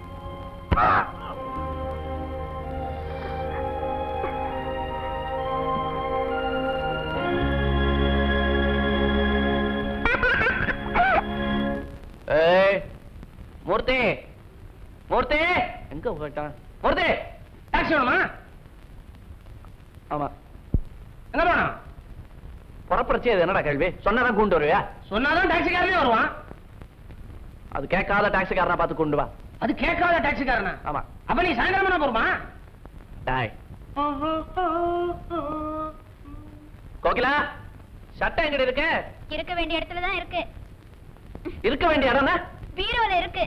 ஏய் மூர்த்தி மூர்த்தி எங்க போயிட்டான் மூர்த்தி டாக்ஸி வேணுமா ஆமா எங்க போனோம் புறப்புறச்சே அது என்னடா கேள்வி சொன்னதான் கொண்டு வருவியா சொன்னாதான் டாக்ஸிக்காரனே வருவான் அது கேட்காத டாக்ஸிக்காரனா பார்த்து கொண்டு வா அது கேட்காத டாக்ஸிக்காரனா ஆமா அப்ப நீ சாயந்தரம் என்ன போருமா டாய் கோகிலா சட்டை எங்க இருக்கு இருக்க வேண்டிய இடத்துல தான் இருக்கு இருக்க வேண்டிய இடம் என்ன? பீரோல இருக்கு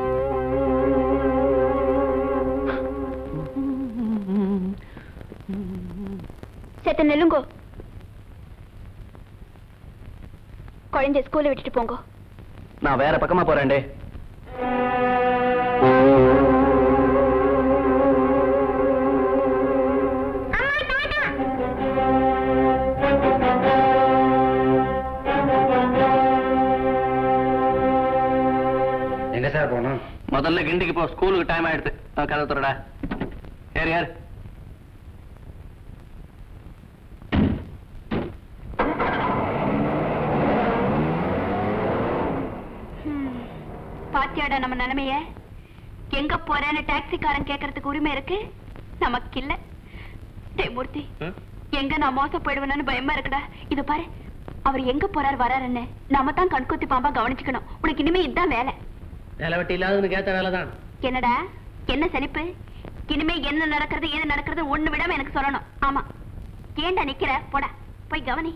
செத்த நெல்லுங்கோ குழந்தை ஸ்கூல்ல விட்டுட்டு போங்க நான் வேற பக்கமா போறேன்டே எங்க சார் போனோம் முதல்ல கிண்டிக்கு போ ஸ்கூலுக்கு டைம் ஆயிடுது நான் கதை துறடா யார் யார் பாத்தியாடா நம்ம நிலைமைய எங்க போறேன்னு டாக்ஸிக்காரன் கேக்குறதுக்கு உரிமை இருக்கு நமக்கு இல்ல டேய் மூர்த்தி எங்க நான் மோசம் போயிடுவேன்னு பயமா இருக்குடா இது பாரு அவர் எங்க போறாரு வராருன்னு நாம தான் கண்குத்தி பாம்பா கவனிச்சுக்கணும் உனக்கு இனிமே இதுதான் வேலை வேலை வெட்டி இல்லாதவனுக்கு ஏத்த வேலை தான் என்னடா என்ன செழிப்பு இனிமே என்ன நடக்கிறது ஏது நடக்கிறது ஒண்ணு விடாம எனக்கு சொல்லணும் ஆமா ஏன்டா நிக்கிற போடா போய் கவனி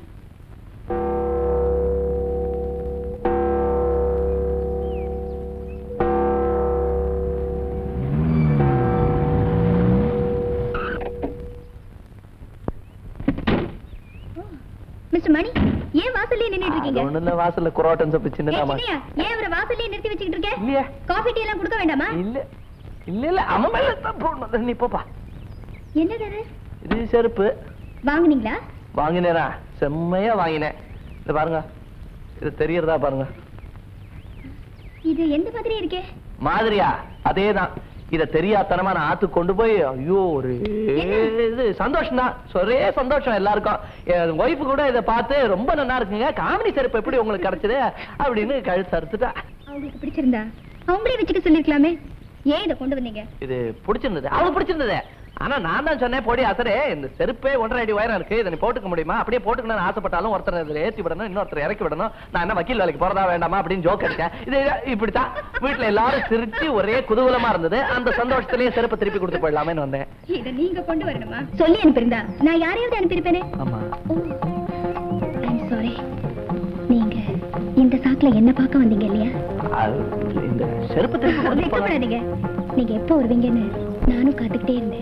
மிஸ்டர் மணி ஏன் வாசல்லயே நின்னுட்டு இருக்கீங்க ஒண்ணு இல்ல வாசல்ல குரோட்டன் சப்பு ஏய், சின்னதாமா சின்னையா, ஏன் அவரை வாசல்லயே நிறுத்தி வச்சுக்கிட்டு இருக்க இல்லையே. காஃபி டீ எல்லாம் கொடுக்க வேண்டாமா இல்ல இல்ல இல்ல அவன் மேல தான் போடணும் நீ போப்பா என்னது அது இது செருப்பு வாங்குனீங்களா வாங்கினேனா செம்மையா வாங்கினேன் இது பாருங்க இது தெரியறதா பாருங்க இது எந்த மாதிரி இருக்கே மாதிரியா அதேதான் இத தெரியாதனமா நான் ஆத்துக்கு கொண்டு போய் ஐயோ ஒரு இது சந்தோஷம் தான் ஒரே சந்தோஷம் எல்லாருக்கும் என் ஒய்ஃபு கூட இதை பார்த்து ரொம்ப நல்லா இருக்குங்க காமெடி செருப்பு எப்படி உங்களுக்கு கிடைச்சது அப்படின்னு கழுத்து அறுத்துட்டா அவங்களுக்கு பிடிச்சிருந்தா அவங்களே வச்சுக்க சொல்லிருக்கலாமே ஏன் இதை கொண்டு வந்தீங்க இது பிடிச்சிருந்தது அவளுக்கு பிடிச்சிருந்தது ஆனா நான் தான் சொன்னேன் போடி அசரே இந்த செருப்பே ஒன்றரை அடி உயரம் இருக்கு இதை நீ போட்டுக்க முடியுமா அப்படியே போட்டுக்கணும்னு ஆசைப்பட்டாலும் ஒருத்தர் இதுல ஏத்தி விடணும் இன்னொருத்தர் இறக்கி விடணும் நான் என்ன வக்கீல் வேலைக்கு போறதா வேண்டாமா அப்படின்னு ஜோக் அடிச்சேன் இது இப்படித்தான் வீட்டுல எல்லாரும் சிரிச்சு ஒரே குதூகலமா இருந்தது அந்த சந்தோஷத்திலேயே செருப்பு திருப்பி கொடுத்து போயிடலாமேன்னு வந்தேன் இதை நீங்க கொண்டு வரணுமா சொல்லி அனுப்பியிருந்தா நான் யாரையாவது அனுப்பியிருப்பேனே ஆமா ஐம் சாரி நீங்க இந்த சாக்குல என்ன பார்க்க வந்தீங்க இல்லையா அது இந்த செருப்பு திருப்பி கொடுத்து போனா- வெட்கப்படாதீங்க நீங்க எப்போ வருவீங்கன்னு நானும் காத்துக்கிட்டே இருந்தேன்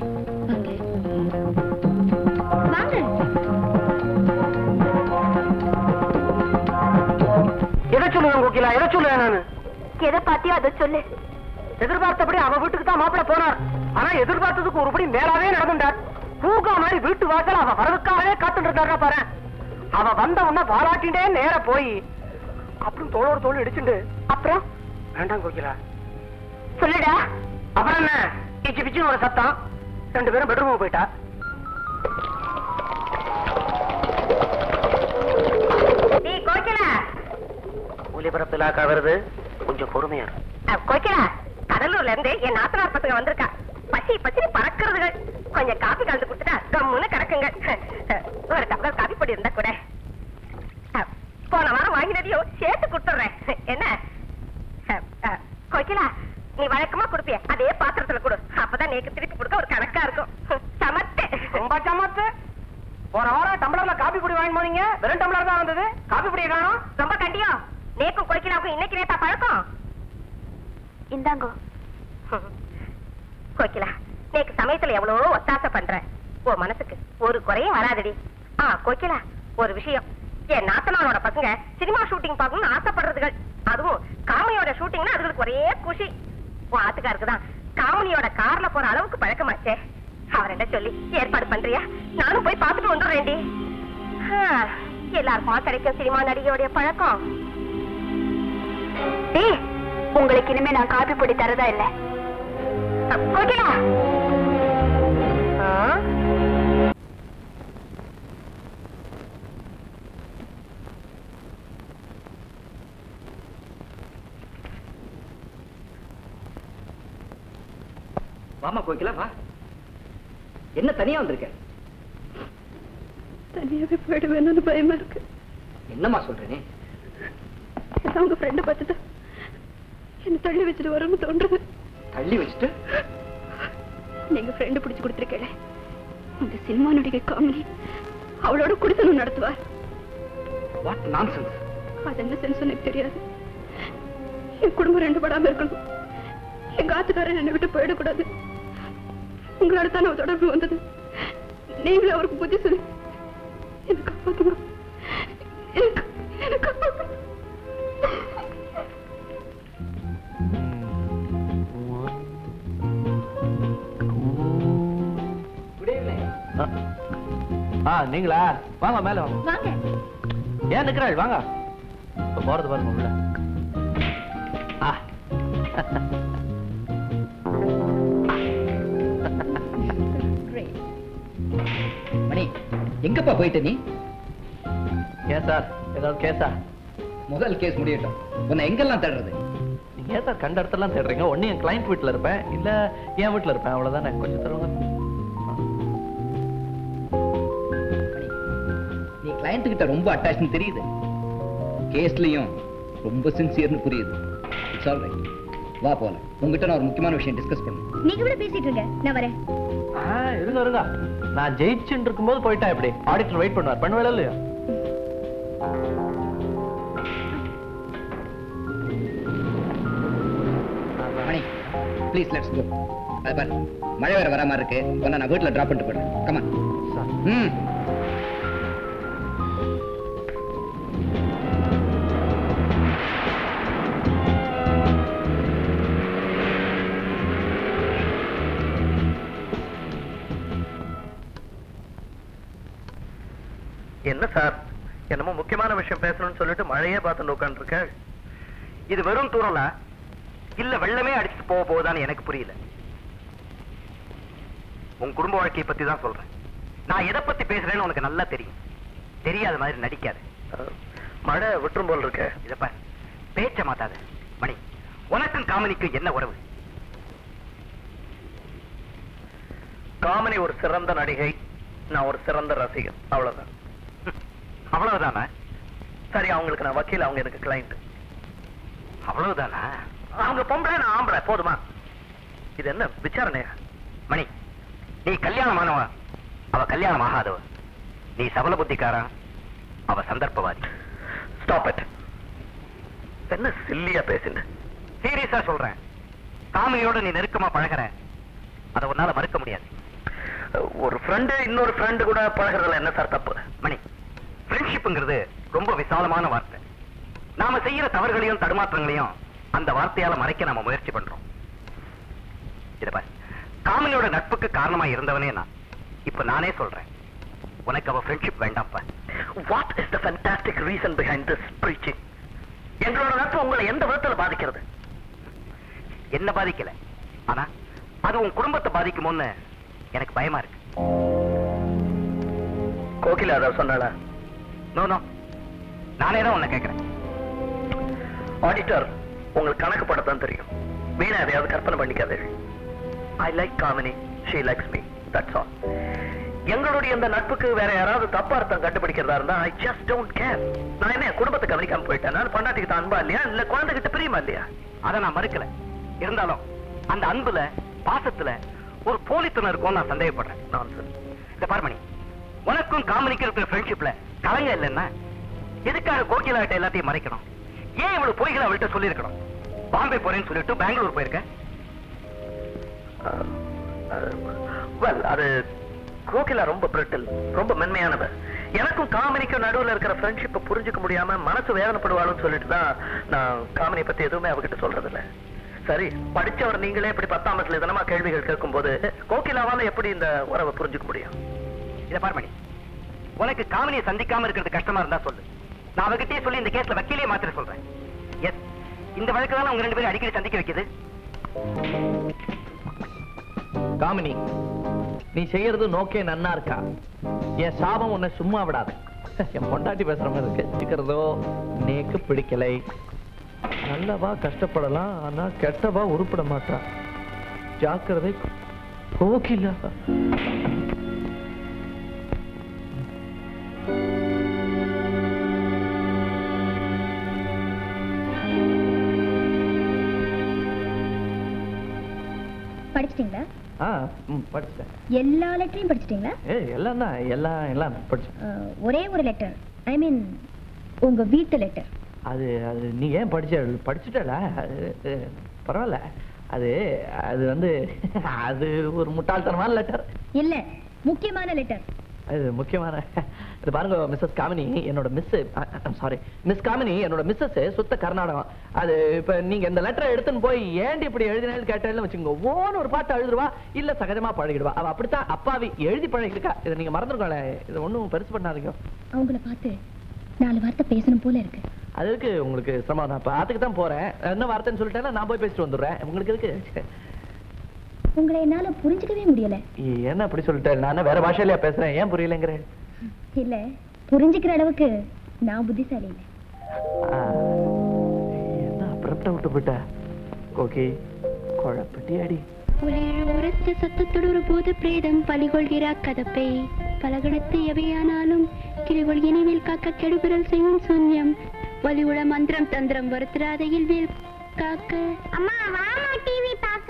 வாங்க வாங்க எதை சொல்லுவேன் கோகிலா எதை சொல்லுவேன் நானு எதை பாத்தியோ அதை சொல்லு எதிர்பார்த்தபடி அவ வீட்டுக்கு தான் மாப்பிள்ள போனார் ஆனா எதிர்பார்த்ததுக்கு ஒருபடி மேலாவே நடந்துட்டார் பூங்கா மாதிரி வீட்டு வாசல் அவ வரதுக்காகவே காத்துட்டு இருக்காருன்னா பாரு அவ வந்த உடனே பாராட்டிண்டே நேர போய் அப்புறம் தோளோட தோல் இடிச்சுண்டு அப்புறம் வேண்டாம் கோகிலா சொல்லுடா அப்புறம் என்ன பிச்சு பிச்சுன்னு ஒரு சத்தம் ரெண்டு பேரும் பெட்ரூம் போயிட்டா நீ கோக்கிலா ஒலிபரப்பு இலாக்கா வருது கொஞ்சம் பொறுமையா இரு. கோக்கிலா கடலூர்ல இருந்து என் நாத்தனார் பசங்க வந்திருக்கா பசி பசி பறக்கிறதுகள் கொஞ்சம் காபி கலந்து கொடுத்துட்டா கம்முன்னு கிடக்குங்க ஒரு டம்ளர் காபி பொடி இருந்தா கூட அஹ், போன வாரம் வாங்கினதையும் சேர்த்து கொடுத்துட்றேன் என்ன அஹ், அஹ், கோகிலா நீ வழக்கமா கொடுப்பிய அதே பாத்திரத்துல கொடு அப்பதான் நேக்கு திருப்பி கொடுக்க ஒரு கணக்கா இருக்கும் சமத்து ரொம்ப சமத்து போன வாரம் டம்ளர்ல காபி பொடி வாங்கி போனீங்க வெறும் டம்ளர் தான் வந்தது காபி பொடியை காணும் ரொம்ப கண்டியம் நேக்கும் கோகிலாவுக்கும் இன்னைக்கு நேத்தா பழக்கம் இந்தாங்கோ கோகிலா நேக்கு சமயத்துல எவ்வளவோ ஒத்தாசை பண்ற உன் மனசுக்கு ஒரு குறையும் வராதடி ஆ கோகிலா ஒரு விஷயம் என் நாத்தனாரோட பசங்க சினிமா ஷூட்டிங் பார்க்கணும்னு ஆசைப்படுறதுகள் அதுவும் காமெடியோட ஷூட்டிங்னா அதுகளுக்கு ஒரே குஷி உன் ஆத்துக்காருக்கு தான் காமெடியோட கார்ல போற அளவுக்கு பழக்கமாச்சே அவர்கிட்ட சொல்லி ஏற்பாடு பண்றியா நானும் போய் பார்த்துட்டு வந்துடுறேன்டி ஆ, எல்லாருக்குமா கிடைக்கும் சினிமா நடிகையோடைய பழக்கம் டேய், உங்களுக்கு இனிமே நான் காபி பொடி தரதா இல்ல கோகிலா வாமா கோகிலா வா என்ன தனியா வந்திருக்க தனியாவே போயிடுவேன்னு பயமா இருக்கு என்னம்மா சொல்றேனே ஏன்னா உங்க ஃப்ரெண்டை பார்த்துட்டு என்ன தள்ளி வச்சுட்டு வரணும்னு தோன்றுது தள்ளி வச்சுட்டு நீங்க ஃப்ரெண்டு பிடிச்சு கொடுத்துருக்கேன் அந்த சினிமா நடிகை காமினி அவளோட குடித்தனம் நடத்துவார் வாட் நான்சென்ஸ் அது என்ன சென்ஸ் எனக்கு தெரியாது என் குடும்பம் ரெண்டு படாம இருக்கணும் எங்க ஆத்துக்காரன் என்னை விட்டு போயிடக்கூடாது உங்களோட தான் அவ தொடர்பு வந்தது நீங்களே அவருக்கு புத்தி சொல்லி எனக்கு காப்பாத்துங்க எனக்கு எனக்கு காப்பாத்துங்க ஆ நீங்களா வாங்க மேல வாங்க வாங்க ஏன் நிக்கிறாள் வாங்க இப்ப போறது பாருங்க உள்ள ஆ. மணி எங்கப்பா போயிட்ட நீ ஏன் சார் ஏதாவது கேஸா முதல் கேஸ் முடியட்டும் உன்னை எங்கெல்லாம் தேடுறது ஏன் சார் கண்ட இடத்தெல்லாம் தேடுறீங்க ஒண்ணு என் கிளைண்ட் வீட்டுல இருப்பேன் இல்ல என் வீட்டுல இருப்பேன் அவ்வளவுதானே கொஞ்சம் தருவாங்க நீ கிளையண்ட் கிட்ட ரொம்ப அட்டாச்னு தெரியுது கேஸ்லயும் ரொம்ப சின்சியர்னு புரியுது இட்ஸ் ஆல் ரைட் வா போலாம் உங்ககிட்ட நான் ஒரு முக்கியமான விஷயம் டிஸ்கஸ் பண்ணணும் நீங்க கூட பேசிட்டு இருங்க நான் வரேன் ஆ, இருங்க இருங்க நான் ஜெயிச்சுட்டு இருக்கும்போது போயிட்டா எப்படி ஆடிட்டர் வெயிட் பண்ணுவார் பண்ணுவேல இல்லையா மணி ப்ளீஸ் லெட்ஸ் கோ அது பாரு மழை வேற வர மாதிரி இருக்கு உன்னை நான் வீட்டில் ட்ராப் பண்ணிட்டு போயிடுறேன் கமான் ம் என்ன சார் என்னமோ முக்கியமான விஷயம் பேசணும்னு சொல்லிட்டு மழையே பார்த்துட்டு உட்காந்துருக்க இது வெறும் தூரலா இல்ல வெள்ளமே அடிச்சுட்டு போக போகுதான்னு எனக்கு புரியல உன் குடும்ப வாழ்க்கையை பத்தி தான் சொல்றேன் நான் எதை பத்தி பேசுறேன்னு உனக்கு நல்லா தெரியும் தெரியாத மாதிரி நடிக்காது மழை விட்டுரும் போல் இருக்க இத பாரு பேச்ச மாத்தாத மணி உனக்கும் காமனிக்கும் என்ன உறவு காமனி ஒரு சிறந்த நடிகை நான் ஒரு சிறந்த ரசிகன் அவ்வளவுதான் அவ்வளவுதானா சரி அவங்களுக்கு நான் வக்கீல் அவங்க எனக்கு கிளைண்ட் அவ்வளவுதானா அவங்க பொம்பளை நான் ஆம்பளை போதுமா இது என்ன விசாரணையா மணி நீ கல்யாணமானவ அவ கல்யாணம் ஆகாதவ நீ சபல புத்திக்காரன் அவ சந்தர்ப்பவாதி ஸ்டாப் இட் என்ன சில்லியா பேசுன சீரியஸா சொல்றேன் காமியோட நீ நெருக்கமா பழகுற அதை உன்னால மறுக்க முடியாது ஒரு ஃப்ரெண்டு இன்னொரு ஃப்ரெண்டு கூட பழகுறதுல என்ன சார் தப்பு மணி ஃப்ரெண்ட்ஷிப்ங்கிறது ரொம்ப விசாலமான வார்த்தை நாம செய்யற தவறுகளையும் தடுமாற்றங்களையும் அந்த வார்த்தையால மறைக்க நாம முயற்சி பண்றோம் இத பாரு காமினியோட நட்புக்கு காரணமா இருந்தவனே நான் இப்ப நானே சொல்றேன் உனக்கு அவ ஃப்ரெண்ட்ஷிப் வேண்டாம்ப்பா what is the fantastic reason behind this breaching எங்களோட நட்பு உங்களை எந்த விதத்துல பாதிக்கிறது என்ன பாதிக்கல ஆனா அது உன் குடும்பத்தை பாதிக்குமோன்னு எனக்கு பயமா இருக்கு கோகிலா அதை சொன்னாளா நோ நோ நானே தான் உன்னை கேட்கிறேன் ஆடிட்டர் உங்களுக்கு கணக்கு படத்தான் தெரியும் வீணா எதையாவது கற்பனை பண்ணிக்காதே I like Kamini she likes me that's all எங்களுடைய இந்த நட்புக்கு வேற யாராவது தப்பா அர்த்தம் கண்டுபிடிக்கிறதா இருந்தா ஐ ஜஸ்ட் டோன்ட் கேர் நான் என்ன என் குடும்பத்தை கவனிக்காம போயிட்டேன் நான் பொண்டாட்டிக்கு தான் அன்பா இல்லையா இல்ல குழந்தைகிட்ட பிரியமா இல்லையா அதை நான் மறுக்கல இருந்தாலும் அந்த அன்புல பாசத்துல ஒரு போலித்தனம் இருக்கும்னு நான் சந்தேகப்படுறேன் நான் இந்த பார்மணி உனக்கும் காமனிக்கு இருக்கிற ஃப்ரெண்ட்ஷிப்ல கலங்க இல்லைன்னா எதுக்காக கோகிலா கிட்ட எல்லாத்தையும் மறைக்கணும் ஏன் இவ்வளவு பொய்களை அவள்கிட்ட சொல்லியிருக்கணும் பாம்பே போறேன்னு சொல்லிட்டு பெங்களூர் போயிருக்க வெல் அது கோகிலா ரொம்ப பிரிட்டில் ரொம்ப மென்மையானவ எனக்கும் காமினிக்கும் நடுவுல இருக்கிற ஃப்ரெண்ட்ஷிப்பை புரிஞ்சுக்க முடியாம மனசு வேதனைப்படுவாளுன்னு சொல்லிட்டு தான் நான் காமினி பத்தி எதுவுமே அவகிட்ட சொல்றது இல்ல சரி படிச்சவர் நீங்களே இப்படி பத்தாம் வயசுல தினமா கேள்விகள் கேட்கும்போது கோகிலாவால எப்படி இந்த உறவை புரிஞ்சுக்க முடியும் இத பார்மணி உனக்கு காமினியை சந்திக்காம இருக்கிறது கஷ்டமா இருந்தா சொல்லு நான் அவகிட்டே சொல்லி இந்த கேஸ்ல வக்கீலே மாத்திர சொல்றேன் எஸ் இந்த வழக்கு தான் உங்க ரெண்டு பேரும் அடிக்கடி சந்திக்க வைக்குது காமினி நீ செய்யறது நோக்கே நன்னா இருக்கா என் சாபம் உன்னை சும்மா விடாது என் பொண்டாட்டி பேசுற மாதிரி இருக்கு இருக்கிறதோ நேக்கு பிடிக்கலை நல்லவா கஷ்டப்படலாம் ஆனா கெட்டவா உருப்பட மாட்டா ஜாக்கிரதை கோகிலா படிச்சிட்டீங்களா ஆ ம், படிச்சிட்டேன் எல்லா லெட்டரையும் படிச்சிட்டீங்களா ஏய் எல்லாம் தான் எல்லாம் எல்லாம் படிச்சேன் அஹ், ஒரே ஒரு லெட்டர் ஐ மீன் உங்க வீட்டு லெட்டர் அது அது நீ ஏன் படிச்ச படிச்சுட்டல அது அது பரவாயில்ல அது அது வந்து அது ஒரு முட்டாள்தனமான லெட்டர் இல்ல முக்கியமான லெட்டர் அது முக்கியமான இது பாருங்க மிஸ்ஸஸ் காமினி என்னோட மிஸ் சாரி மிஸ் காமினி என்னோட மிஸ்ஸஸ் சுத்த கர்நாடகம் அது இப்ப நீங்க இந்த லெட்டரை எடுத்துன்னு போய் ஏன்டி இப்படி எழுதினேன்னு கேட்டேன்னு வச்சுங்க ஓன்னு ஒரு பாட்டு எழுதுருவா இல்ல சகஜமா பழகிடுவா அவ அப்படித்தான் அப்பாவி எழுதி பழகிருக்கா இதை நீங்க மறந்துருக்கோங்களே இது ஒண்ணும் பெருசு பண்ணாதீங்க அவங்கள பார்த்து நாலு வார்த்தை பேசணும் போல இருக்கு அதுக்கு உங்களுக்கு சிரமம் தான் இப்ப அதுக்கு தான் போறேன் என்ன வார்த்தைன்னு சொல்லிட்டேன்னா நான் போய் பேசிட்டு வந்துடுறேன் உங்களுக்கு இருக்கு உங்களை என்னால புரிஞ்சுக்கவே முடியல என்ன அப்படி சொல்லிட்டேன் நான் வேற பாஷையிலயா பேசுறேன் ஏன் புரியலங்கிறேன் இல்ல புரிஞ்சுக்கிற அளவுக்கு நான் புத்திசாலி இல்ல ஆ, என்ன அப்புறப்பட்ட விட்டு போயிட்ட ஓகே குழப்பட்டி அடி ஒளியிழ உரத்த சத்தத்தோடு ஒரு போது பிரேதம் பலிகொள்கிறா கதப்பை பலகணத்து எவையானாலும் கிளிகொள் இனிவில் காக்க கெடுபிரல் செய்யும் சூன்யம் வலி உள மந்திரம் தந்திரம் வருத்திராதையில் வேல் காக்க அம்மா வாமா டிவி பார்க்க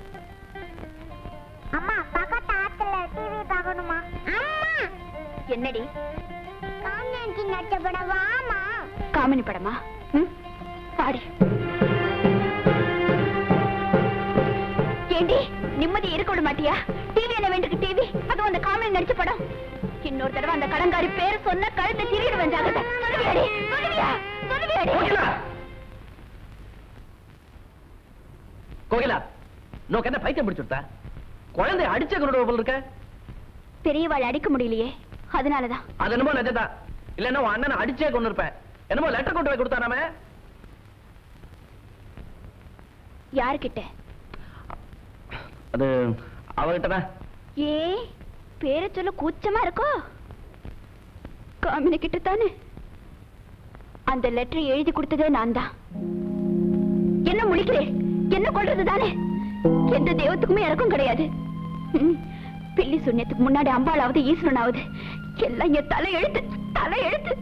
அம்மா பக்கத்து ஆத்துல டிவி பார்க்கணுமா அம்மா என்னடி காஞ்சி நட்ட படம் வாமா காமினி படமா ம் பாடி ஏண்டி நிம்மதி இருக்க விட மாட்டியா டிவி என்ன வேண்டிருக்கு டிவி அதுவும் அந்த காமெடி நடிச்ச படம் இன்னொரு தடவை அந்த கடங்காரி பேர் சொன்ன கழுத்தை திரியிடுவேன் ஜாகிரதை சொல்லுவியாடி சொல்லுவியா சொல்லுவியாடி கோகிலா நோக்கு என்ன பைத்தியம் பிடிச்சுட்டா குழந்தை அடிச்ச குருட போல இருக்க பெரியவாள் அடிக்க முடியலையே அதனாலதான் அது என்னமோ நிஜம்தான் இல்லன்னா உன் அண்ணனை அடிச்சே கொண்டு இருப்பேன் என்னமோ லெட்டர் கொண்டு போய் கொடுத்தானாமே யாருக்கிட்ட அது அவகிட்ட ஏ பேரை சொல்ல கூச்சமா இருக்கோ காமினி கிட்ட தானே அந்த லெட்டர் எழுதி கொடுத்ததே நான் தான் என்ன முழிக்கிறே என்ன கொள்றது தானே எந்த தெய்வத்துக்குமே இறக்கம் கிடையாது ம், பில்லி சுண்ணியத்துக்கு முன்னாடி அம்பாளாவது ஈஸ்வரனாவது எல்லாம் என் தலை எழுத்து தலை எழுத்து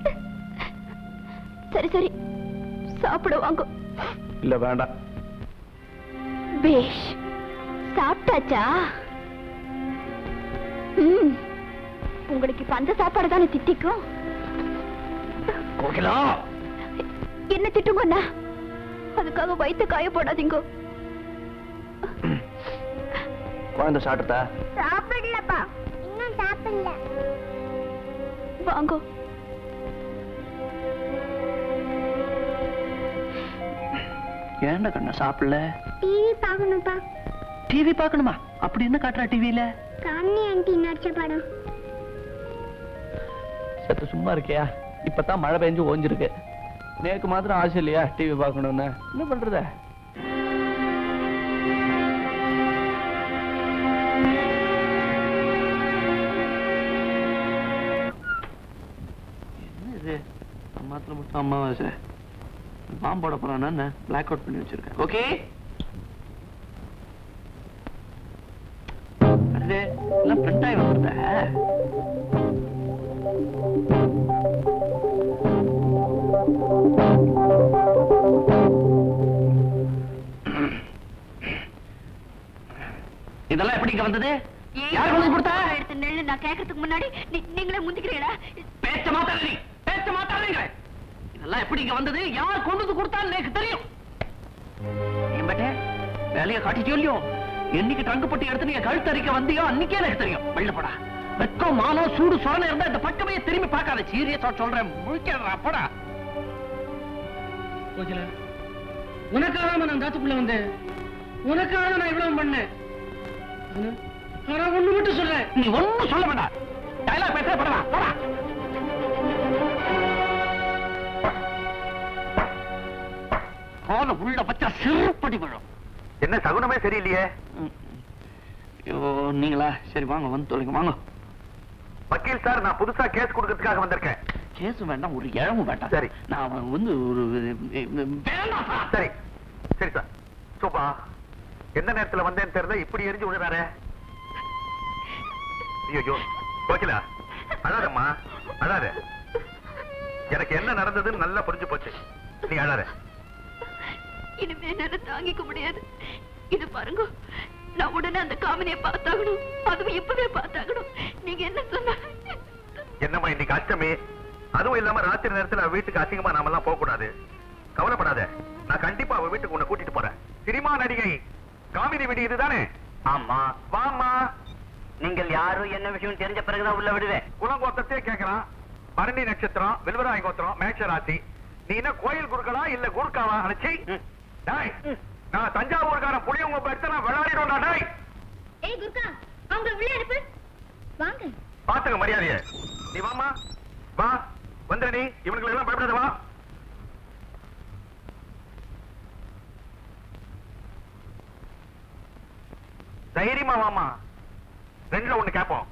சரி சரி சாப்பிட வாங்க இல்ல வேண்டாம் பேஷ் சாப்பிட்டாச்சா ம் உங்களுக்கு இப்ப அந்த சாப்பாடு தானே தித்திக்கும் கோகிலா என்ன திட்டுங்கண்ணா அதுக்காக வயிற்று காய போடாதீங்க குழந்தை சாப்பிட்டா சாப்பிடலப்பா இன்னும் சாப்பிடல வாங்கோ ஏன்டா கண்ணா சாப்பிடல டிவி பார்க்கணும்ப்பா டிவி பார்க்கணுமா அப்படி என்ன காட்டுறா டிவியில காமினி ஆண்டி நடிச்ச படம் சத்து சும்மா இருக்கியா இப்பதான் மழை பெஞ்சு ஓஞ்சிருக்கு நேக்கு மாத்திரம் ஆசை இல்லையா டிவி பார்க்கணும்னு என்ன பண்றத என்ன இது அம்மாத்துல மட்டும் அம்மாவாசை பாம்பு போட போறானா என்ன பிளாக் அவுட் பண்ணி வச்சிருக்கேன் ஓகே அடே எல்லாம் பிரிண்ட் ஆகி வந்துருந்த இதெல்லாம் எப்படி இங்க வந்தது யார் கொண்டு வந்து கொடுத்தா எடுத்து நெல்லு நான் கேட்கறதுக்கு முன்னாடி நீ- நீங்களே முந்திக்கிறீங்களா பேச்ச மாத்தாதீ பேச்ச மாத்தாதீங்க இதெல்லாம் எப்படி இங்க வந்தது யார் கொண்டு வந்து கொடுத்தான்னு எனக்கு தெரியும் ஏன் பேட்டே வேலையை காட்டிட்டியோ இல்லையோ என்னைக்கு ட்ரங்கு பட்டி எடுத்து நீங்க கழுத்து அரிக்க வந்தியோ அன்னைக்கே எனக்கு தெரியும் வெளில போடா வெக்கம் மானம் சூடு சொரணை இருந்தா இந்த பக்கமே திரும்பி பார்க்காத சீரியஸா சொல்றேன் முழிக்கிறா போடா கோகிலா உனக்காக நான் தாத்துக்குள்ள வந்தேன் உனக்காக நான் இவ்வளவு பண்ணேன் ஆனா, ஆனா ஒண்ணு மட்டும் சொல்றேன் நீ ஒண்ணும் சொல்ல வேண்டாம் டயலாக் பேச படவா போடா கால உள்ள வச்சா சிறுப்படி விழும் என்ன சகுனமே சரியில்லையே ஐயோ நீங்களா சரி வாங்க வந்து தொலைங்க வாங்க வக்கீல் சார் நான் புதுசா கேஸ் கொடுக்கறதுக்காக வந்திருக்கேன் கேஸும் வேண்டாம் ஒரு இழமும் வேண்டாம் சரி. நான் வந்து ஒரு வேண்டாம் சரி சரி சார் சூப்பா எந்த நேரத்துல வந்தேன்னு தெரியல இப்படி எரிஞ்சு விழுறாரே ஐயோ கோகிலா அழாதம்மா அழாத எனக்கு என்ன நடந்ததுன்னு நல்லா புரிஞ்சு போச்சு நீ அழாத இனிமே என்னால தாங்கிக்க முடியாது இது பாருங்க நான் உடனே அந்த காமினியை பார்த்தாகணும் அதுவும் இப்பவே பார்த்தாகணும் நீங்க என்ன சொன்னா என்னம்மா இன்னைக்கு அஷ்டமி அதுவும் இல்லாம ராத்திரி நேரத்துல அவ வீட்டுக்கு அசிங்கமா நாமெல்லாம் போக கூடாது கவலைப்படாத நான் கண்டிப்பா அவ வீட்டுக்கு உன்னை கூட்டிட்டு போறேன் சினிமா நடிகை காமெடி வீடு இதுதானே ஆமா வாம்மா நீங்கள் யாரும் என்ன விஷயம் தெரிஞ்ச பிறகுதான் உள்ள விடுவேன் குலங்கோத்தத்தையே கேட்கறான் பரணி நட்சத்திரம் வில்வராய் கோத்திரம் மேட்ச ராசி நீ என்ன கோயில் குறுக்கலா இல்ல குறுக்காவா அனுச்சி டாய் நான் தஞ்சாவூர்காரன் புளியவங்க எடுத்து நான் விளையாடிடும்டா டாய் ஏய் குர்கா அவங்க உள்ள அனுப்பு வாங்க பாத்துங்க மரியாதைய நீ வாமா வா வந்துட நீ இவனுக்கு எல்லாம் பயப்படாத வா தைரியமா வாமா ரெண்டுல ஒண்ணு கேப்போம்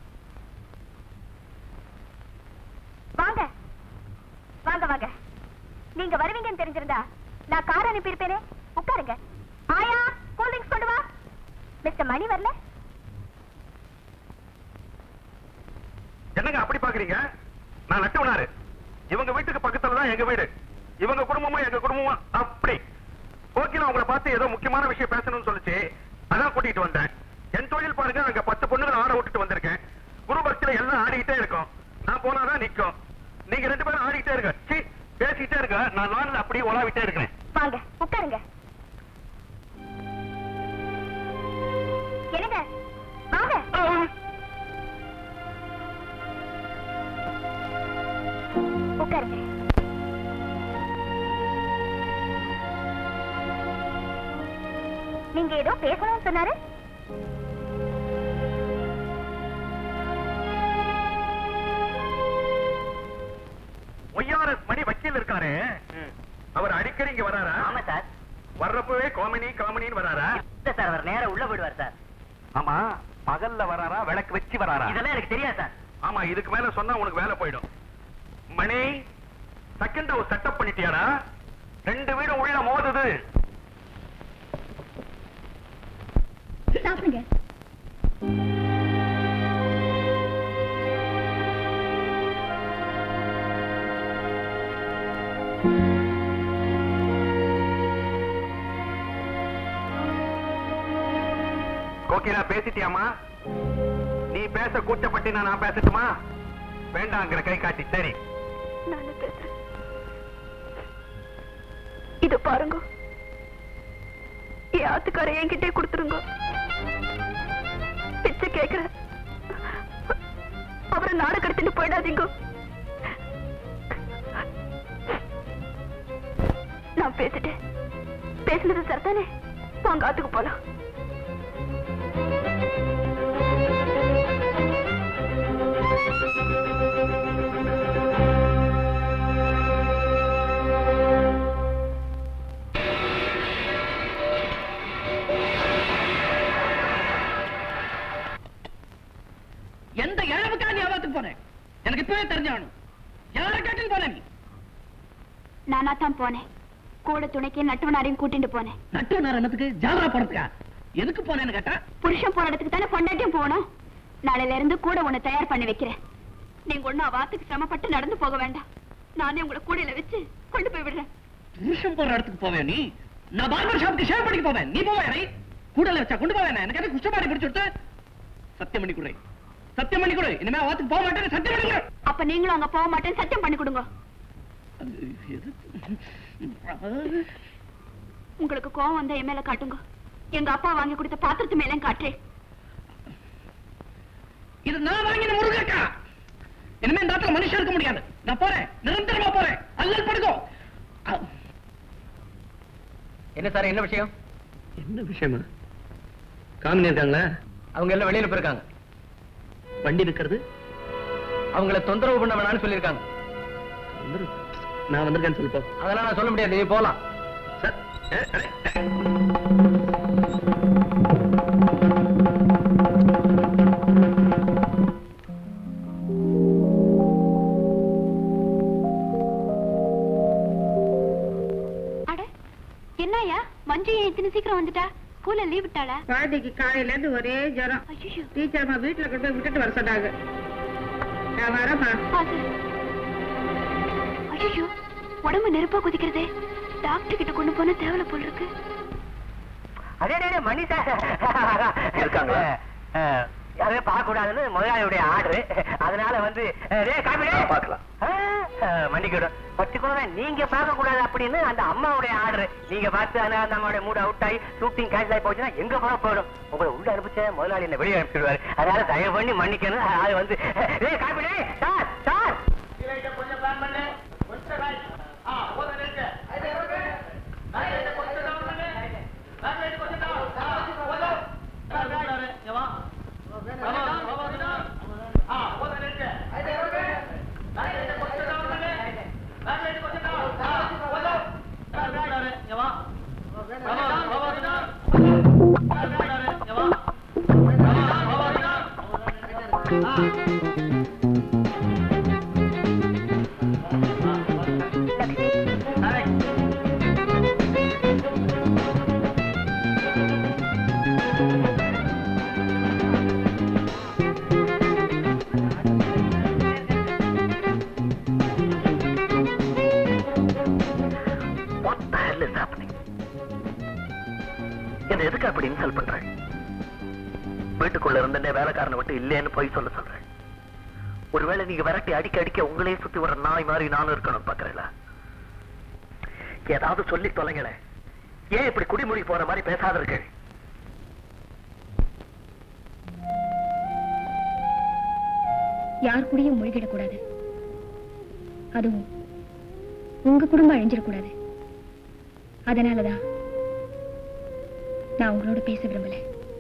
வாங்க வாங்க வாங்க நீங்க வருவீங்கன்னு தெரிஞ்சிருந்தா நான் கார் அனுப்பியிருப்பேனே உட்காருங்க ஆயா கூல் ட்ரிங்க்ஸ் கொண்டு வா மிஸ்டர் மணி வரல என்னங்க அப்படி பாக்குறீங்க நான் நட்டவனாரு இவங்க வீட்டுக்கு பக்கத்துல தான் எங்க வீடு இவங்க குடும்பமும் எங்க குடும்பமும் அப்படி கோகிலா உங்களை பார்த்து ஏதோ முக்கியமான விஷயம் பேசணும்னு சொல்லுச்சு அதான் கூட்டிட்டு வந்தேன் என் தொழில் பாருங்க அங்க பத்து பொண்ணுங்களை ஆட விட்டுட்டு வந்திருக்கேன் குரு பக்தியில எல்லாம் ஆடிக்கிட்டே இருக்கும் நான் போனாதான் நிக்கும் நீங்க ரெண்டு பேரும் ஆடிக்கிட்டே இருங்க சீ, பேசிக்கிட்டே இருங்க நான் லான்ல அப்படியே உலாவிட்டே இருக்கிறேன் வாங்க உட்காருங்க என்னங்க வாங்க உட்காருங்க நீங்க ஏதோ பேசணும்னு சொன்னாரு ஒய்யாரஸ் மணி வக்கீல் இருக்காரு அவர் அடிக்கடி இங்க வராரா ஆமா சார் வர்றப்பவே காமினி காமினின்னு வராரா இல்ல சார் அவர் நேரா உள்ள போயிடுவார் சார் ஆமா பகல்ல வராரா விளக்கு வச்சு வராரா இதெல்லாம் எனக்கு தெரியாது சார் ஆமா இதுக்கு மேல சொன்னா உனக்கு வேலை போயிடும் மணி செகண்ட் ஹவுஸ் செட்டப் பண்ணிட்டியாடா ரெண்டு வீடும் உள்ள மோதுது சாப்பிடுங்க கோகிலா பேசிட்டியாமா நீ பேச கூச்சப்பட்டு நான் பேசட்டுமா வேண்டாங்கிற கை காட்டி சரி நானே பேசுறேன் இது பாருங்க என் ஆத்துக்கார என்கிட்டே கொடுத்துருங்க பிச்சை கேக்குறேன் அவரை நாடு கடத்திட்டு போயிடாதீங்க நான் பேசிட்டேன் பேசுனது சரிதானே வாங்க ஆத்துக்கு போலாம் எந்த இழவுக்கா நீ ஆபத்துக்கு போனேன் எனக்கு இப்பவே தெரிஞ்சாகணும் யாரை கேட்டு போன நீ நானா தான் போனேன் கூட துணைக்கு நட்டுவனாரையும் கூட்டிட்டு போனேன் நட்டு நேரத்துக்கு ஜாலரா போறதுக்கா எதுக்கு போனேன்னு கேட்டா புருஷன் போற இடத்துக்கு தானே பொண்டாட்டியும் போகணும் நாளையில இருந்து கூட உன்னை தயார் பண்ணி வைக்கிறேன் நீங்க ஒண்ணும் வாத்துக்கு சிரமப்பட்டு நடந்து போக வேண்டாம் நானே உங்களை கூடையில வச்சு கொண்டு போய் விடுறேன் புருஷன் போற இடத்துக்கு போவேன் நீ நான் பார்பர் ஷாப்புக்கு ஷேவ் பண்ணிக்க போவேன் நீ போவே கூடல வச்சா கொண்டு போவேன் எனக்கு எதுக்கு குஷ்டமாரி பிடிச்சு விட்டு சத்தியம் பண்ணி கொடு சத்தியம் பண்ணி கொடு இனிமே வாத்துக்கு போக மாட்டேன் சத்தியம் பண்ணி கொடு அப்ப நீங்களும் அங்க போக மாட்டேன்னு சத்தியம் பண்ணி கொடுங்க உங்களுக்கு கோவம் வந்தா என் மேல காட்டுங்க எங்க அப்பா வாங்கி கொடுத்த பாத்திரத்து மேல காட்டுறேன் இது நான் வாங்கின முருகக்கா இனிமே இந்த இடத்துல மனுஷன் இருக்க முடியாது நான் போறேன் நிரந்தரமா போறேன் அல்லல் படுக்கோ என்ன சார் என்ன விஷயம் என்ன விஷயமா காமினி இருக்காங்களா அவங்க எல்லாம் வெளியில போயிருக்காங்க வண்டி இருக்கிறது அவங்கள தொந்தரவு பண்ண வேணாம்னு சொல்லியிருக்காங்க நான் வந்திருக்கேன்னு சொல்லிப்போ அதெல்லாம் நான் சொல்ல முடியாது நீ போலாம் சார் அட என்னய்யா மஞ்சு ஏன் இத்தனை சீக்கிரம் வந்துட்டா ஸ்கூல்ல லீவ் விட்டாளா பாட்டிக்கு காலையில இருந்து ஒரே ஜுரம் டீச்சர் அம்மா வீட்டுல கொண்டு போய் விட்டுட்டு வர சொன்னாங்க நான் வரேம்மா ஐயோ உடம்பு நெருப்பா குதிக்கிறதே டாக்டர் கிட்ட கொண்டு போன தேவலை போல் இருக்கு அதே டே மணி சார் இருக்காங்களா? யாரையும் பார்க்க கூடாதுன்னு முதலாளியுடைய ஆர்டர் அதனால வந்து டேய் காமி டேய். பார்க்கலாம். ஆ, ஆ, மன்னிக்கணும் பர்டிகுலரா நீங்க பார்க்க கூடாது அப்படின்னு அந்த அம்மாவுடைய ஆர்டர் நீங்க பார்த்து அந்த அந்த அம்மாவுடைய மூட் அவுட் ஆகி ஷூட்டிங் கேன்சல் ஆகி போச்சுன்னா எங்க போன போயிடும் உங்களை உள்ள அனுப்பிச்ச முதலாளி என்ன வெளியே அனுப்பிடுவாரு அதனால தயவு பண்ணி மன்னிக்கணும் அது வந்து டேய் காமி டேய் சார் சார் கொஞ்சம் பிளான் பண்ணு கொஞ்சம் right. ஆ, போதும் இருக்கு. அது இருக்கு. right, right, கொஞ்சம் down பண்ணு. right, right, கொஞ்சம் down. ஆ, போதும். right, right. இங்க வா. ஆமா, ஆமா, down. ஆ, போதும் இருக்கு. அது இருக்கு. right, right, கொஞ்சம் down பண்ணு. right, right, கொஞ்சம் down. ஆ, போதும். right, right. இங்க வா. ஆமா, ஆமா, down. right, right. இங்க வா. ஆமா, ஆமா, down. ஆ. என்ன எதுக்கு அப்படி இன்சல்ட் பண்ற வீட்டுக்குள்ள இருந்தே வேலைக்காரனை விட்டு இல்லேன்னு போய் சொல்ல சொல்றேன் ஒருவேளை நீங்க விரட்டி அடிக்க அடிக்க உங்களே சுத்தி வர நாய் மாதிரி நானும் இருக்கணும் பாக்குறேல ஏதாவது சொல்லி தொலைங்களே ஏன் இப்படி குடிமொழி போற மாதிரி பேசாத இருக்கு யார் கூடயும் மூழ்கிடக்கூடாது அதுவும் உங்க குடும்பம் அழிஞ்சிடக்கூடாது அதனாலதான் நான் உங்களோட பேச விரும்பல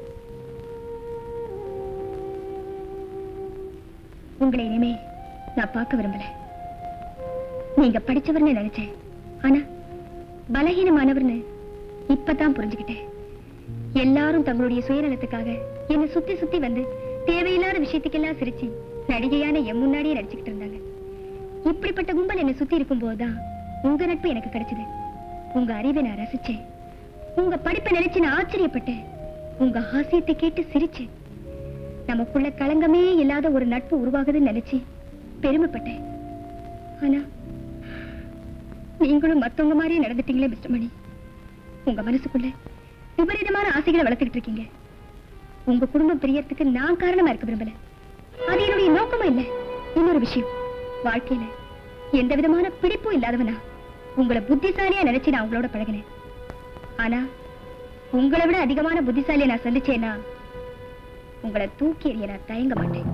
உங்களை இனிமே நான் பார்க்க விரும்பல நீங்க படிச்சவர்னு நினைச்சேன் ஆனா பலகீனமானவர்னு இப்பதான் புரிஞ்சுக்கிட்டேன் எல்லாரும் தங்களுடைய சுயநலத்துக்காக என்னை சுத்தி சுத்தி வந்து தேவையில்லாத விஷயத்துக்கெல்லாம் சிரிச்சு நடிகையான என் முன்னாடியே நடிச்சுக்கிட்டு இருந்தாங்க இப்படிப்பட்ட கும்பல் என்னை சுத்தி இருக்கும்போதுதான் உங்க நட்பு எனக்கு கிடைச்சது உங்க அறிவை நான் ரசிச்சேன் உங்க படிப்பை நினைச்சு நான் ஆச்சரியப்பட்டேன் உங்க ஹாசியத்தை கேட்டு சிரிச்சேன் நமக்குள்ள களங்கமே இல்லாத ஒரு நட்பு உருவாகுதுன்னு நினைச்சு பெருமைப்பட்டேன் ஆனா நீங்களும் மத்தவங்க மாதிரியே நடந்துட்டீங்களே மிஸ்டர் மணி உங்க மனசுக்குள்ள விபரீதமான ஆசைகளை வளர்த்துக்கிட்டு இருக்கீங்க உங்க குடும்பம் பிரியறதுக்கு நான் காரணமா இருக்க விரும்பல அது என்னுடைய நோக்கமும் இல்ல இன்னொரு விஷயம் வாழ்க்கையில எந்த விதமான பிடிப்பும் இல்லாதவனா உங்களை புத்திசாலியா நினைச்சு நான் உங்களோட பழகினேன் ஆனா உங்களை விட அதிகமான புத்திசாலியை நான் சந்திச்சேன்னா உங்களை தூக்கி எறிய நான் தயங்க மாட்டேன்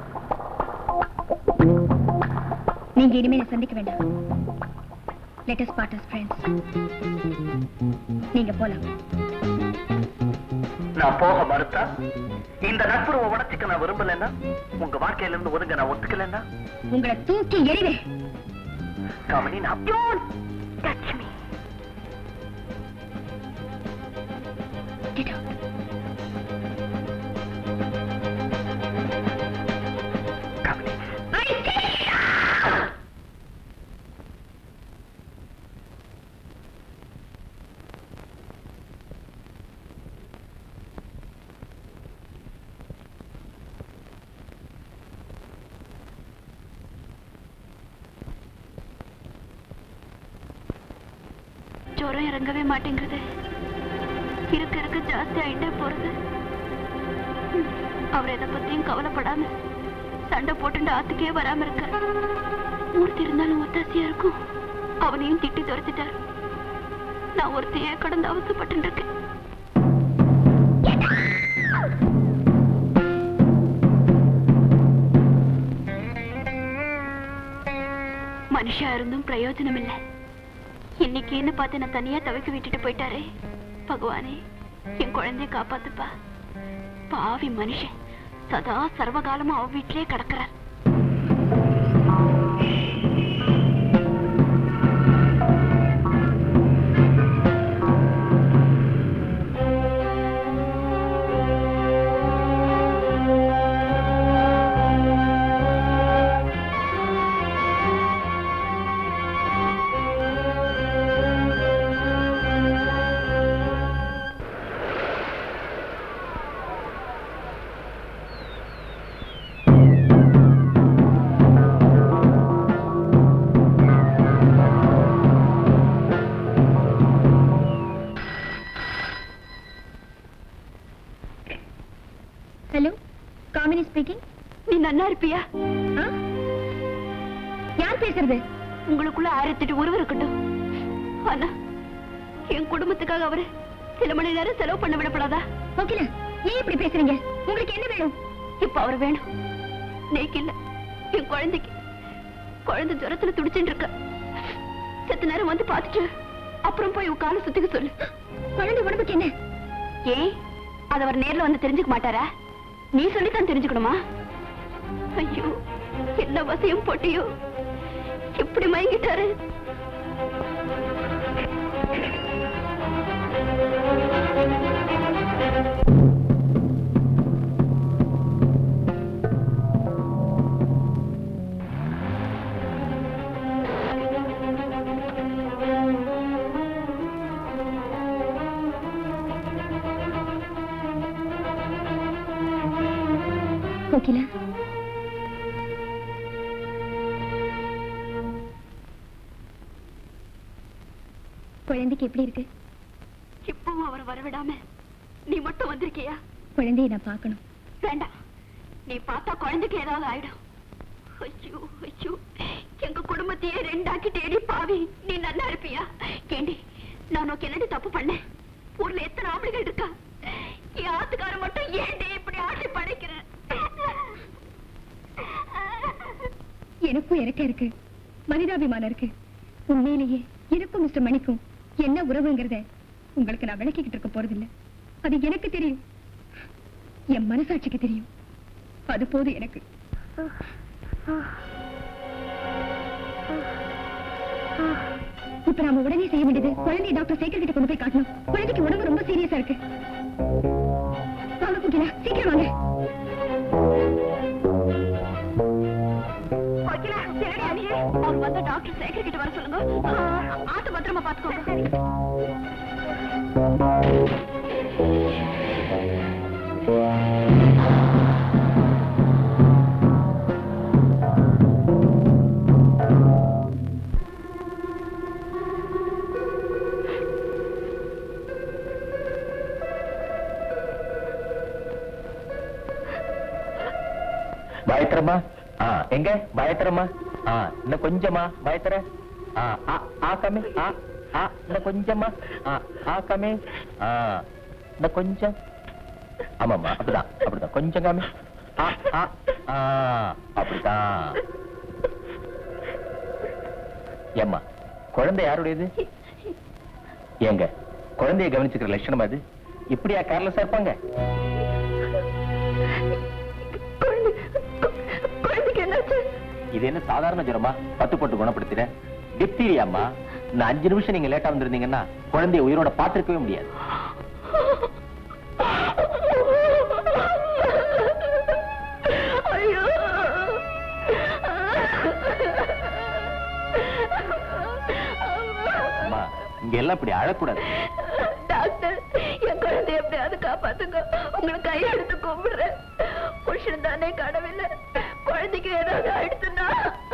நீங்க இனிமே என்னை சந்திக்க வேண்டாம் லெட்டஸ் பார்ட் ஃப்ரெண்ட்ஸ் நீங்க போலாம் நான் போக மறுத்தா இந்த நட்புறவை உடச்சிக்க நான் விரும்பலன்னா உங்க வாழ்க்கையில இருந்து ஒதுங்க நான் ஒத்துக்கலன்னா உங்களை தூக்கி எறிவேன் காமினி நான் touch me. Get out. ஜுரம் இறங்கவே மாட்டேங்குது இருக்க இருக்க ஜாஸ்தி ஆயிட்டே போறது ம், அவர் எதை பத்தியும் கவலைப்படாம சண்டை போட்டுண்டு ஆத்துக்கே வராம இருக்க மூர்த்தி இருந்தாலும் ஒத்தாசியா இருக்கும் அவனையும் திட்டி துரத்திட்டார் நான் ஒருத்தையே கடந்து அவசப்பட்டு இருக்கேன் மனுஷா இருந்தும் பிரயோஜனம் இல்லை இன்னைக்குன்னு பார்த்து நான் தனியா தவிக்க விட்டுட்டு போயிட்டாரே பகவானே என் குழந்தைய காப்பாத்துப்பா பாவி மனுஷன் சதா சர்வகாலமும் அவ வீட்டிலே கிடக்குறார் ஹலோ காமினி ஸ்பீக்கிங் நீ நன்னா இருப்பியா யார் பேசுறது உங்களுக்குள்ள ஆயிரத்தி எட்டு உறவு இருக்கட்டும் ஆனா என் குடும்பத்துக்காக அவரு சில மணி நேரம் செலவு பண்ண விடப்படாதா ஓகேல ஏன் இப்படி பேசுறீங்க உங்களுக்கு என்ன வேணும் இப்ப அவர் வேணும் நேக்கு இல்ல என் குழந்தைக்கு குழந்தை ஜுரத்துல துடிச்சுட்டு இருக்க செத்த நேரம் வந்து பார்த்துட்டு அப்புறம் போய் உன் காலை சுத்திக்க சொல்லு குழந்தை உடம்புக்கு என்ன ஏன் அது அவர் நேர்ல வந்து தெரிஞ்சுக்க மாட்டாரா நீ சொல்லித்தான் தெரிஞ்சுக்கணுமா ஐயோ என்ன வசியம் போட்டியோ இப்படி மயங்கிட்டாரு கோகிலா குழந்தைக்கு எப்படி இருக்கு இப்பவும் அவர் வரவிடாம நீ மட்டும் வந்திருக்கியா குழந்தையை நான் பார்க்கணும் வேண்டாம் நீ பார்த்தா குழந்தைக்கு ஏதாவது ஆயிடும் ஐயோ ஐயோ எங்க குடும்பத்தையே ரெண்டாக்கி தேடி பாவி நீ நல்லா இருப்பியா கேண்டி நான் உனக்கு என்னடி தப்பு பண்ணேன் ஊர்ல எத்தனை ஆம்பளைகள் இருக்கா என் ஆத்துக்கார மட்டும் ஏன்டி இப்படி ஆட்டி படைக்கிறேன் எனக்கும் இறக்க இருக்கு மனிதாபிமானம் இருக்கு உண்மையிலேயே எனக்கும் மிஸ்டர் மணிக்கும் என்ன உறவுங்கிறத உங்களுக்கு நான் விளக்கிக்கிட்டு இருக்க போறதில்ல அது எனக்கு தெரியும் என் மனசாட்சிக்கு தெரியும் அது போதும் எனக்கு இப்ப நாம உடனே செய்ய வேண்டியது குழந்தை டாக்டர் சேகர் கிட்ட கொண்டு போய் காட்டணும் குழந்தைக்கு உடம்பு ரொம்ப சீரியஸா இருக்கு வாங்க குட்டிலா சீக்கிரம் வாங்க கோகிலா, சரிடி அண்ணி. அவங்க வந்து டாக்டர் சேகர் கிட்ட வர சொல்லுங்க ஆ, ஆத்து பத்திரமா பாத்துக்கோங்க பயத்திரமா ஆ எங்க பயத்திரமா ஆ இன்னும் கொஞ்சமா பயத்திர ஆ ஆ ஆ கம்மி ஆ ஆ இன்னும் கொஞ்சமா ஆ ஆ கம்மி ஆ இன்னும் கொஞ்சம் ஆமாம்மா அப்படிதான் அப்படிதான் கொஞ்சம் காமி ஆ ஆ ஆ அப்படிதான் ஏம்மா குழந்தை யாருடையது ஏங்க குழந்தைய கவனிச்சுக்கிற லட்சணம் அது இப்படியா கேர்லெஸ்ஸா இருப்பாங்க குழந்தைக்கு என்னாச்சு இது என்ன சாதாரண ஜுரமா பத்து போட்டு குணப்படுத்திட்டேன் டிப்தீரியாம்மா இந்த அஞ்சு நிமிஷம் நீங்க லேட்டா வந்திருந்தீங்கன்னா குழந்தைய உயிரோட பார்த்திருக்கவே முடியாது ஐயோ அம்மா இங்க எல்லாம் இப்படி அழக்கூடாது டாக்டர் என் குழந்தை எப்படியாவது காப்பாத்துங்க உங்களை கையெடுத்து கும்பிடுறேன் புருஷன் தானே கடவுள் குழந்தைக்கு ஏதாவது ஆயிடுச்சுன்னா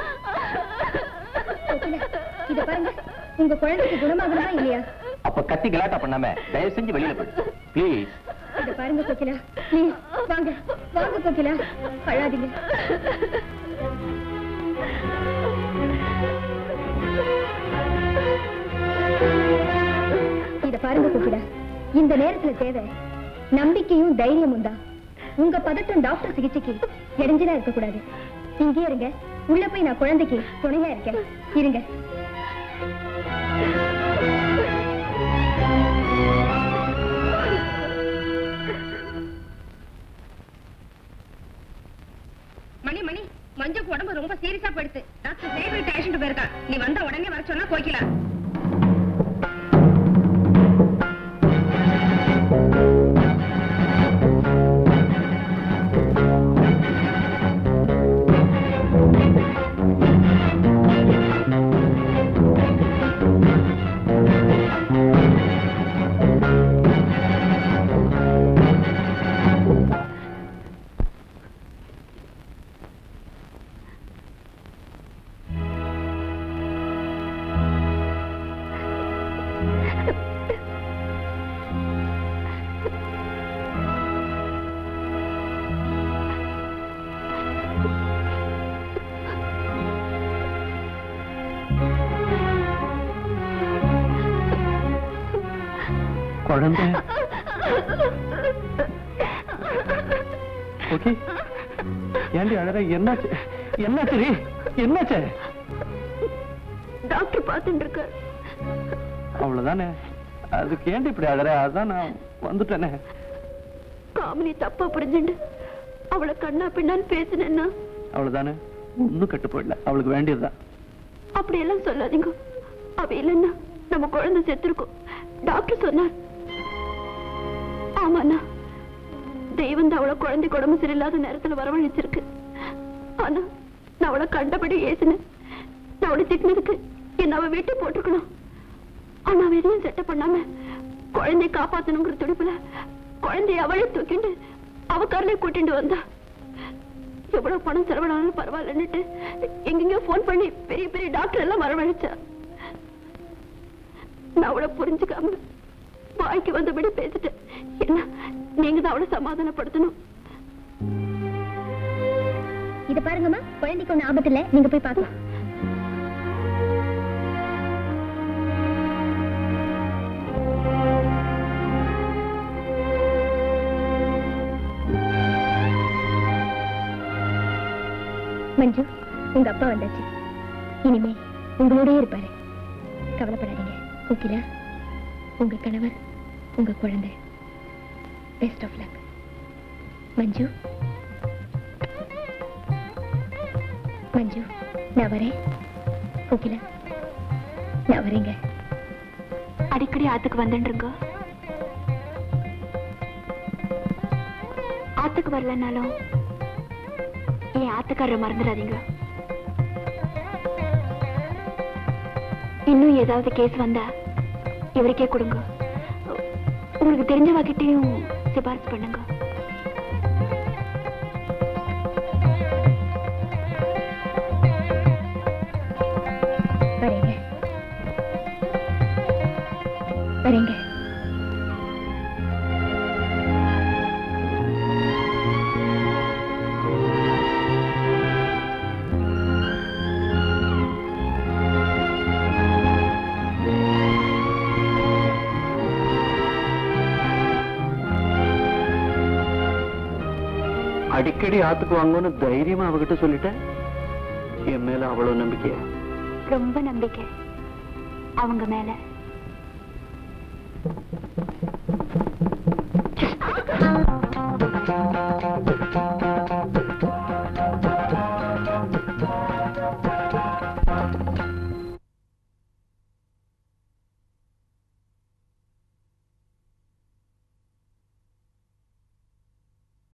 இத பாருங்க உங்க குழந்தைக்கு குணமாகணுமா இல்லையா அப்ப கத்தி கலாட்டா பண்ணாம தயவு செஞ்சு வெளியில போயிடு ப்ளீஸ் இத பாருங்க கோகிலா ப்ளீஸ் வாங்க வாங்க கோகிலா அழாதீங்க இத பாருங்க கோகிலா இந்த நேரத்துல தேவை நம்பிக்கையும் தைரியமும் தான் உங்க பதட்டம் டாக்டர் சிகிச்சைக்கு இடைஞ்சலா இருக்க கூடாது இங்கே இருங்க உள்ள போய் நான் குழந்தைக்கு துணையா இருக்கேன் இருங்க மணி மணி மஞ்சுக்கு உடம்பு ரொம்ப சீரியஸா போயிடுச்சு டாக்டர் சேவை பேஷண்ட் போயிருக்கா நீ வந்த உடனே வர சொன்னா போய்க்கலாம் குழந்தை ஓகே ஏண்டி அழற என்னாச்சு என்னாச்சு ரீ? என்னாச்சு டாக்டர் பார்த்துட்டு இருக்காரு அவ்வளவுதானே அதுக்கு ஏண்டி இப்படி அழற அதான் நான் வந்துட்டேனே காமினி தப்பா புரிஞ்சுண்டு அவளை கண்ணா பின்னான்னு பேசினேன்னா அவ்வளவுதானே ஒண்ணும் கெட்டு போயிடல அவளுக்கு வேண்டியதுதான் அப்படி எல்லாம் சொல்லாதீங்க அவ இல்லைன்னா நம்ம குழந்தை செத்துருக்கும் டாக்டர் சொன்னார் ஆமாண்ணா தெய்வம் தான் அவளை குழந்தை உடம்பு சரியில்லாத நேரத்துல வரவழைச்சிருக்கு ஆனா நான் அவளை கண்டபடி ஏசினேன் நான் அவளை திட்டினதுக்கு என்ன அவ வீட்டை போட்டிருக்கணும் ஆனா அவ எதையும் செட்டப் பண்ணாம குழந்தைய காப்பாத்தணுங்கிற துடிப்புல குழந்தைய அவளே தூக்கிண்டு அவ கார்லயே கூட்டிட்டு வந்தா எவ்வளவு பணம் செலவினாலும் பரவாயில்லன்னுட்டு எங்கெங்கயோ போன் பண்ணி பெரிய பெரிய டாக்டர் எல்லாம் வரவழைச்சா நான் அவளை புரிஞ்சுக்காம வாய்க்கு வந்தபடி பேசிட்டேன் என்ன நீங்க தான் அவளை சமாதானப்படுத்தணும் இத பாருங்கம்மா குழந்தைக்கு ஒண்ணு ஆபத்து இல்ல நீங்க போய் பார்க்கலாம் மஞ்சு உங்க அப்பா வந்தாச்சு இனிமே உங்களோடயே இருப்பாரு கவலைப்படாதீங்க ஓகேலா உங்க கணவர் உங்க குழந்தை best of luck Manju Manju நான் வரேன் ஓகேலா நான் வரேங்க அடிக்கடி ஆத்துக்கு வந்துருங்க ஆத்துக்கு வரலனாலும் என் ஆத்துக்காரரை மறந்துடாதீங்க இன்னும் ஏதாவது கேஸ் வந்தா இவருக்கே கொடுங்க உங்களுக்கு தெரிஞ்சவகிட்டையும் சிபாரிசு பண்ணுங்க வரேங்க வரேங்க அடிக்கடி ஆத்துக்கு வாங்கன்னு தைரியமா அவகிட்ட சொல்லிட்டேன் என் மேல அவ்வளவு நம்பிக்கையா ரொம்ப நம்பிக்கை அவங்க மேல